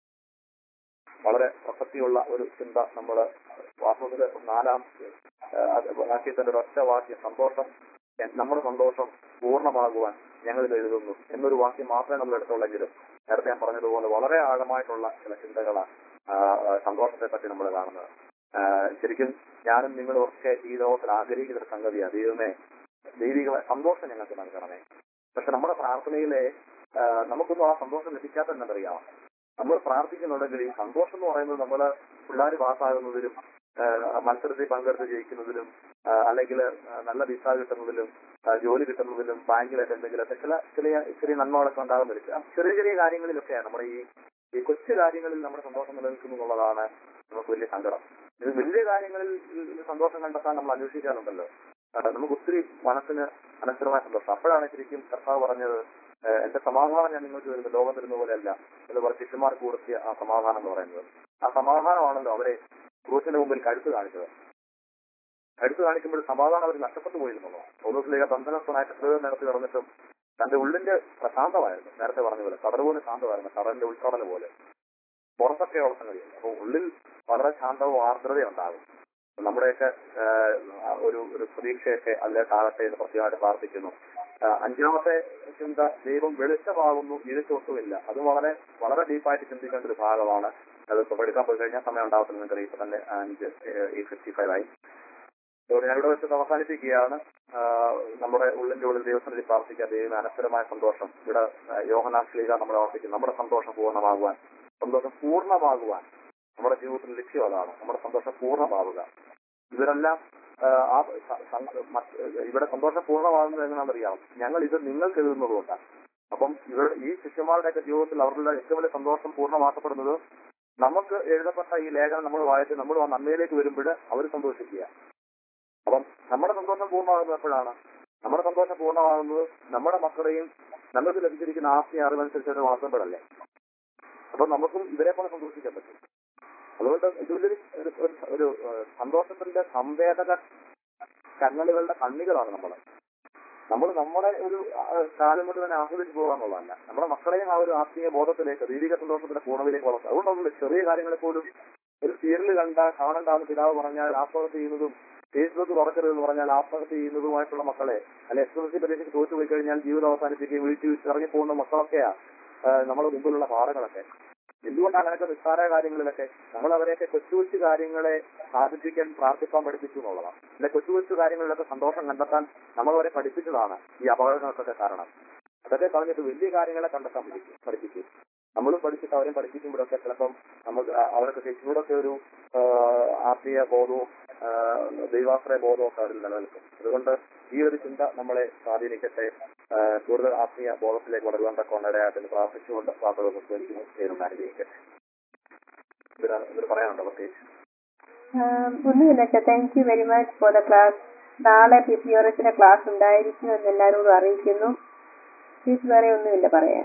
വളരെ പ്രസക്തിയുള്ള ഒരു ചിന്ത നമ്മൾ വാസ്തവത്തില് നാലാം ആ, അത് വാക്യത്തിന്റെ ഒരൊറ്റ വാക്യം സന്തോഷം എ- നമ്മുടെ സന്തോഷം പൂർണ്ണമാകുവാൻ ഞങ്ങളിൽ എഴുതുന്നു എന്നൊരു വാക്യം മാത്രമേ നമ്മൾ എടുത്തുള്ളെങ്കിലും നേരത്തെ ഞാൻ പറഞ്ഞതുപോലെ വളരെ ആഴമായിട്ടുള്ള ചില ചിന്തകളാണ് ആ, ആ, സന്തോഷത്തെ പറ്റി നമ്മൾ കാണുന്നത് ആ, ശരിക്കും ഞാനും നിങ്ങളും ഒക്കെ ഈ ലോകത്തിൽ ആഗ്രഹിക്കുന്ന ഒരു സംഗതിയാണ് ദൈവമേ ദൈവിക സന്തോഷം ഞങ്ങൾക്ക് നൽകണമേ പക്ഷെ നമ്മുടെ പ്രാർത്ഥനയിലെ ആ, നമുക്കൊന്നും ആ സന്തോഷം ലഭിക്കാത്തതെന്നറിയാം നമ്മൾ പ്രാർത്ഥിക്കുന്നുണ്ടെങ്കിൽ ഈ സന്തോഷം എന്ന് പറയുന്നത് നമ്മൾ പിള്ളേർ പാസ്സാകുന്നതിലും ആ, മത്സരത്തിൽ പങ്കെടുത്ത് ജയിക്കുന്നതിലും ആ, അല്ലെങ്കിൽ ആ, നല്ല വിസ കിട്ടുന്നതിലും ആ, ജോലി കിട്ടുന്നതിലും ബാങ്കിലൊക്കെ എന്തെങ്കിലുമൊക്കെ ചില ചെറിയ ചെറിയ നന്മകളൊക്കെ ഉണ്ടാകുന്നില്ല ആ ചെറിയ ചെറിയ കാര്യങ്ങളിലൊക്കെയാണ് നമ്മുടെ ഈ ഈ കൊച്ചു കാര്യങ്ങളിൽ നമ്മുടെ സന്തോഷം നിലനിൽക്കുന്നു എന്നുള്ളതാണ് നമുക്ക് വലിയ സങ്കടം ഇത് വലിയ കാര്യങ്ങളിൽ ഈ സന്തോഷം കണ്ടെത്താൻ നമ്മൾ അന്വേഷിക്കാറുണ്ടല്ലോ ആ, നമുക്ക് ഒത്തിരി മനസ്സിന് അനന്തരമായ സന്തോഷം അപ്പോഴാണ് ശരിക്കും കർത്താവ് പറഞ്ഞത് ആ, എന്റെ സമാധാനം ഞാൻ നിങ്ങൾക്ക് വരുന്നത് ലോകം തരുന്ന പോലെയല്ല എന്ന് പറഞ്ഞ ശിഷ്യന്മാർക്ക് കൊടുത്തിയ ആ സമാധാനം എന്ന് പറയുന്നത് ആ സമാധാനമാണല്ലോ അവരെ ക്രൂശിന്റെ മുമ്പിൽ കഴുത്ത് കാണിച്ചത് കഴുത്ത് കാണിക്കുമ്പോൾ സമാധാനം അവർ നഷ്ടപ്പെട്ടു പോയിരുന്നു പൗലോസിലേക്ക് ബന്ധനസ്ഥനായിട്ട് എത്രയോ നേരത്തെ നടന്നിട്ടും തന്റെ ഉള്ളിന്റെ പ്രശാന്തമായിരുന്നു നേരത്തെ പറഞ്ഞ പോലെ കടൽ പോലെ ശാന്തമായിരുന്നു കടലിന്റെ ഉൾക്കടൽ പോലെ പുറത്തൊക്കെ ഉള്ള സംഗതിയാണ് അപ്പൊ ഉള്ളിൽ വളരെ ശാന്തവും ആർദ്രതയും ഉണ്ടാകും അപ്പൊ നമ്മുടെയൊക്കെ ആ, ഒരു ഒരു പ്രതീക്ഷയൊക്കെ അതിലേക്കാകട്ടെ എന്ന് പ്രത്യേകമായിട്ട് പ്രാർത്ഥിക്കുന്നു ആ, അഞ്ചാമത്തെ ചിന്ത ദൈവം വെളിച്ചമാകുന്നു ഇരുട്ടൊട്ടുമില്ല അത് വളരെ വളരെ ഡീപ്പായിട്ട് ചിന്തിക്കേണ്ട ഒരു ഭാഗമാണ് അത് ഇപ്പൊ എടുക്കാൻ പോയി കഴിഞ്ഞാൽ സമയം ഉണ്ടാവത്തില്ല നിങ്ങൾക്ക് ഇപ്പൊ തന്നെ അഞ്ച് ഈ ഫിഫ്റ്റി ഫൈവ് ആയി അതുകൊണ്ട് ഞാൻ ഇവിടെ വെച്ച് അവസാനിപ്പിക്കുകയാണ് ആ, നമ്മുടെ ഉള്ളിന്റെ ഉള്ളിൽ ദൈവത്തിനെ പ്രാർത്ഥിക്കുക ദൈവം അനന്തരമായ സന്തോഷം ഇവിടെ യോഹനാശ്ലീക നമ്മളെ ഓർപ്പിക്കും നമ്മുടെ സന്തോഷം പൂർണ്ണമാകുവാൻ സന്തോഷം പൂർണ്ണമാകുവാൻ നമ്മുടെ ജീവിതത്തിൽ ലക്ഷ്യം അതാണ് നമ്മുടെ സന്തോഷം പൂർണ്ണമാവുക ഇവരെല്ലാം ആ, ആ സ- സ- മറ്റ് ഇവിടെ സന്തോഷം പൂർണ്ണമാകുന്നത് എങ്ങനെയാണെന്നറിയാം ഞങ്ങൾ ഇത് നിങ്ങൾക്ക് എഴുതുന്നതുകൊണ്ടാണ് അപ്പം ഇവർ ഈ ശിഷ്യന്മാരുടെയൊക്കെ ജീവിതത്തിൽ അവരുടെ ഏറ്റവും വലിയ സന്തോഷം പൂർണ്ണമാക്കപ്പെടുന്നത് നമുക്ക് എഴുതപ്പെട്ട ഈ ലേഖനം നമ്മൾ വായിച്ച് നമ്മൾ ആ നന്മയിലേക്ക് വരുമ്പോൾ അവർ സന്തോഷിക്കുക അപ്പം നമ്മുടെ സന്തോഷം പൂർണ്ണമാകുന്നത് എപ്പോഴാണ് നമ്മുടെ സന്തോഷം പൂർണ്ണമാകുന്നത് നമ്മുടെ മക്കളെയും നമുക്ക് ലഭിച്ചിരിക്കുന്ന ആസ്തി അറിവനുസരിച്ച് വളർത്തുമ്പോഴല്ലേ അപ്പൊ നമുക്കും ഇവരെ പോലെ സന്തോഷിക്കാൻ പറ്റും അതുകൊണ്ട് ഇതിലൊരു ഒരു- ഒരു- ഒരു ഏഹ്, സന്തോഷത്തിന്റെ സംവേദക കണ്ണലുകളുടെ കണ്ണികളാണ് നമ്മൾ നമ്മൾ നമ്മുടെ ഒരു ആ, കാലം കൊണ്ട് തന്നെ ആസ്വദിച്ച് പോകാന്നുള്ളതല്ല നമ്മുടെ മക്കളെയും ആ ഒരു ആത്മീയ ബോധത്തിലേക്ക് ദൈവിക സന്തോഷത്തിന്റെ പൂർണ്ണതയിലേക്ക് വളർത്തുക അതുകൊണ്ടാണ് ചെറിയ കാര്യങ്ങളെ പോലും ഒരു സീരിയൽ കണ്ട കാണണ്ടാന്ന് പിതാവ് പറഞ്ഞാൽ ആത്മഹത്യ ചെയ്യുന്നതും ഫേസ്ബുക്ക് തുറക്കരുതെന്ന് പറഞ്ഞാൽ ആത്മഹത്യ ചെയ്യുന്നതുമായിട്ടുള്ള മക്കളെ അല്ലെ എസ് എസ് സി പരീക്ഷയ്ക്ക് തോറ്റു പോയി കഴിഞ്ഞാൽ ജീവിതം അവസാനിപ്പിക്കുകയും വീട്ടിൽ ഇറങ്ങി പോകുന്ന മക്കളൊക്കെയാ ആ, നമ്മുടെ മുമ്പിലുള്ള പാറകളൊക്കെ എന്തുകൊണ്ടാണ് അങ്ങനെയൊക്കെ നിസ്സാര കാര്യങ്ങളിലൊക്കെ നമ്മൾ അവരെയൊക്കെ കൊച്ചു കൊച്ചു കാര്യങ്ങളെ സാധിപ്പിക്കാൻ പ്രാർത്ഥിക്കാൻ പഠിപ്പിച്ചു എന്നുള്ളതാണ് അല്ലെ കൊച്ചു കൊച്ചു കാര്യങ്ങളിലൊക്കെ സന്തോഷം കണ്ടെത്താൻ നമ്മൾ അവരെ പഠിപ്പിച്ചതാണ് ഈ അപകടങ്ങൾക്കൊക്കെ കാരണം അതൊക്കെ കളഞ്ഞിട്ട് വലിയ കാര്യങ്ങളെ കണ്ടെത്താൻ പഠിക്കും പഠിപ്പിക്കും നമ്മളും പഠിച്ചിട്ട് അവരെയും പഠിപ്പിക്കുമ്പോഴൊക്കെ ചിലപ്പം നമുക്ക് ആ- അവർക്ക് തെറ്റിനോടൊക്കെ ഒരു ആ, ആത്മീയ ബോധവും ആ, ദൈവാശ്രയ ബോധവും ഒക്കെ അവരിൽ നിലനിൽക്കും അതുകൊണ്ട് ഈ ഒരു ചിന്ത നമ്മളെ സ്വാധീനിക്കട്ടെ ആ, കൂടുതൽ ആത്മീയ ബോധത്തിലേക്ക് വളരുവാൻ തക്കവണ്ണരായിട്ട് പ്രാർത്ഥിച്ചുകൊണ്ട് വാക്കുകൾ സംസ്കരിക്കുന്നു ദൈവം അനുഗ്രഹിക്കട്ടെ ഇതിന് ഇതിന് പറയാനുണ്ടോ പ്രത്യേകിച്ച് Um, ഒന്നുമില്ല അച്ഛാ thank you very much for the class നാളെ ഫിസിയോളജിയുടെ ക്ലാസ് ഉണ്ടായിരിക്കും എന്ന് എല്ലാവരോടും അറിയിക്കുന്നു ഫീസ് വേറെ ഒന്നുമില്ല പറയാൻ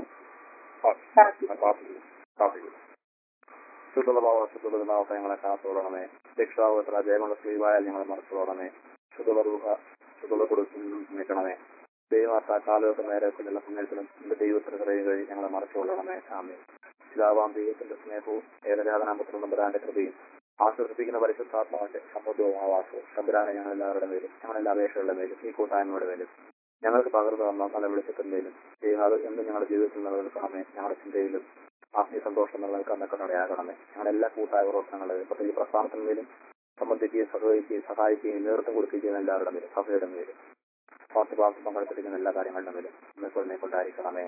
ശുദ്ധഭാവ ശുദ്ധനാവത്തെ ഞങ്ങളെ കാത്തോടണമേ രക്ഷാവത്ര ജയമുള്ള സ്ലീവായാൽ ഞങ്ങളെ മറച്ചോടണമേ ശുദ്ധപൂഹ ശുദ്ധ കൊടുക്കും നിൽക്കണമേ ദൈവമാർത്ത കാലമൊക്കെ നേരെ എല്ലാ സമയത്തിലും എന്റെ ദൈവത്തിന് കഴിയും കഴിയും ഞങ്ങളെ മറച്ചോളണമേ ആമേ പിതാവാം ദൈവത്തിന്റെ സ്നേഹവും ഏകരാധനാമത്തിലും നമ്പരാന്റെ കൃപയും ആശ്വസിപ്പിക്കുന്ന പരിശുദ്ധാത്മാവിന്റെ സമ്മതവും ആവാസവും തമ്പുരാനെ ഞങ്ങൾ എല്ലാവരുടെ മേലും ഞങ്ങളെല്ലാ അപേക്ഷകളുടെ മേലും ഈ കൂട്ടായ്മയുടെ മേലും ഞങ്ങൾക്ക് പകർന്നു തന്ന നല്ല വെളിച്ചത്തിന്റെയും ചെയ്യുന്നത് എന്ന് ഞങ്ങളുടെ ജീവിതത്തിൽ നിലനിൽക്കണമേ ഞങ്ങളുടെ ചിന്തയിലും ആത്മീയ സന്തോഷം നിലനിൽക്കാൻ തക്കണമേ ഞങ്ങളുടെ എല്ലാ കൂട്ടായ പ്രവർത്തനങ്ങളെയും പ്രത്യേകിച്ച് പ്രസ്ഥാനത്തിന്മേലും സംബന്ധിക്കുകയും സഹകരിക്കുകയും സഹായിക്കുകയും നേതൃത്വം കൊടുക്കുകയും ചെയ്യുന്ന എല്ലാവരുടെ മേലും സഭയുടെ മേലും പാർട്ടി പാർട്ടി പങ്കെടുത്തിരിക്കുന്ന എല്ലാ കാര്യങ്ങളുടെ മേലും നിന്നെ കൊണ്ടായിരിക്കണമേ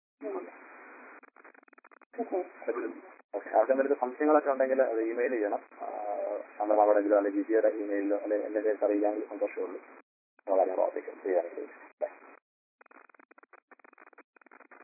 ഓക്കെ അവിടെ എന്തെങ്കിലും സംശയങ്ങളൊക്കെ ഉണ്ടെങ്കിൽ അത് ഇമെയിൽ ചെയ്യണം നമ്മൾ അവിടെ അല്ലെങ്കിൽ ജിജിയുടെ ഇമെയിലോ അല്ലെങ്കിൽ എന്റെ അറിയിക്കാമെങ്കിൽ സന്തോഷമുള്ളൂ വളരെ പ്രാർത്ഥിക്കും ചെയ്യാൻ